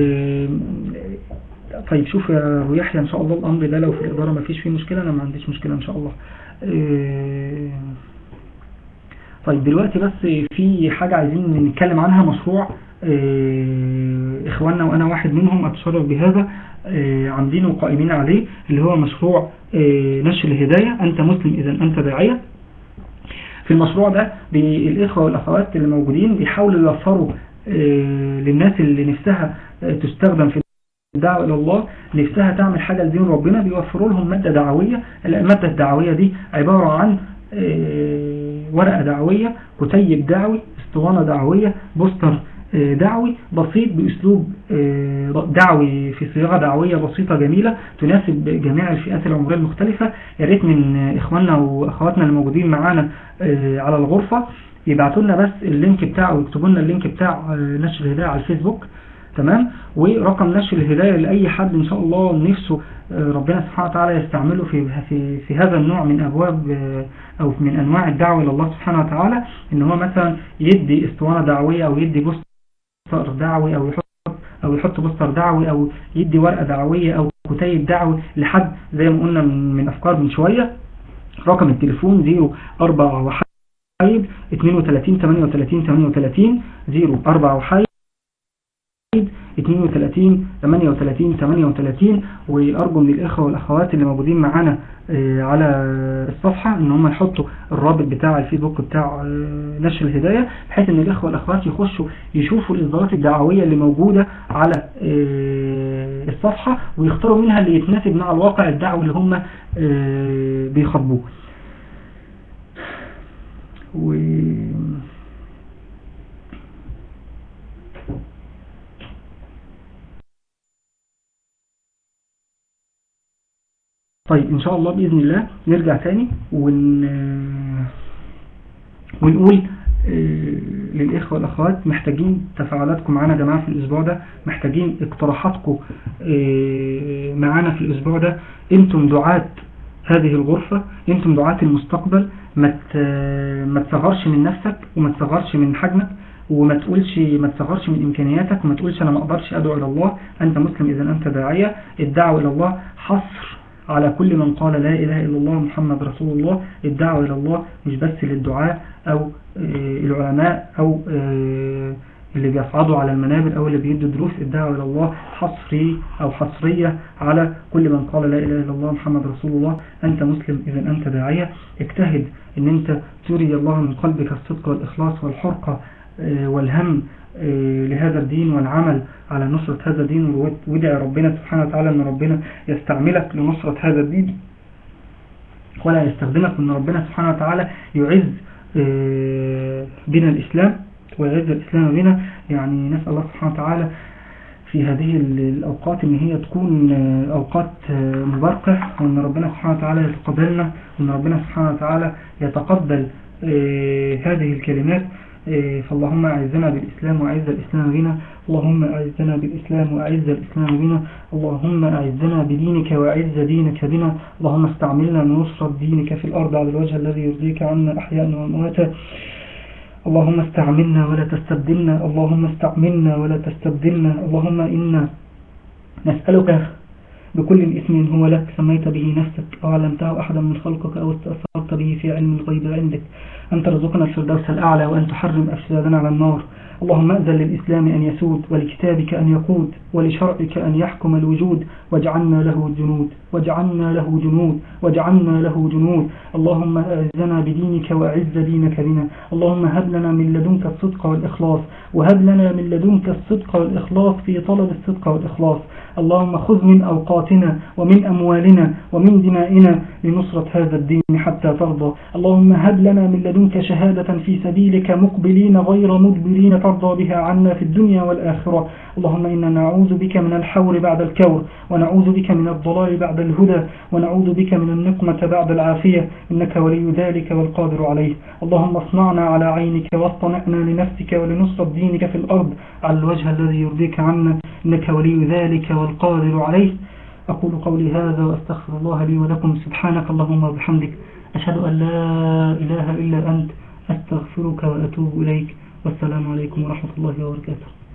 طيب شوف يا ابو يحيى ان شاء الله الامر ده لو في الاداره ما فيش فيه مشكله انا ما عنديش مشكله ان شاء الله إيه، طيب دلوقتي بس في حاجه عايزين نتكلم عنها مشروع إيه، اخواننا وانا واحد منهم اتشرف بهذا إيه، عاملينه وقائمين عليه اللي هو مشروع نشر الهدايه انت مسلم اذا انت داعيه في المشروع ده الاخوه والاخوات اللي موجودين بيحاولوا يوفروا للناس اللي نفسها تستخدم في الدعوة إلى الله نفسها تعمل حاجة لدين ربنا بيوفروا لهم مادة دعوية المادة الدعوية دي عبارة عن آه، ورقة دعوية كتيب دعوي اسطوانة دعوية بوستر آه، دعوي بسيط بأسلوب آه، دعوي في صياغة دعوية بسيطة جميلة تناسب جميع الفئات العمرية المختلفة يا ريت من إخواننا وأخواتنا الموجودين معانا على الغرفة يبعتوا لنا بس اللينك بتاعه ويكتبوا لنا اللينك بتاع نشر الهداية على الفيسبوك تمام ورقم نشر الهداية لأي حد إن شاء الله نفسه آه، ربنا سبحانه وتعالى يستعمله في في في هذا النوع من أبواب آه، أو من أنواع الدعوة إلى الله سبحانه وتعالى إن هو مثلا يدي اسطوانة دعوية أو يدي بوستر دعوي أو يحط أو يحط بوستر دعوي أو يدي ورقة دعوية أو كتيب دعوي لحد زي ما قلنا من أفكار من شوية رقم التليفون 04 وحيد 32 38 38 04 وحيد 32 38 38 وأرجو من الإخوة والأخوات اللي موجودين معانا آه، على الصفحة ان هم يحطوا الرابط بتاع الفيسبوك بتاع آه، نشر الهداية بحيث ان الإخوة والأخوات يخشوا يشوفوا الإصدارات الدعوية اللي موجودة على آه، الصفحة ويختاروا منها اللي يتناسب مع الواقع الدعوي اللي هم آه، بيخاطبوه و طيب ان شاء الله باذن الله نرجع تاني ون ونقول آه، للإخوة والأخوات محتاجين تفاعلاتكم معنا يا جماعة في الأسبوع ده محتاجين اقتراحاتكم آه، معنا في الأسبوع ده انتم دعاة هذه الغرفة انتم دعاة المستقبل ما ت- ما تصغرش من نفسك وما تصغرش من حجمك وما تقولش ما تصغرش من إمكانياتك وما تقولش أنا ما أقدرش أدعو إلى الله أنت مسلم إذا أنت داعية الدعوة إلى الله حصر على كل من قال لا إله إلا الله محمد رسول الله الدعوة إلى الله مش بس للدعاء أو آه، العلماء أو آه، اللي بيصعدوا على المنابر أو اللي بيدوا دروس الدعوة إلى الله حصري أو حصرية على كل من قال لا إله إلا الله محمد رسول الله أنت مسلم إذا أنت داعية اجتهد أن أنت تري الله من قلبك الصدق والإخلاص والحرقة آه، والهم آه، لهذا الدين والعمل على نصرة هذا الدين وادعي ربنا سبحانه وتعالى أن ربنا يستعملك لنصرة هذا الدين ولا يستخدمك أن ربنا سبحانه وتعالى يعز آه، بنا الإسلام ويعز الإسلام بنا يعني نسأل الله سبحانه وتعالى في هذه ال- الأوقات إن هي تكون آه، أوقات آه، مباركة وإن ربنا سبحانه وتعالى يتقبلنا وإن ربنا سبحانه وتعالى يتقبل آه، هذه الكلمات آه، فاللهم أعزنا بالإسلام وأعز الإسلام بنا اللهم أعزنا بالإسلام وأعز الإسلام بنا اللهم أعزنا بدينك وأعز دينك بنا اللهم استعملنا لنصرة دينك في الأرض على الوجه الذي يرضيك عنا أحياء وأمواتا اللهم استعملنا ولا تستبدلنا اللهم استعملنا ولا تستبدلنا اللهم إنا نسألك بكل اسم هو لك سميت به نفسك أو علمته أحدا من خلقك أو استأثرت به في علم الغيب عندك أن ترزقنا الفردوس الأعلى وأن تحرم أفسادنا على النار اللهم أذن للإسلام أن يسود ولكتابك أن يقود ولشرعك أن يحكم الوجود واجعلنا له جنود واجعلنا له جنود واجعلنا له جنود اللهم أعزنا بدينك وأعز دينك بنا اللهم هب لنا من لدنك الصدق والإخلاص وهب لنا من لدنك الصدق والإخلاص في طلب الصدق والإخلاص اللهم خذ من أوقاتنا ومن أموالنا ومن دمائنا لنصرة هذا الدين حتى ترضى اللهم هب لنا من لدنك شهادة في سبيلك مقبلين غير مدبرين ترضى بها عنا في الدنيا والآخرة اللهم إنا نعوذ بك من الحور بعد الكور ونعوذ بك من الضلال بعد الهدى ونعوذ بك من النقمة بعد العافية إنك ولي ذلك والقادر عليه اللهم اصنعنا على عينك واصطنعنا لنفسك ولنصرة دينك في الأرض على الوجه الذي يرضيك عنا إنك ولي ذلك والقادر عليه أقول قولي هذا وأستغفر الله لي ولكم سبحانك اللهم وبحمدك أشهد أن لا إله إلا أنت أستغفرك وأتوب إليك والسلام عليكم ورحمة الله وبركاته